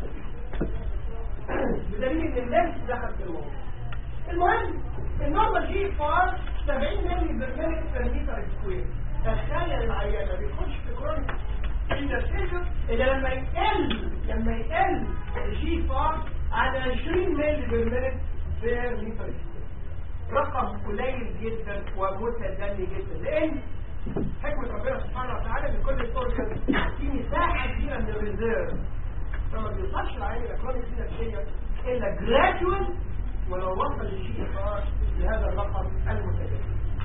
بدليل ان اللمس دخل في الموضوع المهم النورمال جي فار 70 مللي برميل متر سكوير تخيل العيان ما بيخش في كرونيك اندستريشن الا لما يقل لما يقل الجي فار على 20 مللي برميل بير متر سكوير رقم قليل جدا ومتدني جدا لان حكمة ربنا سبحانه وتعالى ان كل الاورجن في مساحة كبيرة من الريزيرف فما بيوصلش العين الى كرونيك اندستريشن الا جراديوال ولو وصل الشيء خلاص لهذا الرقم المتجدد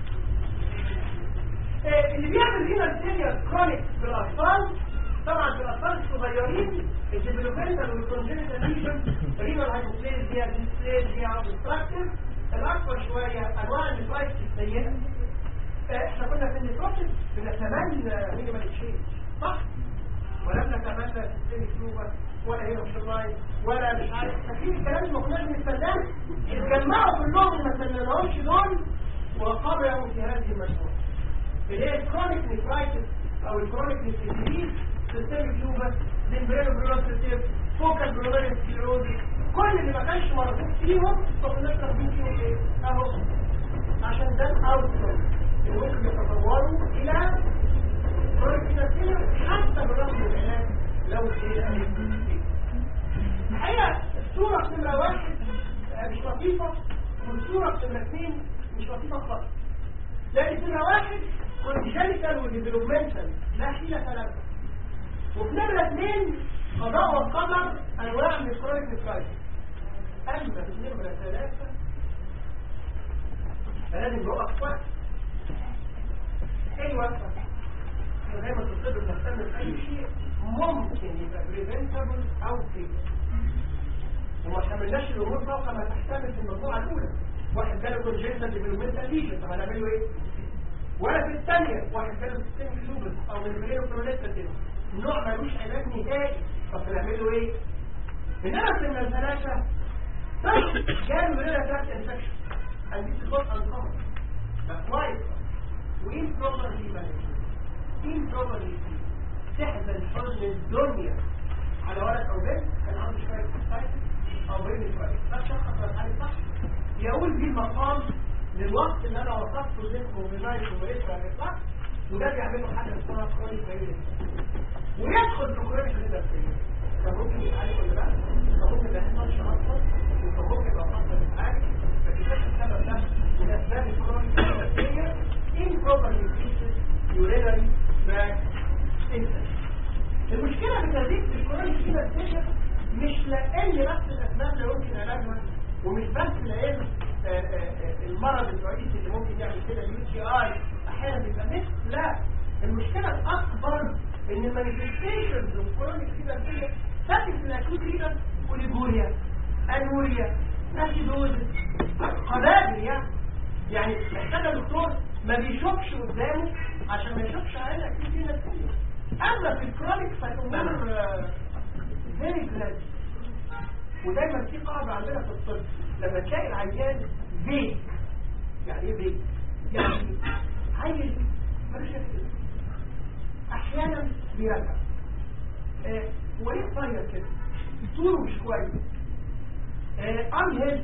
اللي بيعمل هنا السيريا كرونيك في الاطفال طبعا في الاطفال الصغيرين الديفلوبمنتال والكونجنتال ليجن رينال هايبوبليزيا ديسبليزيا اوبستراكتيف الاكبر شويه انواع النفايس السيئه احنا كنا في النيكروتيك بنتمنى مينيمال تشينج صح ولم نتمنى سيستميك لوبر ولا هيرو شراي ولا مش عارف فاكرين الكلام اللي ما كناش بنستناه اتجمعوا كلهم اللي ما استناناهمش دول وقبلوا في هذه المجموعه اللي هي الكرونيك نيفرايتس او الكرونيك نيفرايتس سيستميك لوبر ديمبريرو بروستيف فوكال بروبيريس سكليروزي كل اللي ما كانش مربوط فيهم فكنا بناخدين فيهم ايه؟ اهو عشان ده الاوتكم اللي ممكن يتطوروا الى كرونيك نيفرايتس حتى بالرغم من العلاج لو ايه الحقيقة الصورة في نمرة واحد مش لطيفة والصورة في نمرة اثنين مش لطيفة خالص لكن في نمرة واحد كونجنتال وديفلوبمنتال لا حيلة ثلاثة وفي نمرة اثنين قضاء والقدر انواع من الكرونيك نفرايتس اما في نمرة ثلاثة فلازم نقف وقت ايه وقفة زي ما تطلب نهتم بأي شيء ممكن يبقى بريفنتبل او فيبل وما حملناش الامور فوق ما تحتمل في المجموعه الاولى واحد جاله كونجنتال ديفلوبمنتال ليجن طب هنعمل له ايه ولا في الثانيه واحد جاله سيستميك لوبس او من بريو كرونيتال نوع ملوش علاج نهائي طب هنعمل له ايه انما في الثلاثه جاله ريلا تاك انفكشن and this is not uncommon that's why وimproperly managed improperly تحزن حزن الدنيا على ولد او بنت كان عنده شويه حساسيه او بين شويه ده شخص الحالي صح يقول دي المقام للوقت اللي انا وصفته لكم بمالك وبريك ولا وده بيعمل له حاجه اسمها كرونيك فايروس ويدخل في كرونيك الانفكشن كان ممكن يتعالج ولا لا كان ممكن ما يحصلش اصلا وكان ممكن يبقى اصلا يتعالج فكده السبب ده من اسباب الكرونيك الانفكشن improper nutrition urinary tract المشكلة بتزيد في الكورونيك فيبر مش لان بس الاسباب لا يمكن علاجها ومش بس لان المرض الرئيسي اللي ممكن يعمل كده اليو تي اي احيانا بيبقى مش لا المشكلة الاكبر ان المانيفستيشنز اوف كورونيك فيبر تاتي في الاكوت فيبر اوليجوريا انوريا اسيدوزس قبائل يعني يعني محتاجه دكتور ما بيشوفش قدامه عشان ما يشوفش علينا اكيد فينا الدنيا اما في الكرونيك فالامور فيري جراد ودايما في قاعده عندنا في الطب لما تلاقي العيان فيك يعني ايه فيك يعني عيل بيرجع آه، وليه قصير كده طوله مش كويس ان هيلث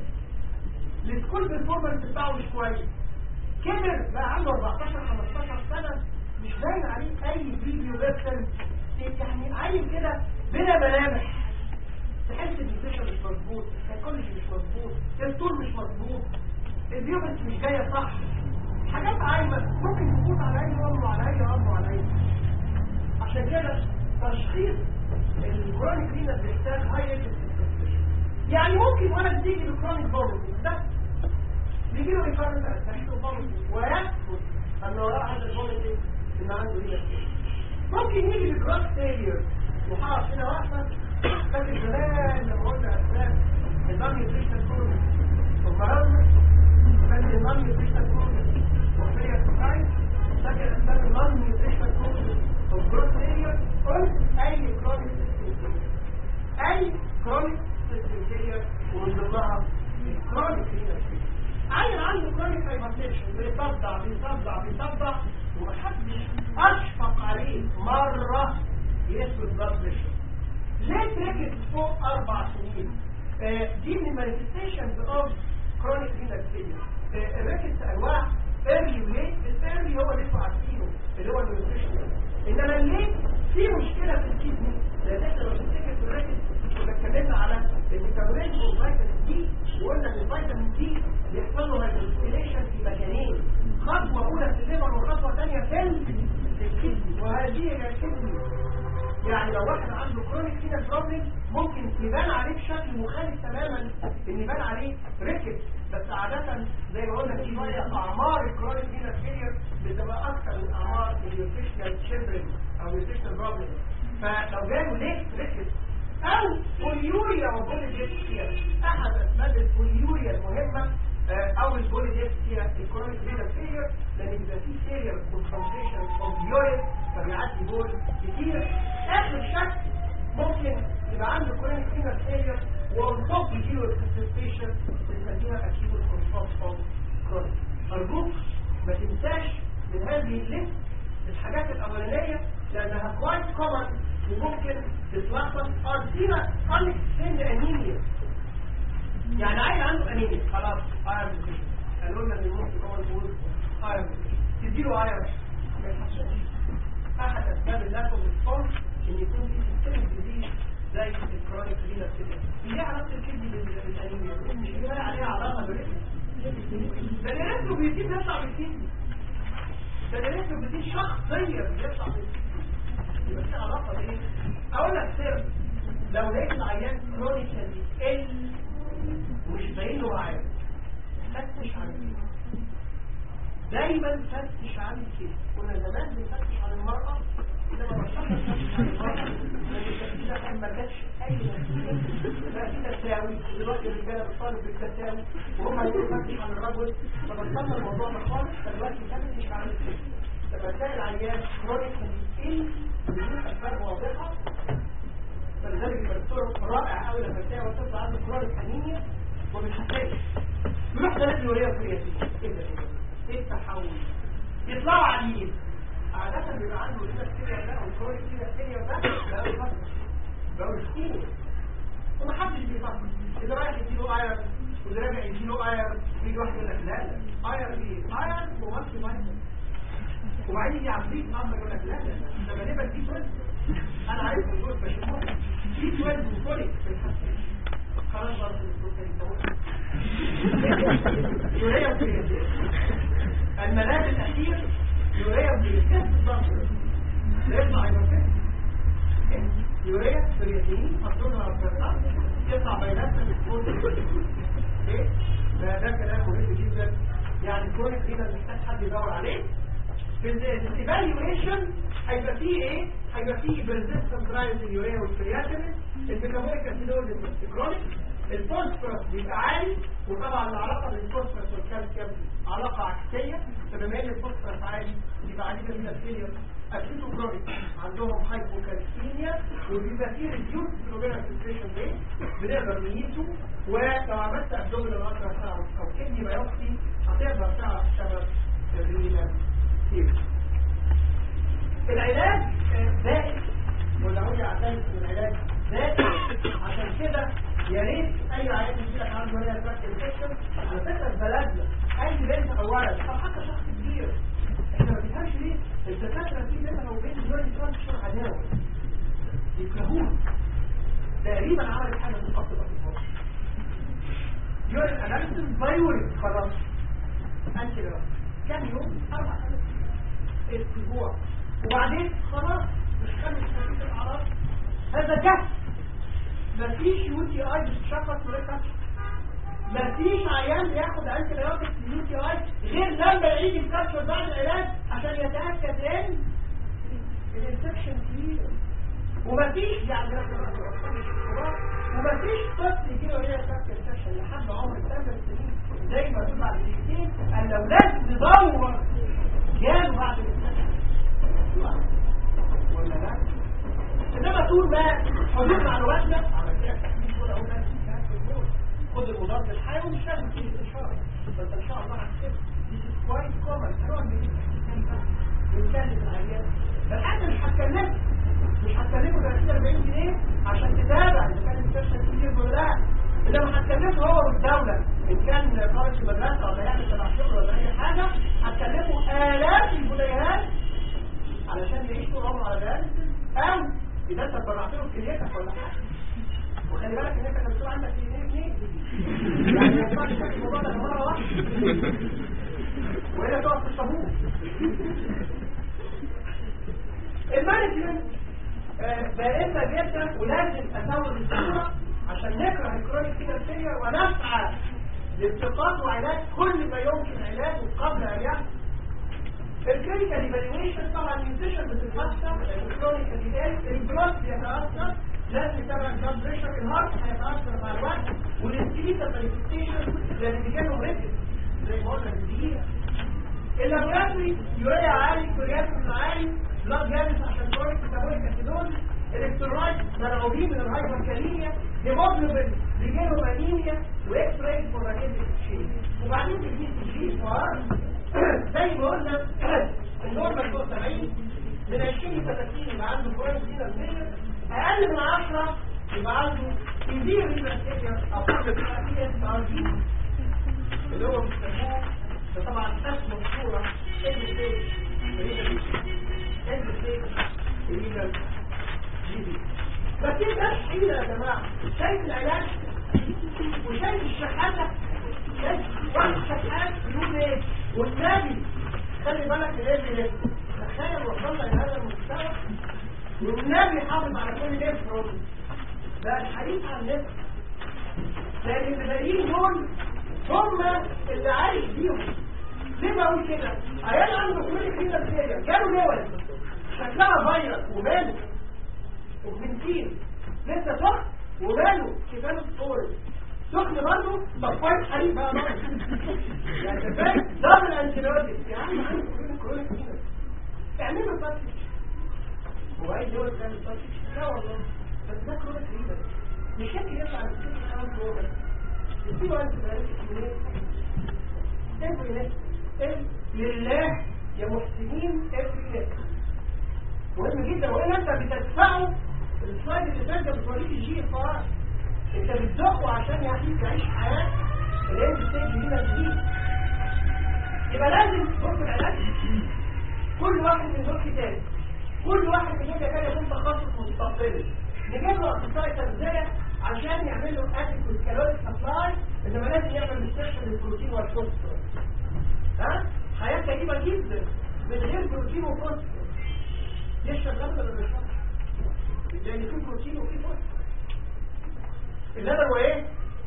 السكول بيرفورمانس بتاعه مش كويس كبر بقى عنده 14 15 سنه مش باين عليه اي فيديو بيرسل يعني عيل كده بلا ملامح تحس ان الفيشن مش مظبوط السايكولوجي مش مظبوط الطول مش مظبوط البيوبس مش جايه صح حاجات عايمه ممكن تفوت على اي امر وعلى اي امر وعلى اي عشان كده تشخيص الكرونيك رينال بيحتاج هاي يعني ممكن ولد تيجي بكرونيك بورد ده بيجي له ريفرنس تحت البورد ويثبت ان وراء هذا البورد ان عنده رينال ممكن يجي بكروس فيلير وحاط هنا واحده فاكر زمان لما قلنا اسباب النون نيوتريشنال كورنر وقررنا فاكر النون نيوتريشنال كورنر وفيا ساينس فاكر اسباب النون نيوتريشنال كورنر وكروس فيلير قلت اي كرونيك سيستم اي كرونيك سيستم ومن ضمنها الكرونيك رينال عيل عنده كرونيك هايبرتنشن بيصدع بيصدع بيصدع ومحدش اشفق عليه مرة يثبت بلاد بريشر ليه تركز فوق اربع سنين آه دي من المانيفستيشنز اوف كرونيك رينال فيلير الريكس انواع ايرلي وليت الايرلي هو اللي انتوا عارفينه اللي هو النيوتريشن انما الليت في مشكله في الكيدني لان احنا لو تفتكر في الريكس كنا اتكلمنا على الميتابوليزم والفيتامين دي وقلنا ان الفيتامين دي بيحصل له هايدروسيليشن في مكانين خطوه اولى في الليفر وخطوه ثانيه في الكدني وهذه هي الكدني يعني لو واحد عنده كرونيك فينا بروبلم ممكن يبان عليه بشكل مخالف تماما ان يبان عليه ريكت بس عادة زي ما قلنا في شوية اعمار الكرونيك فينا فيلير بتبقى اكثر من اعمار النيوتريشنال تشيلدرن او نيوتريشنال بروبلم فلو جاله ليه ريكت او بوليوريا وبوليديبسيا احد اسباب البوليوريا المهمة او البوليديبسيا الكرونيك فينا فيلير لان بيبقى فيه فيلير كونسنتريشن اوف يورين فبيعدي بول كتير اخر شكل ممكن يبقى عنده كرونيك فينا فيلير وانطب يجيله الكونسنتريشن بنسميها اكيوت كونسنتريشن كرونيك ارجوك ما تنساش من هذه الليست الحاجات الاولانيه لانها كويس كومن وممكن تتلخبط ارضينا انكستند انيميا يعني عيل عنده انيميا خلاص ايرون قالوا لنا ان ممكن كمان تقول ايرون تديله ايرون ما يحصلش احد اسباب اللاك اوف ريسبونس ان يكون في سيستم جديد زي الكرونيك رينا كده ليه علاقه الكدني بالانيميا مش هي عليها علاقه بالريتم ده الريتم بيزيد بيطلع من الكدني ده الريتم بيزيد شخصيه بيطلع من الكدني يبقى في علاقه بايه اقول لك سر لو لقيت العيان كرونيكالي ال ومش باين له عارف فتش على كده دايما فتش عن كده كنا زمان بنفتش عن المرأة لما بشرنا نفتش عن المرأة لأن التفتيش كان ما جاتش أي نتيجة بقى في تساوي دلوقتي الرجالة بتطالب بالتساوي وهم هيقولوا فتش عن الرجل فبطلنا الموضوع ده خالص فدلوقتي فتش عن الكده لما تلاقي العيان كرونيك ايه بدون أسباب واضحة فلذلك يبقى الدكتور رائع قوي لما تلاقي وصلت عنده كرونيك انيميا وما بيتحسنش يروح ده لازم يوريها كرياتين ايه ده ايه التحول يطلعوا عاليين عادة بيبقى عنده لينا السيريا ده او الكرونيك لينا السيريا ده بقى فترة بقى مسكين ومحدش بيفكر اذا رايح يديله ايرن واذا راجع يديله ايرن يجي واحد يقول لك لا لا ايرن ايه ايرن ومالتي فيتامين وبعدين يجي عفريت امر يقول لك لا لا ده غالبا دي تويل انا عارف الدكتور بشوفه دي تويل وفوليك بتحسن خلاص برضه الدكتور يوريا وكرياتين الملاذ الاخير يوريا وكرياتين بالضبط يطلع يبقى يوريا كرياتين حطونا على الكرتون يطلع بيناتنا بالكود ايه ده ده كلام مهم جدا يعني كويس كده محتاج حد يدور عليه في الايفالويشن هيبقى فيه ايه هيبقى فيه بيرزيستنت رايز اليوريا والكرياتين البيكاموريك اسيدوز الكرونيك الفوسفورس بيبقى عالي وطبعا العلاقه بين الفوسفورس والكالسيوم علاقه عكسيه فبما ان الفوسفورس عالي يبقى عليه من الفيلير اكيدو كرونيك عندهم هايبوكالسيميا وبيبقى فيه ريديوس جلوبيرال فلتريشن ريت بنقدر نقيسه ولو عملت ابدومينال الترا ساوند او كدني بايوبسي هتقدر تعرف سبب الرينال فيلير العلاج بائس كده يا ريت اي عيان يجي لك عنده هنا تراك انفكشن على فكره في بلدنا اي بنت او ولد او حتى شخص كبير احنا ما بنفهمش ليه الدكاتره في بنت او بنت دول ترانسفير عداوه يكرهوه تقريبا عملت حاجه في الخط ده يورين اناليسيس بايورين خلاص انت بقى كام يوم اربع اسبوع وبعدين خلاص مش خمس خمس الاعراض هذا جهل مفيش يو تي اي بتشخص مريض مفيش عيان بياخد انتي بايوتكس يو تي اي غير لما يعيد الكبسول بعد العلاج عشان يتاكد ان الانفكشن كبير ومفيش يعني ومفيش طفل يجي له هنا كابتن انفكشن لحد عمر 8 سنين زي ما تقول بعد دقيقتين قال لو لازم ندور جاله بعد الانفكشن ولا لا انما طول ما حدود معلوماتنا على كده التحليل كله اهو ناس خد المضاد الحيوي ومش لازم تيجي استشاره بس ان شاء الله هتكتب كويس كومن هنقعد نتكلم العيان بل حتى مش هتكلمه مش هتكلمه 30 40 جنيه عشان تتابع اذا كان السيشن كتير ولا لا انما هتكلمه هو والدوله ان كان خارج المدرسه ولا يعمل تبع شغل ولا اي حاجه هتكلفه الاف الجنيهات علشان يعيش طول عمره على ذلك او اذا انت اتبرعت له كليتك ولا حاجه وخلي بالك ان انت كان مسؤول عنك في اثنين اثنين يعني ما ينفعش تاخد الموضوع ده مره واحده والا تقف في الصابون المانجمنت بائسه جدا ولازم اسوي الصوره عشان نكره الكرونيك فينانسيه ونسعى لابتقاط وعلاج كل ما يمكن علاجه قبل ان يحصل الكلينيكال ايفالويشن طبعا النيوتريشن بتتاثر الكرونيكال البلاد بيتاثر لازم يتابع البلاد بريشر الهارت هيتاثر مع الوقت والسكيليتال مانيفستيشن لان بيجي لهم ريتم زي ما قلنا بالدقيقه اللابوراتوري يوريا عالي كرياتين عالي بلاد جامس عشان كرونيك ميتابوليك اسيدوز الكترولايت مرعوبين من الهايبركاليميا هيموجلوبين بيجيلهم انيميا واكس راي فورانيز اكسشينج وبعدين بيجي تشخيص زي ما قلنا النورمال فوق 70 من 20 ل 30 يبقى عنده كويس كده اقل من 10 يبقى عنده كبير من البكتيريا او ار دي اللي هو بيسموه ده طبعا اسمه مشهوره اند ستيج اند ستيج رينال جيبي بس دي مش حيلة يا جماعه شايف العلاج وشايف الشحاته شايف واحد شحات يقول ايه والنبي خلي بالك من ايه اللي تخيل وصلنا لهذا المستوى والنبي حافظ على كل نفس ده الحديث عن نفس لان البدائيين دول هم اللي عايش بيهم ليه بقول كده عيال عنده كل كده كده كانوا لول شكلها فيروس وماله وبنتين لسه سخن وماله كفاله ستورج سخن برضه طب كويس حريق بقى مرة يعني فاهم دبل انتيبيوتيك يا عم عنده كل كرونيك كده اعملوا باتش هو اي دول كان باتش لا والله بس ده كرونيك كده مش شكل يطلع على السكين كمان كرونيك يسيبوا انتيبيوتيك منين لله يا محسنين افريقيا مهم جدا والا انت بتدفعه السلايد اللي فات ده بتوريك الجي اف ار انت بتزقه عشان يعيش يعيش حياه الاند ستيج هنا جديد يبقى لازم تبص العلاج كل واحد من دول كتاب كل واحد من دول كان يكون تخصص مستقل نجيب له اخصائي تغذيه عشان يعمل له ادكوت كالوري سبلاي انما لازم يعمل مستشفى للبروتين والفوسفور ها حياه كريمه جدا من غير بروتين وفوسفور يشرب لبن ولا ما يشربش لان فيه بروتين وفيه فوسفور اللبن هو ايه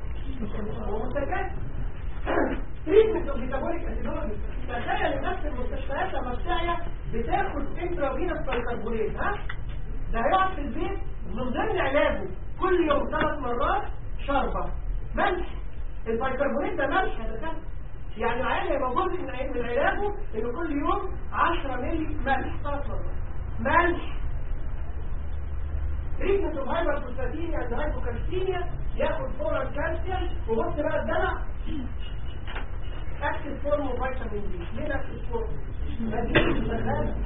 هو منتجات تريتمنت اوف ميتابوليك اسيدوزيس تخيل الناس المستشفيات لما بتاعي بتاخد انترافينوس بايكربونات ها ده هيقعد في البيت من ضمن علاجه كل يوم ثلاث مرات شربة ملح البيكربونات ده ملح يا دكاتره يعني العيال هيبقى جزء من من علاجه انه كل يوم 10 مللي ملح ثلاث مرات ملح تريتمنت اوف هايبربروستاتينيا عند هايبوكالسيميا ياخد فورا كالسيوم وبص بقى الدلع اكتف فورم وفيتامين دي ليه اكتف فورم؟ مدينة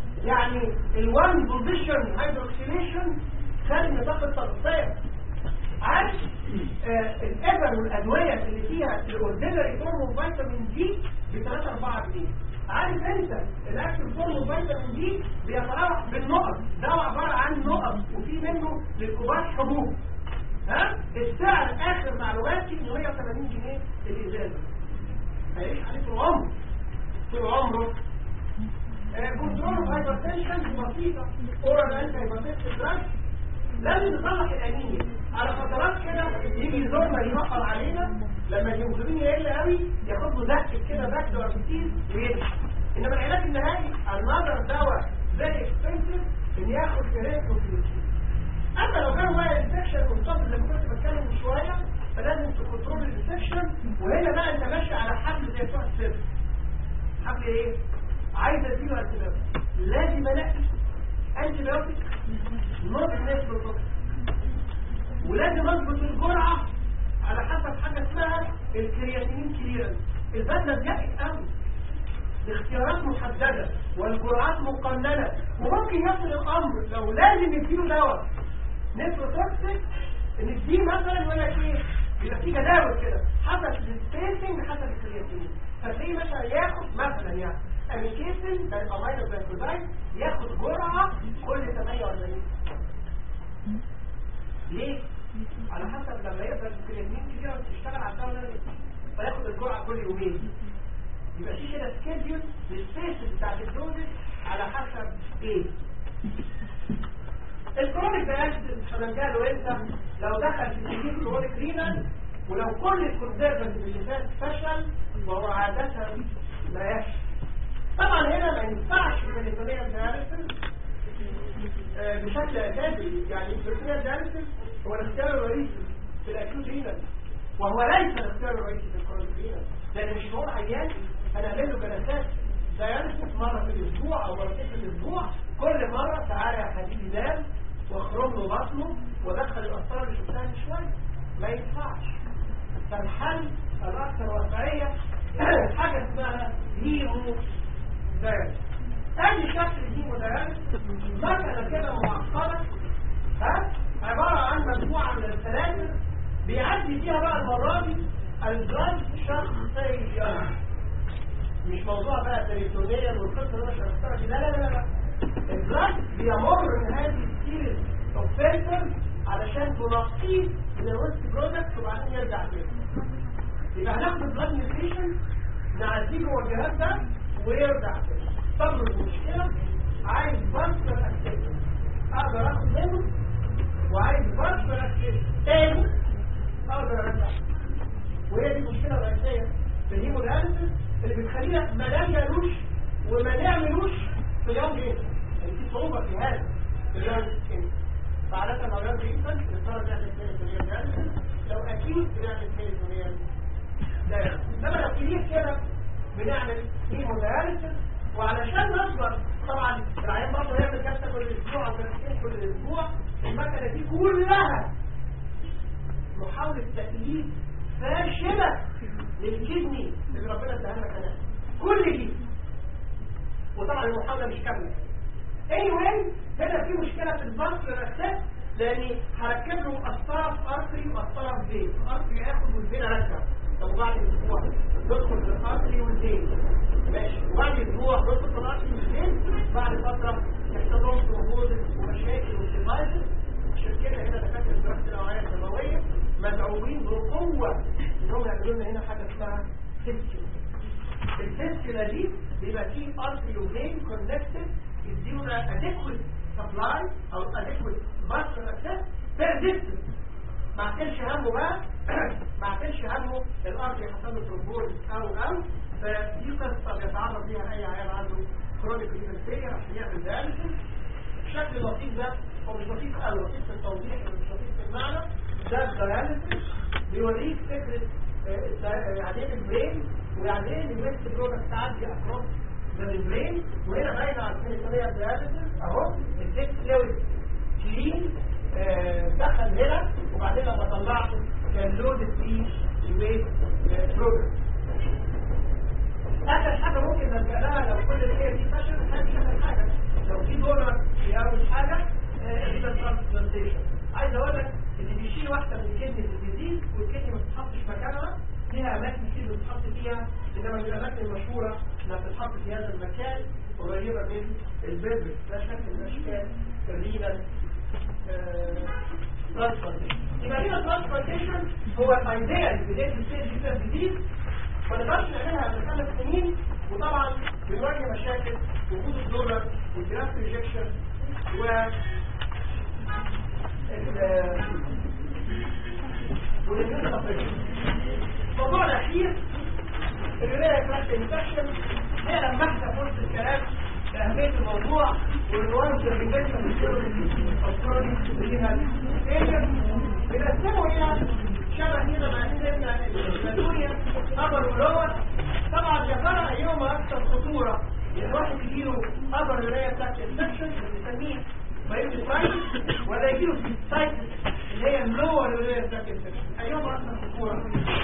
يعني الوان بوزيشن هيدروكسيليشن خارج نطاق التغطية عن الابر والادويه اللي فيها الاوردينري فورم فيتامين دي ب 3 4 جنيه عارف انت الاكل فورم فيتامين دي بيتراوح بالنقط ده عباره عن نقط وفي منه للكبار حبوب ها السعر اخر معلوماتي انه 180 جنيه الازازه هيعيش عليه طول عمره طول عمره كنترول هايبرتنشن بسيطه اورال انت هايبرتنشن دراج لازم نصلح الانيميا على فترات كده يجي يزورنا ينقل علينا لما الهيموجلوبين يقل قوي ياخد له دق كده دق دورتين ويمشي انما العلاج النهائي النظر دواء فيري اكسبنسيف ان ياخد كرياتين اما لو كان بقى انفكشن منتظم زي ما كنت بتكلم من شويه فلازم تكنترول الانفكشن وهنا بقى انت ماشي على حبل زي بتوع السيرف حبل ايه؟ عايز اديله انتي لازم الاقي انتي بايوتيك نوت نيفروتوكسين ولازم اظبط الجرعه على حسب حاجه اسمها الكرياتينين كليرنس البدله دقيق قوي الاختيارات محدده والجرعات مقننه وممكن يصل الامر لو لازم يديله دواء نيفروتوكسيك نديه مثلا ولا ايه يبقى في جداول كده حسب السبيسنج حسب الكرياتينين فتلاقيه مثلا ياخد مثلا يعني اميكيسن ده الامينو جلايكوزايد ياخد جرعه كل 48 ليه؟ على حسب لما يقدر الكرياتين كتير تشتغل على الدواء ده فياخد الجرعه كل يومين يبقى في كده سكيدول للسبيس بتاعت الدوزج على حسب ايه؟ الكرونيك داياليسيس هنرجع انت لو دخل في الجديد كرونيك رينال ولو كل الكونسيرفنت اللي فات فشل وهو عاده لا يفشل طبعا هنا ما ينفعش في البريتونيال داياليسيس بشكل اساسي يعني البريتونيال داياليسيس هو الاختيار الرئيسي في الاكيوت رينال وهو ليس الاختيار الرئيسي في الكرونيك رينال لان مش هو عيان هنعمل له جلسات داياليسيس مره في الاسبوع او مرتين في الاسبوع كل مره تعالى يا حبيبي نام واخرم له بطنه ودخل الاسرار اللي شفتها من شويه ما ينفعش فالحل الاكثر واقعيه حاجه اسمها هيمو داياليسيس اي شكل هيمو داياليسيس مثلا كده معقده ها عباره عن مجموعه من السلاسل بيعدي فيها بقى المره دي الجراند شخصيه مش موضوع بقى تريتونيا والقصه اللي انا شرحتها دي لا لا لا لا الجراند بيمر من هذه السيريز اوف فلتر علشان تنقيه من الويست برودكت وبعدين يرجع تاني يبقى هناخد البلاد نيوتريشن نعديه جوه الجهاز ده ويرجع تاني طب المشكله عايز بارسل اكتيفيتي اقدر اخد منه وعايز بارسل اكتيفيتي تاني اقدر ارجع وهي دي المشكله الرئيسيه في الهيمودياليسيس اللي بتخلينا ما نعملوش وما نعملوش في اليوم جيد يعني في صعوبه في هذا في اليوم جيد فعادة لو يوم جيد نضطر نعمل ثاني في اليوم دياليسيس لو اكيد بنعمل ثاني في اليوم دياليسيس انما لو كبير كده بنعمل هيمودياليسيس وعلشان نصبر طبعا العيان برضه يعمل جلسه كل اسبوع او جلستين كل اسبوع المكنه دي كلها محاولة تأليف فاشلة للكدني اللي ربنا اداها لك انا كل دي وطبعا المحاولة مش كاملة anyway هنا في مشكلة في البنك للأساس لأني هركب له أطراف أرتري وأطراف فين الأرتري ياخد والفين أركب طب بعد أسبوع ندخل في الأرتري والفين ماشي وبعد أسبوع ندخل في الأرتري والفين بعد فترة يحصل لهم ترومبوزس ومشاكل وسيفايتس عشان كده هنا دكاتره الدراسه الاوعيه الدمويه مدعوين بقوه ان هم يعملوا لنا هنا حاجه اسمها سيستم السيستم دي بيبقى فيه ارتري وفين كونكتد يديونا اديكويت سبلاي او اديكويت ماستر اكسس بير ديستنس ما عقلش همه بقى ما عقلش همه الارتري حصل له ترومبوز او او فدي قصه بيتعرض ليها اي عيان عنده كرونيك ريفرسيه عشان يعمل دايلسيس الشكل اللطيف ده هو مش لطيف قوي لطيف في التوضيح مش لطيف في المعنى ده الدياليسيس بيوريك فكره يعني ايه البرين ويعني ايه الويست برودكت تعدي اكروس ذا البرين وهنا باينه على الكيميائيه الدياليسيس اهو السكس فلويد كلين دخل هنا وبعدين لما طلعته كان لود في الويست برودكت اخر حاجه ممكن نلجا لها لو كل الحاجه دي فشلت هذه اخر حاجه لو في دولار في اول حاجه ريبل ترانسبلانتيشن عايز اقول لك اللي بيشيل واحده من البيبل ده شكل من اشكال الرينال ترانسبلانتيشن يبقى هنا ترانسبلانتيشن هو الايديا اللي بدايه الستيج كده جديد ما نقدرش نعملها قبل ثلاث سنين وطبعا بنواجه مشاكل وجود الدولار والجراف ريجكشن و الموضوع الاخير الولايه كلاس انفكشن هي لمحنا في وسط الكلام لأهمية الموضوع والوارد الريجكشن الأفكاري ليها بنقسمه إلى شبه كده مع إن الدنيا أبر ولور طبعا يا ترى أيهما أكثر خطورة الواحد يجيله أبر ولاية بتاعت انفكشن بنسميه بايوتيفايتس ولا يجيله سيتايتس اللي هي اللور ولاية بتاعت انفكشن أيهما أكثر خطورة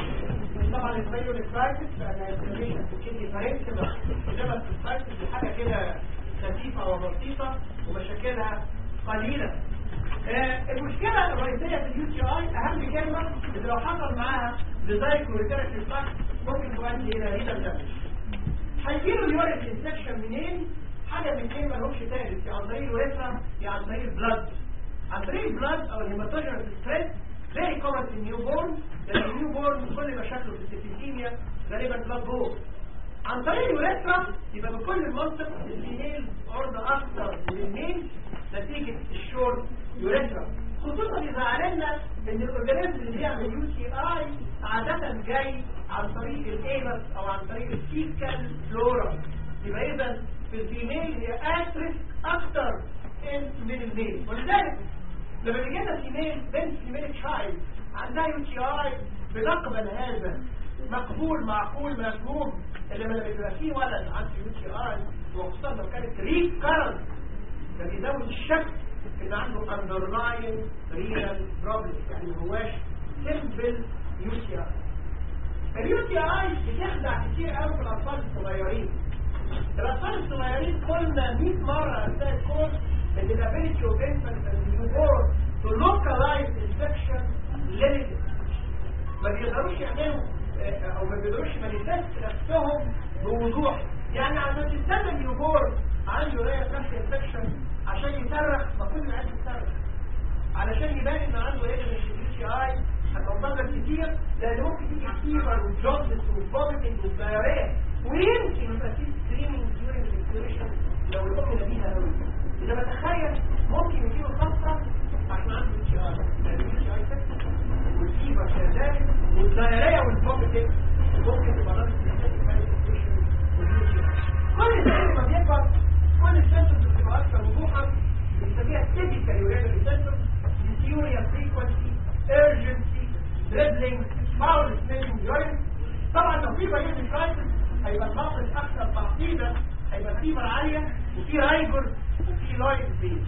طبعا البايوتيفايتس أنا انفلاميشن في كل ديفرنس انما السيتايتس دي حاجة كده خفيفة وبسيطة ومشاكلها قليلة آه المشكلة الرئيسية في اليو تي اي اهم كلمة اللي لو حصل معاها لذلك وريتيرك الفلاكس ممكن تؤدي الى هيدا دامج هيجيله اليوريك انفكشن منين؟ حاجة من اثنين مالهمش تالت يا عن طريق الوريثرا يا عن طريق البلاد عن طريق البلاد او الهيماتوجينس ستريس فيري كومن في النيو بورن لان النيو بورن كل مشاكله في السيتيميا غالبا بلاد بورن عن طريق الوريثرا يبقى بكل المنطق الفيميل عرضة أكثر للميل نتيجة الشورت يوريثرا خصوصا إذا علمنا إن الأورجانيزم اللي بيعمل يو تي آي عادة جاي عن طريق الإيلس أو عن طريق الفيكال فلورا يبقى إذا في الفيميل هي أترس أكثر من الميل ولذلك لما بيجينا فيميل بنت فيميل تشايلد عندها يو تي آي بنقبل هذا مقبول معقول مفهوم اللي ما بيبقى فيه ولد عنده يو تي اي وخصوصا لو كانت ريك كارنت ده بيزود الشك ان عنده اندرلاين ريال بروبلم يعني ما هواش سيمبل يو تي اي اليو تي اي بتخدع كتير قوي في الاطفال الصغيرين الاطفال الصغيرين قلنا 100 مره اثناء الكورس ان الابيلتي اوف انفانت اند نيو بورن تو لوكالايز انفكشن ليميتد ما بيقدروش يعملوا او ما بيقدروش مانيفست نفسهم بوضوح يعني عشان تستنى النيوبورن عنده رئه نفس انفكشن عشان يصرخ ما كل عايز يصرخ علشان يبان ان عنده ايه من الشي اي هتنتظر كتير لان ممكن تيجي فيبر وجوندس وفوميتنج والدايريه ويمكن يبقى في ستريمنج ديورنج الانفكشن لو الام نبيها قوي اذا بتخيل ممكن يجيله خطه عشان عنده شي اي يعني الشي اي والفيبر كذلك والدايريه والفوميتنج ممكن تبقى نفس كل ذلك ما بيكبر كل السنسورز بتبقى اكثر وضوحا بنسميها typical urinary symptoms dysuria frequency urgency dribbling foul smelling urine طبعا لو في بالين كرايسيس هيبقى الضغط اكثر تعقيدا هيبقى الفيبر عاليه وفي رايجر وفي لايت بيز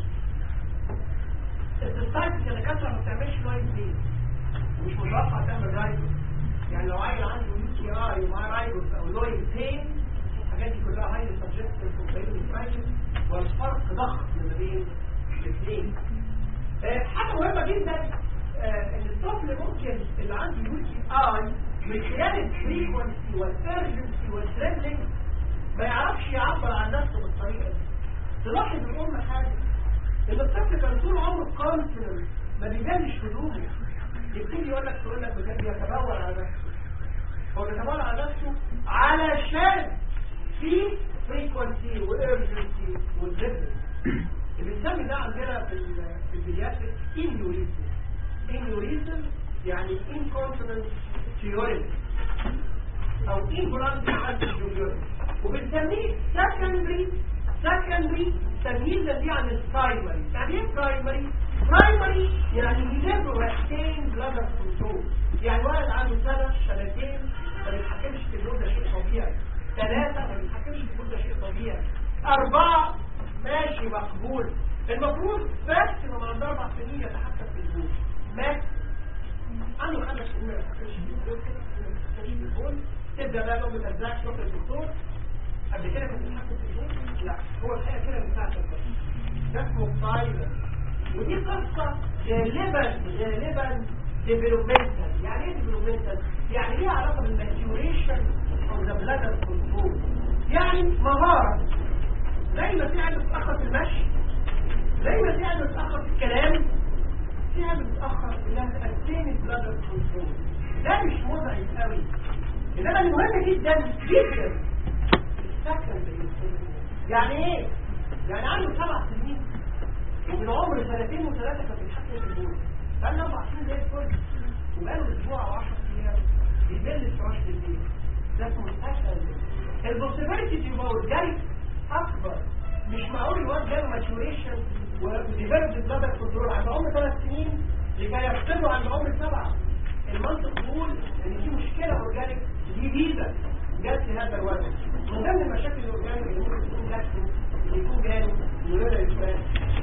السايتس اللي كانت ما بتعملش لايت بيز مش متوقع تعمل رايجر يعني لو عيل عنده يو تي اي ومعاه رايجر او لايت بين الحاجات دي كلها هاي سبجكتيف وبين كرايسيس والفرق ضخم ما بين الاثنين حاجه مهمه جدا ان الطفل ممكن اللي عنده يو تي اي من خلال الفريكونسي والارجنسي والتريبلينج ما يعرفش يعبر عن نفسه بالطريقه دي تلاحظ الام حاجه ان الطفل كان طول عمره كونفدنت ما بيبانش هدومه يبتدي يقول لك تقول لك بجد يتبول على نفسه هو بيتبول على نفسه علشان في فريكونسي وارجنسي والدبل بنسمي ده عندنا في في البياتريك انيوريزم انيوريزم يعني انكونسونانس تيوريزم او انفولانتري وبنسميه سكندري سكندري تمييزا دي عن البرايمري يعني ايه برايمري برايمري يعني بيجيبوا ريحتين بلادر كنترول يعني ولد عنده سنه سنتين ما بيتحكمش في النور ده شيء طبيعي ثلاثه ما بيتحكمش في النور ده شيء طبيعي اربعه ماشي مقبول المفروض بس لما عنده اربع سنين يتحكم في البول مات عنده خمس سنين ما يتحكمش في البول تبدا بقى لو بترجعش تروح للدكتور قبل كده كنت بتحكم في البول لا هو الحقيقه كده من ساعه ده اسمه فايلر ودي قصه غالبا غالبا ديفلوبمنتال يعني ايه ديفلوبمنتال يعني ليها علاقه بالماتيوريشن او ذا بلادر كنترول يعني مهاره زي ما في عيال بتتاخر في المشي زي ما في عيال بتتاخر في الكلام في عيال بتتاخر انها تقدم البلادر كنترول ده مش مزعج قوي انما المهم جدا جدا السكن يعني ايه؟ يعني عنده سبع سنين ومن عمر سنتين وثلاثه كان بيتحكم في البول بقى اربع سنين زي الفل وبقاله اسبوع او 10 ايام بيبل الفراش بالليل ده اسمه السكن البوسيبيليتي تبقى جاي اكبر مش معقول الواد جاله ماتوريشن وديفلوب بلادر كنترول عند عمر ثلاث سنين يبقى يفقده عند عمر سبعه المنطق بيقول ان في مشكله اورجانيك جديده جت في هذا الوزن من ضمن المشاكل الاورجانيك اللي ممكن تكون جات له اللي يكون جاله نوريلا الفران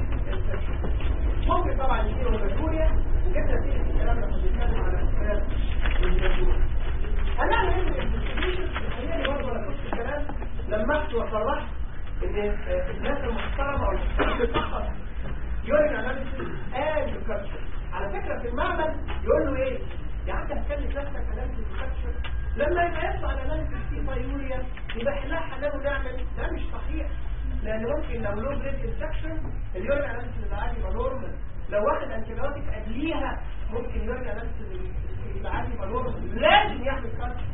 ممكن طبعا يجيله هيماتوريا وجبنا فيه الكلام ده بنتكلم على اسباب الهيماتوريا هنعمل ايه الانفستيجيشن خليني برضه انا كنت الكلام لمحت وصرحت ان الناس المحترمه والمحترمه فقط يورين اناليسيس اند كابتشر على فكره في المعمل يقول له ايه يعني انت هتكلم نفسك اناليسيس كابتشر لما يبقى يطلع الاناليسيس فيه فايوريا يبقى احنا حلال ونعمل ده مش صحيح لان ممكن لو لو بريد انفكشن اليورين اناليسيس العادي يبقى نورمال لو واخد انتيبيوتيك قبليها ممكن اليورين اناليسيس العادي يبقى نورمال لازم يعمل كابتشر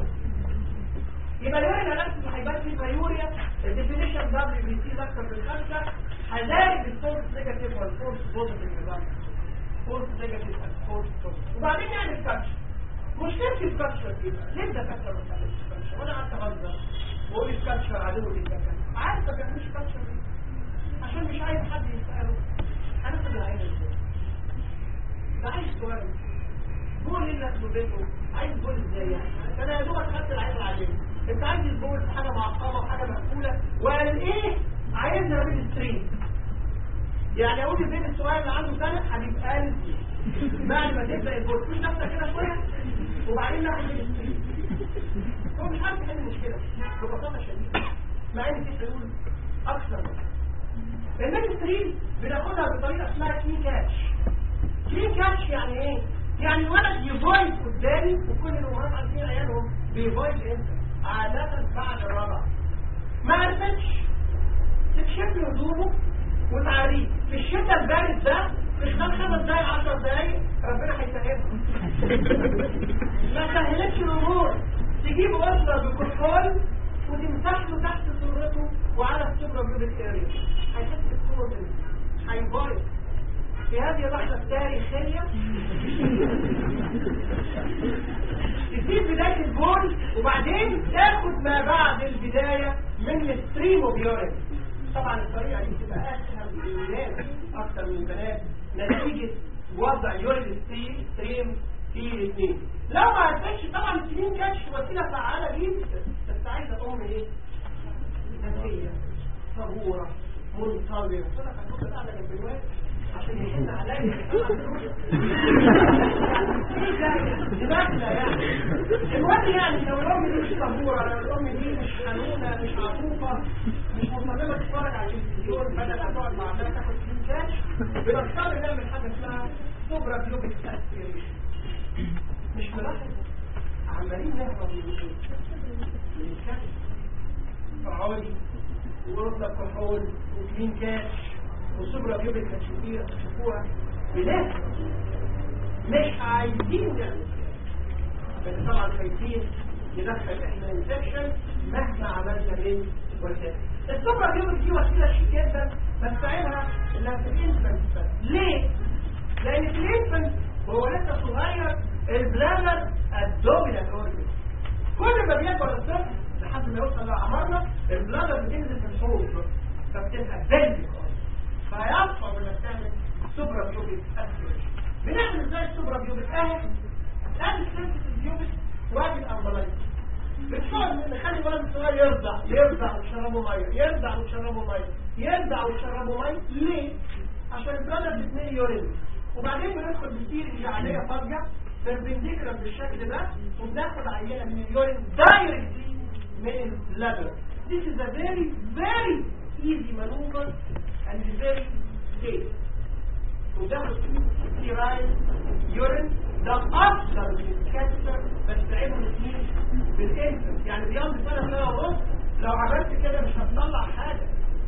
يبقى الورقه نفسه هيبان فيه فيوريا الديفينيشن دبليو بي سي اكتر من خمسه هلاقي الفورس نيجاتيف والفورس بوزيتيف ريزلت فورس نيجاتيف والفورس بوزيتيف وبعدين يعني الكاتشر مشكلتي الكاتشر يبقى ليه ده كاتشر ما بتعملش الكاتشر وانا قعدت اهزر واقول الكاتشر عدو للدكاتره عارف ما بيعملوش كاتشر ليه؟ عشان مش عايز حد يساله هناخد العين ازاي؟ ده عايز سؤال جول اللي اسمه بيته عايز جول ازاي يعني؟ انا يا دوبك خدت العين العاديه انت عايز البول في حاجه معقمه وحاجه مقفوله وقال ايه عايزنا بين ستريم يعني اقول البيت الصغير اللي عنده سنه حبيب قلبي بعد ما تبدا البول مش نفسك كده شويه وبعدين ناخد بين ستريم هو مش عارف يحل المشكله ببساطه شديده مع ان في حلول اكثر البين ستريم بناخدها بطريقه اسمها كلين كاتش كلين كاتش يعني ايه؟ يعني الولد يفايز قدامي وكل الامهات عارفين عيالهم بيفايز امتى؟ عادة بعد الرابع ما عرفتش تكشف له هدومه وتعريه في الشتاء البارد ده مش خلال خمس دقايق عشر دقايق ربنا هيسهلها ما سهلتش الامور تجيب اسره بكحول وتمسح له تحت سرته وعلى السبرة بيوبك اريا هيحس بالصور هيبايظ في هذه اللحظة التاريخية تسيب بداية الجول وبعدين تاخد ما بعد البداية من الستريم وبيورين طبعا الطريقة دي بتبقى أسهل للولاد أكثر من البنات نتيجة وضع يورين ستريم في الاثنين لو ما عرفتش طبعا السنين كاتش وسيلة فعالة جدا بس عايزة أم إيه؟ ذكية صبورة منتظرة صدق هتبقى قاعدة جنب الواد عشان يحن عليا دماغنا يعني الواد يعني لو الام دي مش صبوره لو الام دي مش حنونه مش عطوفه مش مصممه تتفرج على التلفزيون بدل ما تقعد مع عمالة تاخد سكين كاش بنضطر نعمل حاجه اسمها سوبرا بيوبك اسبيريشن مش ملاحظ عمالين نهرب من ايه؟ من الكاش فعالي ورطة كحول وكلين كاش والصبرة بيوبك هتشوفيها تشوفوها بناس مش عايزين نعمل بس طبعا خايفين ندخل احنا انفكشن مهما عملنا من وسائل الصبرة بيوبك دي وسيلة شيك جدا بستعملها انها في الانفنت بس ليه؟ لان في الانفنت وهو لسه صغير البلانر الدومينانت اورجن كل ما بيكبر الطفل لحد ما يوصل لاعمارنا البلانر بتنزل في الحوض فبتبقى بلد فيصعب انك تعمل سوبرا بيوبيك اسبريشن بنعمل ازاي السوبرا بيوبيك اهي ادي سنسيتيف بيوبيك وادي الامبلايز بتقعد نخلي الولد الصغير يرضع يرضع وتشربه ميه يرضع وتشربه ميه يرضع وتشربه ميه ليه؟ عشان البلد بتميل يورين وبعدين بندخل بالسيرنج عاديه فاضيه بيربنديكولار بالشكل ده وبناخد عينه من اليورين دايركتلي من البلادر This is a very very easy maneuver and very safe وده ستيرايل يورين ده افضل من الكاتسر بستعمله الاثنين بالانفنت يعني بيقضي سنه سنه ونص لو عملت كده مش هتطلع حاجه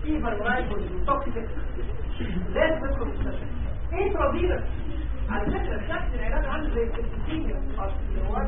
فيبر رايبوز توكسيك لازم ندخل المستشفى ايه ترابيلك على فكره شكل العلاج عامل زي السيستيميا اللي هو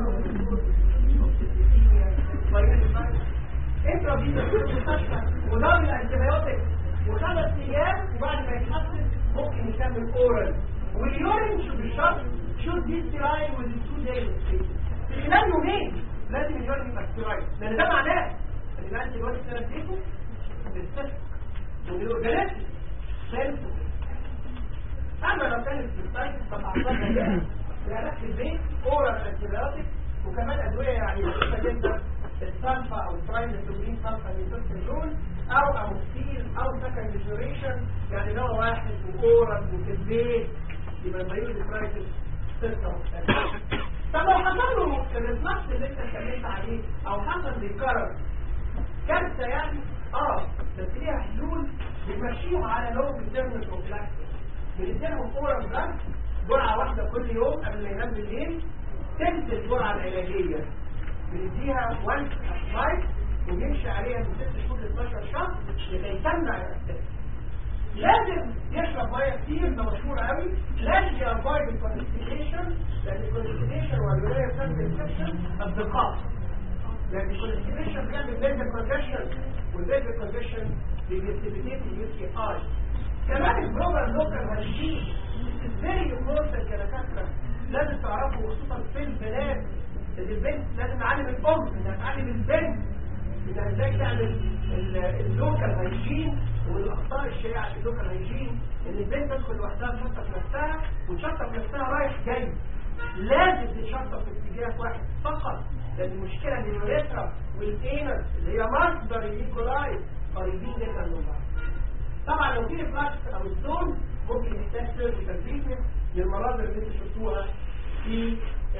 انت ربينا في المستشفى ونعمل انتبيوتك وخمس ايام وبعد ما يتحسن ممكن يكمل اورال واليورين شو بالشرط شو دي سترايل والتو دايز في خلال يومين لازم اليورين يبقى سترايل لان ده معناه ان يبقى انت الوقت اللي اديته بالسيستم والاورجانيزم سيلف اما لو كانت السايت طبعا العلاج في البيت اورال انتبيوتك وكمان ادويه يعني بسيطه جدا السلفا او الترايميثوبين سلفا نيتروفيرون او اموكسيل او سكند جنريشن يعني دواء واحد واورال وفي البيت يبقى البيولوجي برايتس ستة مختلفة طب لو حصل له الريفلكس اللي انت اتكلمت عليه او حصل بيكرر كارثة يعني اه بس ليها حلول بتمشيهم على لو تيرم بروفلاكسس بنديلهم اورال دراج جرعة واحدة كل يوم قبل ما ينام بالليل تلت الجرعة العلاجية بنديها وانس لايف وبيمشي عليها من 6 شهور ل 12 شهر لكي تمنع الاساس لازم يشرب ميه كتير ده مشهور قوي لازم يافايد الكونستيبيشن لان الكونستيبيشن والولايه بسبب الانفكشن اصدقاء لان الكونستيبيشن بيعمل بيلد كونجكشن والبيلد كونجكشن بيجستيبيتيت اليو تي اي كمان البروجرام لوكال هاشيم فيري امبورتنت يا دكاتره لازم تعرفوا خصوصا في البنات ان البنت لازم تعلم الام انها تعلم البنت انها ازاي تعمل اللوكال هايجين ومن الاخطاء الشائعه في اللوكال هايجين ان البنت تدخل لوحدها تشطف نفسها وتشطف نفسها رايح جاي لازم تتشطف في اتجاه واحد فقط لان المشكله ان اليوريثرا والانس اللي هي مصدر الايكولاي قريبين جدا من بعض طبعا لو في فلاكس او ستون ممكن يحتاج سيرجيكال تريتمنت للمناظر اللي انتم شفتوها في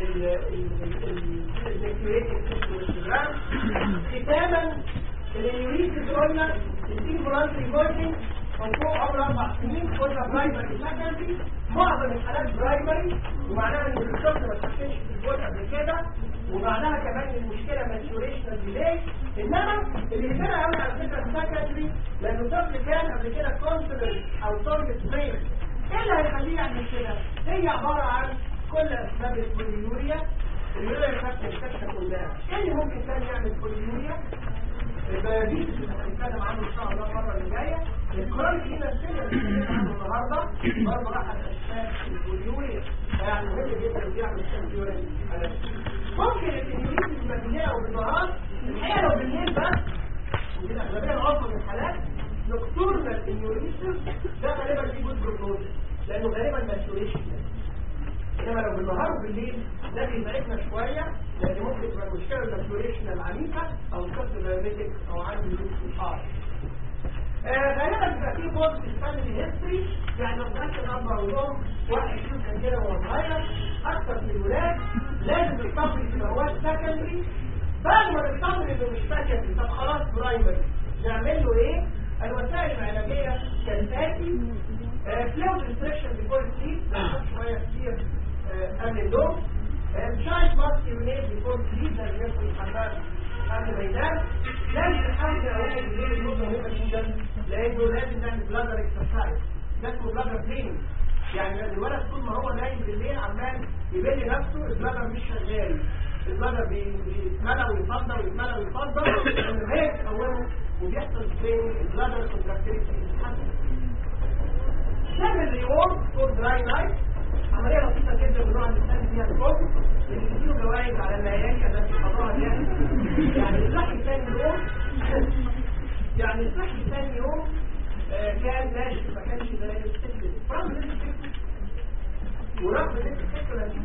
ختاما اليوريسيس قلنا الانفولانتري فورتنج فوق عمر اربع سنين قلنا برايمري سكندري معظم الحالات برايمري ومعناها ان الطفل ما تحسنش في الجول قبل كده ومعناها كمان ان المشكله ماتيوريشنال ديلي انما اللي يهمنا قوي على فكره السكندري لانه الطفل كان قبل كده كونسلر او تارجت ميل ايه اللي هيخليه يعمل كده؟ هي عباره عن كل اسباب البوليوريا اليوريا يفكر الكشف كلها ايه اللي ممكن كان يعمل بوليوريا البيابيت اللي هنتكلم عنه ان شاء الله المره اللي جايه الكرونيك هنا السنه اللي بنتكلم عنه النهارده برضه راح اسباب البوليوريا يعني مهم جدا بيعمل سنتيوريا ممكن الانيوريز المبنيه وبالنهار الحقيقه لو بالليل بس ودي الاغلبيه العظمى من الحالات نكتورنال انيوريسيس ده غالبا فيه جود بروجنوز لانه غالبا ماتوريشن انما لو بالنهار وبالليل ده بيبعدنا شويه لان ممكن تبقى المشكله الماتوريشن العنيفه او الطفل دايابيتك او عنده لوكس ار غالبا بيبقى فيه بوست في الفاميلي هيستوري يعني لو كانت الاب او الام واحد فيهم كان كده وهو صغير اكثر من الولاد لازم الطفل يبقى هو سكندري بعد ما نطمن انه مش سكندري طب خلاص برايمري نعمل له ايه؟ الوسائل العلاجيه كالاتي فلويد ريستريكشن بيفور سليب شويه كتير قبل النوم شايف ماسك يونيت بيفور سليب لازم يدخل الحمام قبل ما ينام لازم نحاول نقوم بالليل النقطه مهمه جدا لانه لازم نعمل بلادر اكسرسايز ده اسمه بلادر بليننج يعني الولد طول ما هو نايم بالليل عمال يبني نفسه البلادر مش شغال البلادر بيتملى ويفضل ويتملى ويفضل لما هي تقومه وبيحصل فين البلادر كونتراكتيفيتي بتتحسن نعمل ريورد فور دراي نايت عمليه بسيطه جدا بنوع نستخدم فيها الفوق اللي بتديله جوائز على المعيشه ده في قضاء يعني يعني الصحي ثاني يوم يعني الصحي ثاني يوم آه كان ماشي ما كانش زي السكر رغم ان السكر ورغم ان السكر لازم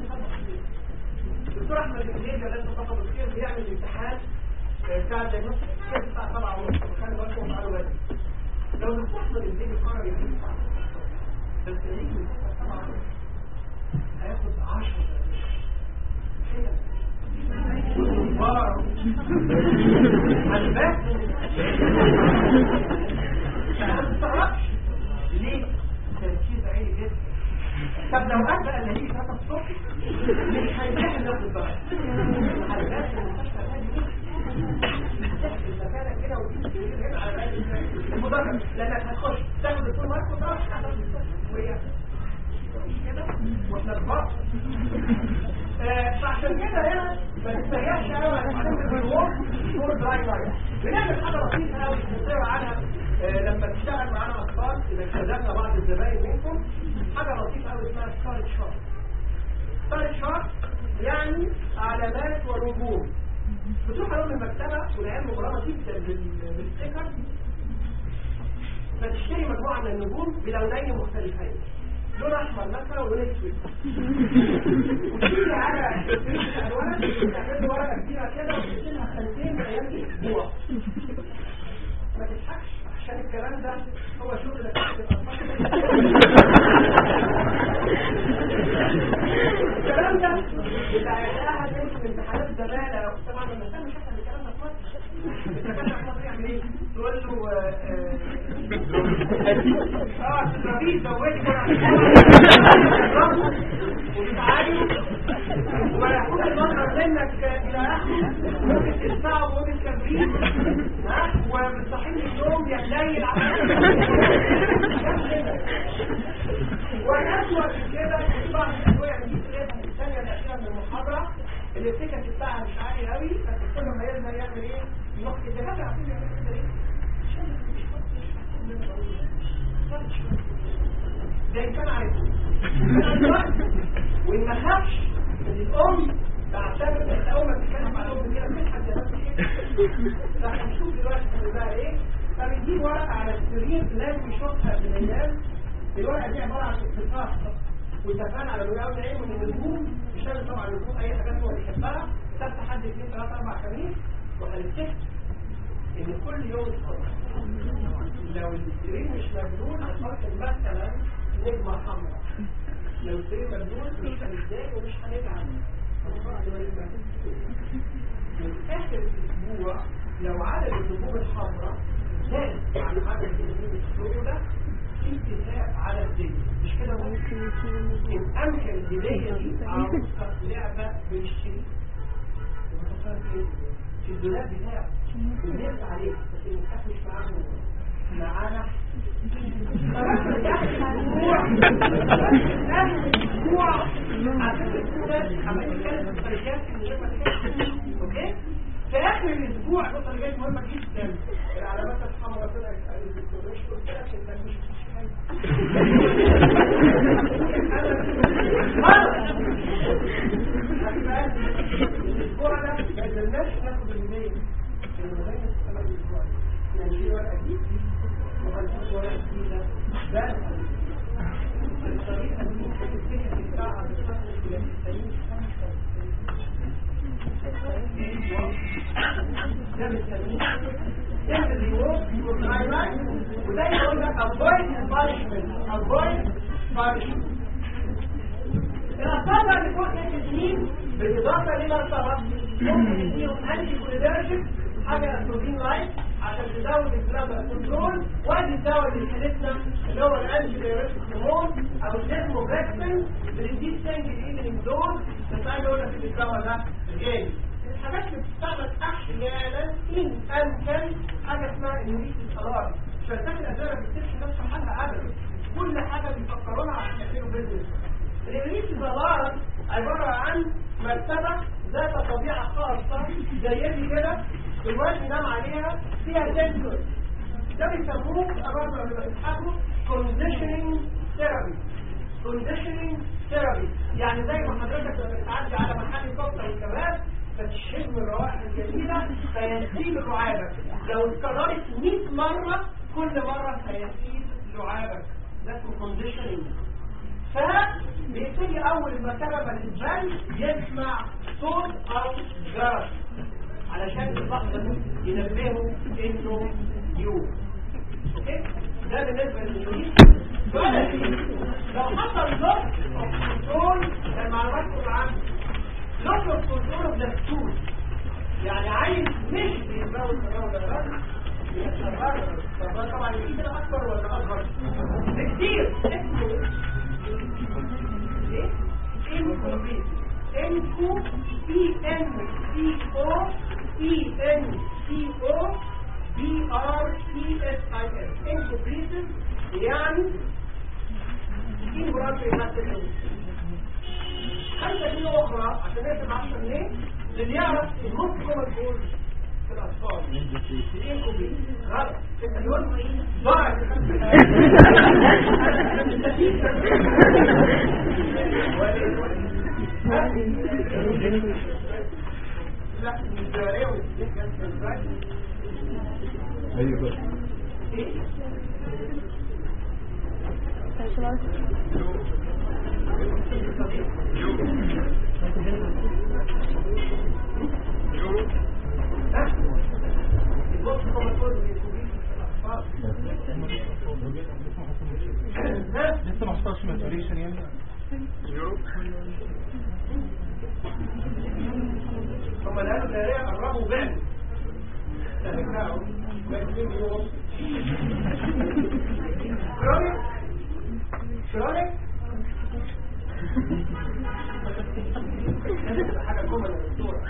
الدكتور احمد الجديد ده لازم فقط الخير بيعمل امتحان بتاع الديagnostic الساعه 7 ونص وكان بالكم على بدري لو الدكتور احمد الجديد قرر يجيب بس يجي طبعا هياخد 10 كده ما تستغربش ليه؟ تركيز عالي جدا طب لو قعد بقى اللي هيجي 3 الصبح مش هيرتاح الناس الضغط هيبقى المستشفى المكانة كده وتجيب هنا على المدرج ماركر لانك هتخش تاخد الفول مارك وتروح هتاخد وهي كده واحنا كبار آه، فعشان كده هنا ما تتهيأش قوي على معلومة الوورد فور دراي لاين بنعمل حاجة بسيطة قوي بنطير عنها آه، لما تشتغل معانا أطفال إذا استخدمنا بعض الزباين منكم حاجة لطيفة قوي اسمها ستار شارت ستار شارت يعني علامات ونجوم بتروح عليهم المكتبة والعيال مغرمة جدا بال- بالستيكر فتشتري مجموعة من النجوم بلونين مختلفين لون احمر مثلا ولون اسود وتيجي على الالوان تعمل له ورقه كبيره كده وتشيلها خلفين من ايام الاسبوع ما تضحكش عشان الكلام ده هو شغل الكلام ده بتاع الاهل يمكن امتحانات زماله طبعا لما كان مش احنا الكلام ده في مصر الدكاتره في مصر يعمل ايه؟ تقول له آه، آه، اه الترابيز زودي وتتعالي ويكون المنظر منك الى اخره ممكن تدفعه وممكن تكبريه ها وبتصحيح اليوم يا قليل والاسوأ من كده في بعض الادويه دي تلاقيها في الثانيه الاخيره من المحاضره اللي التيكت بتاعها مش عالي قوي فكل ما يرمى يعمل ايه؟ يروح الدكاتره عارفين يعملوا كده ليه؟ ده إن كان عايزه وإن ما خافش إن الأم تعتبر إن أول ما بتتكلم على الأم كده بتضحك زي ما انت فاحنا نشوف دلوقتي بقى إيه فبنجيب ورقة على السرير لازم يشوفها من الأيام الورقة دي عبارة عن اتفاق واتفقنا على الولاء والعلم من النجوم مش لازم طبعا النجوم أي حاجات هو بيحبها سبت حد اثنين ثلاثة أربع خميس وهنتفق إن كل يوم الصبح لو السرير مش مجنون هنحط مثلا نجمة حمراء لو السرير مجنون مش هنتضايق ومش هنتعب هنحط نجمة من آخر الأسبوع لو عدد النجوم الحمراء زاد عن عدد النجوم السوداء في اتفاق على الدنيا مش كده ممكن إن أمكن الهدية دي عروسة لعبة بنشتري في الدولاب بتاعه ونرد عليه بس المفتاح مش معاه معانا في اخر الاسبوع النقطه اللي جايه مهمه جدا العلامات الحمراء طلعت قال الدكتور مش قلت لك انت مش الاسبوع ده ما قدرناش ناخد الميل المهم السنه الاسبوع يعني في ورقه دي وخلصت ورقه جديده ده الطريقه دي هتتفق الساعه بتخلص الى 90 ده بنسميه تعمل ريورد فور ماي لايف وده يقول لك avoid punishment avoid punishment الأطفال اللي فوق ست سنين بالإضافة لما سبق ممكن تديهم أنتي كوليدرجيك حاجة أستروجين لايت عشان تزود البلازما كنترول وادي الدواء اللي حدثنا اللي هو الأنتي بيوريتك هرمون أو الديسموبريكسين بنديه سنجل ايفنينج دوز بس عايز أقول لك إن الدواء ده غالي الحاجات اللي بتستعمل أحيانا إن أمكن حاجة اسمها إنوريس الألارم شركات الأدوية ما بتسيبش نفس حالها أبدا كل حاجة بيفكرونا عشان يعملوا بيزنس الإبليس الزبارة عبارة عن مرتبة ذات طبيعة خاصة زي دي كده الواد ينام عليها فيها سنسور ده بيسموه برضه لما بيتحكوا conditioning therapy conditioning therapy يعني زي ما حضرتك لما بتعدي على محل كفته والكباب فتشم الروائح الجميلة فينسيب لعابك لو اتكررت 100 مرة كل مرة هينسيب لعابك ده اسمه conditioning فبيبتدي اول المرتبه ما تتبان يسمع صوت او جرس علشان اللحظه دي ينبهه انه يوم اوكي ده بالنسبه للمريض لو حصل لوس اوف كنترول المعلومات العامه لوس اوف كنترول اوف ذا ستول يعني عايز مش بيتباوي التجاوز ده بس طبعا يجي كده اكبر ولا اصغر بكتير اسمه incomplete. N-C-O, P-N-C-O, P-N-C-O, بي ار اي اس اي اس انكوبريتيف يعني دي مرات يمثل خمسة كيلو أخرى عشان نقسم 10 جنيه اللي يعرف النص كومن كول في الأطفال الانكوبريتيف غلط انت اليوم ضاعت لا الجوارية والسنين كانت في البراكس ايوه لسه ما حصلش ماتوريشن يعني هم اللي قالوا الجارية قربوا بعد كرونيك كرونيك حاجة كومن يا دكتور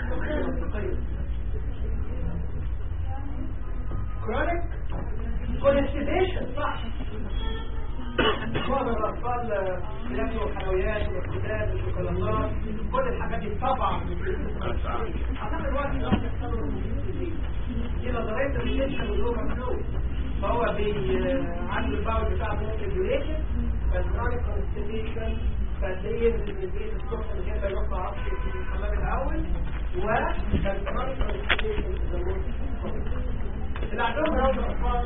كرونيك كونستيبيشن صح معظم الاطفال بياكلوا حلويات والكتاب والشوكولاتات كل الحاجات دي طبعا اعتقد الوقت ده بيحصلوا دي نظريه الريليشن واللغه فلو فهو عنده الباور بتاعه ممكن ديوريشن فالكرونيك كونستيبيشن فتلاقيه من البيت الصبح من غير ما يروح ما اعرفش في الحمام الاول والكرونيك كونستيبيشن اللي عندهم راوند اطفال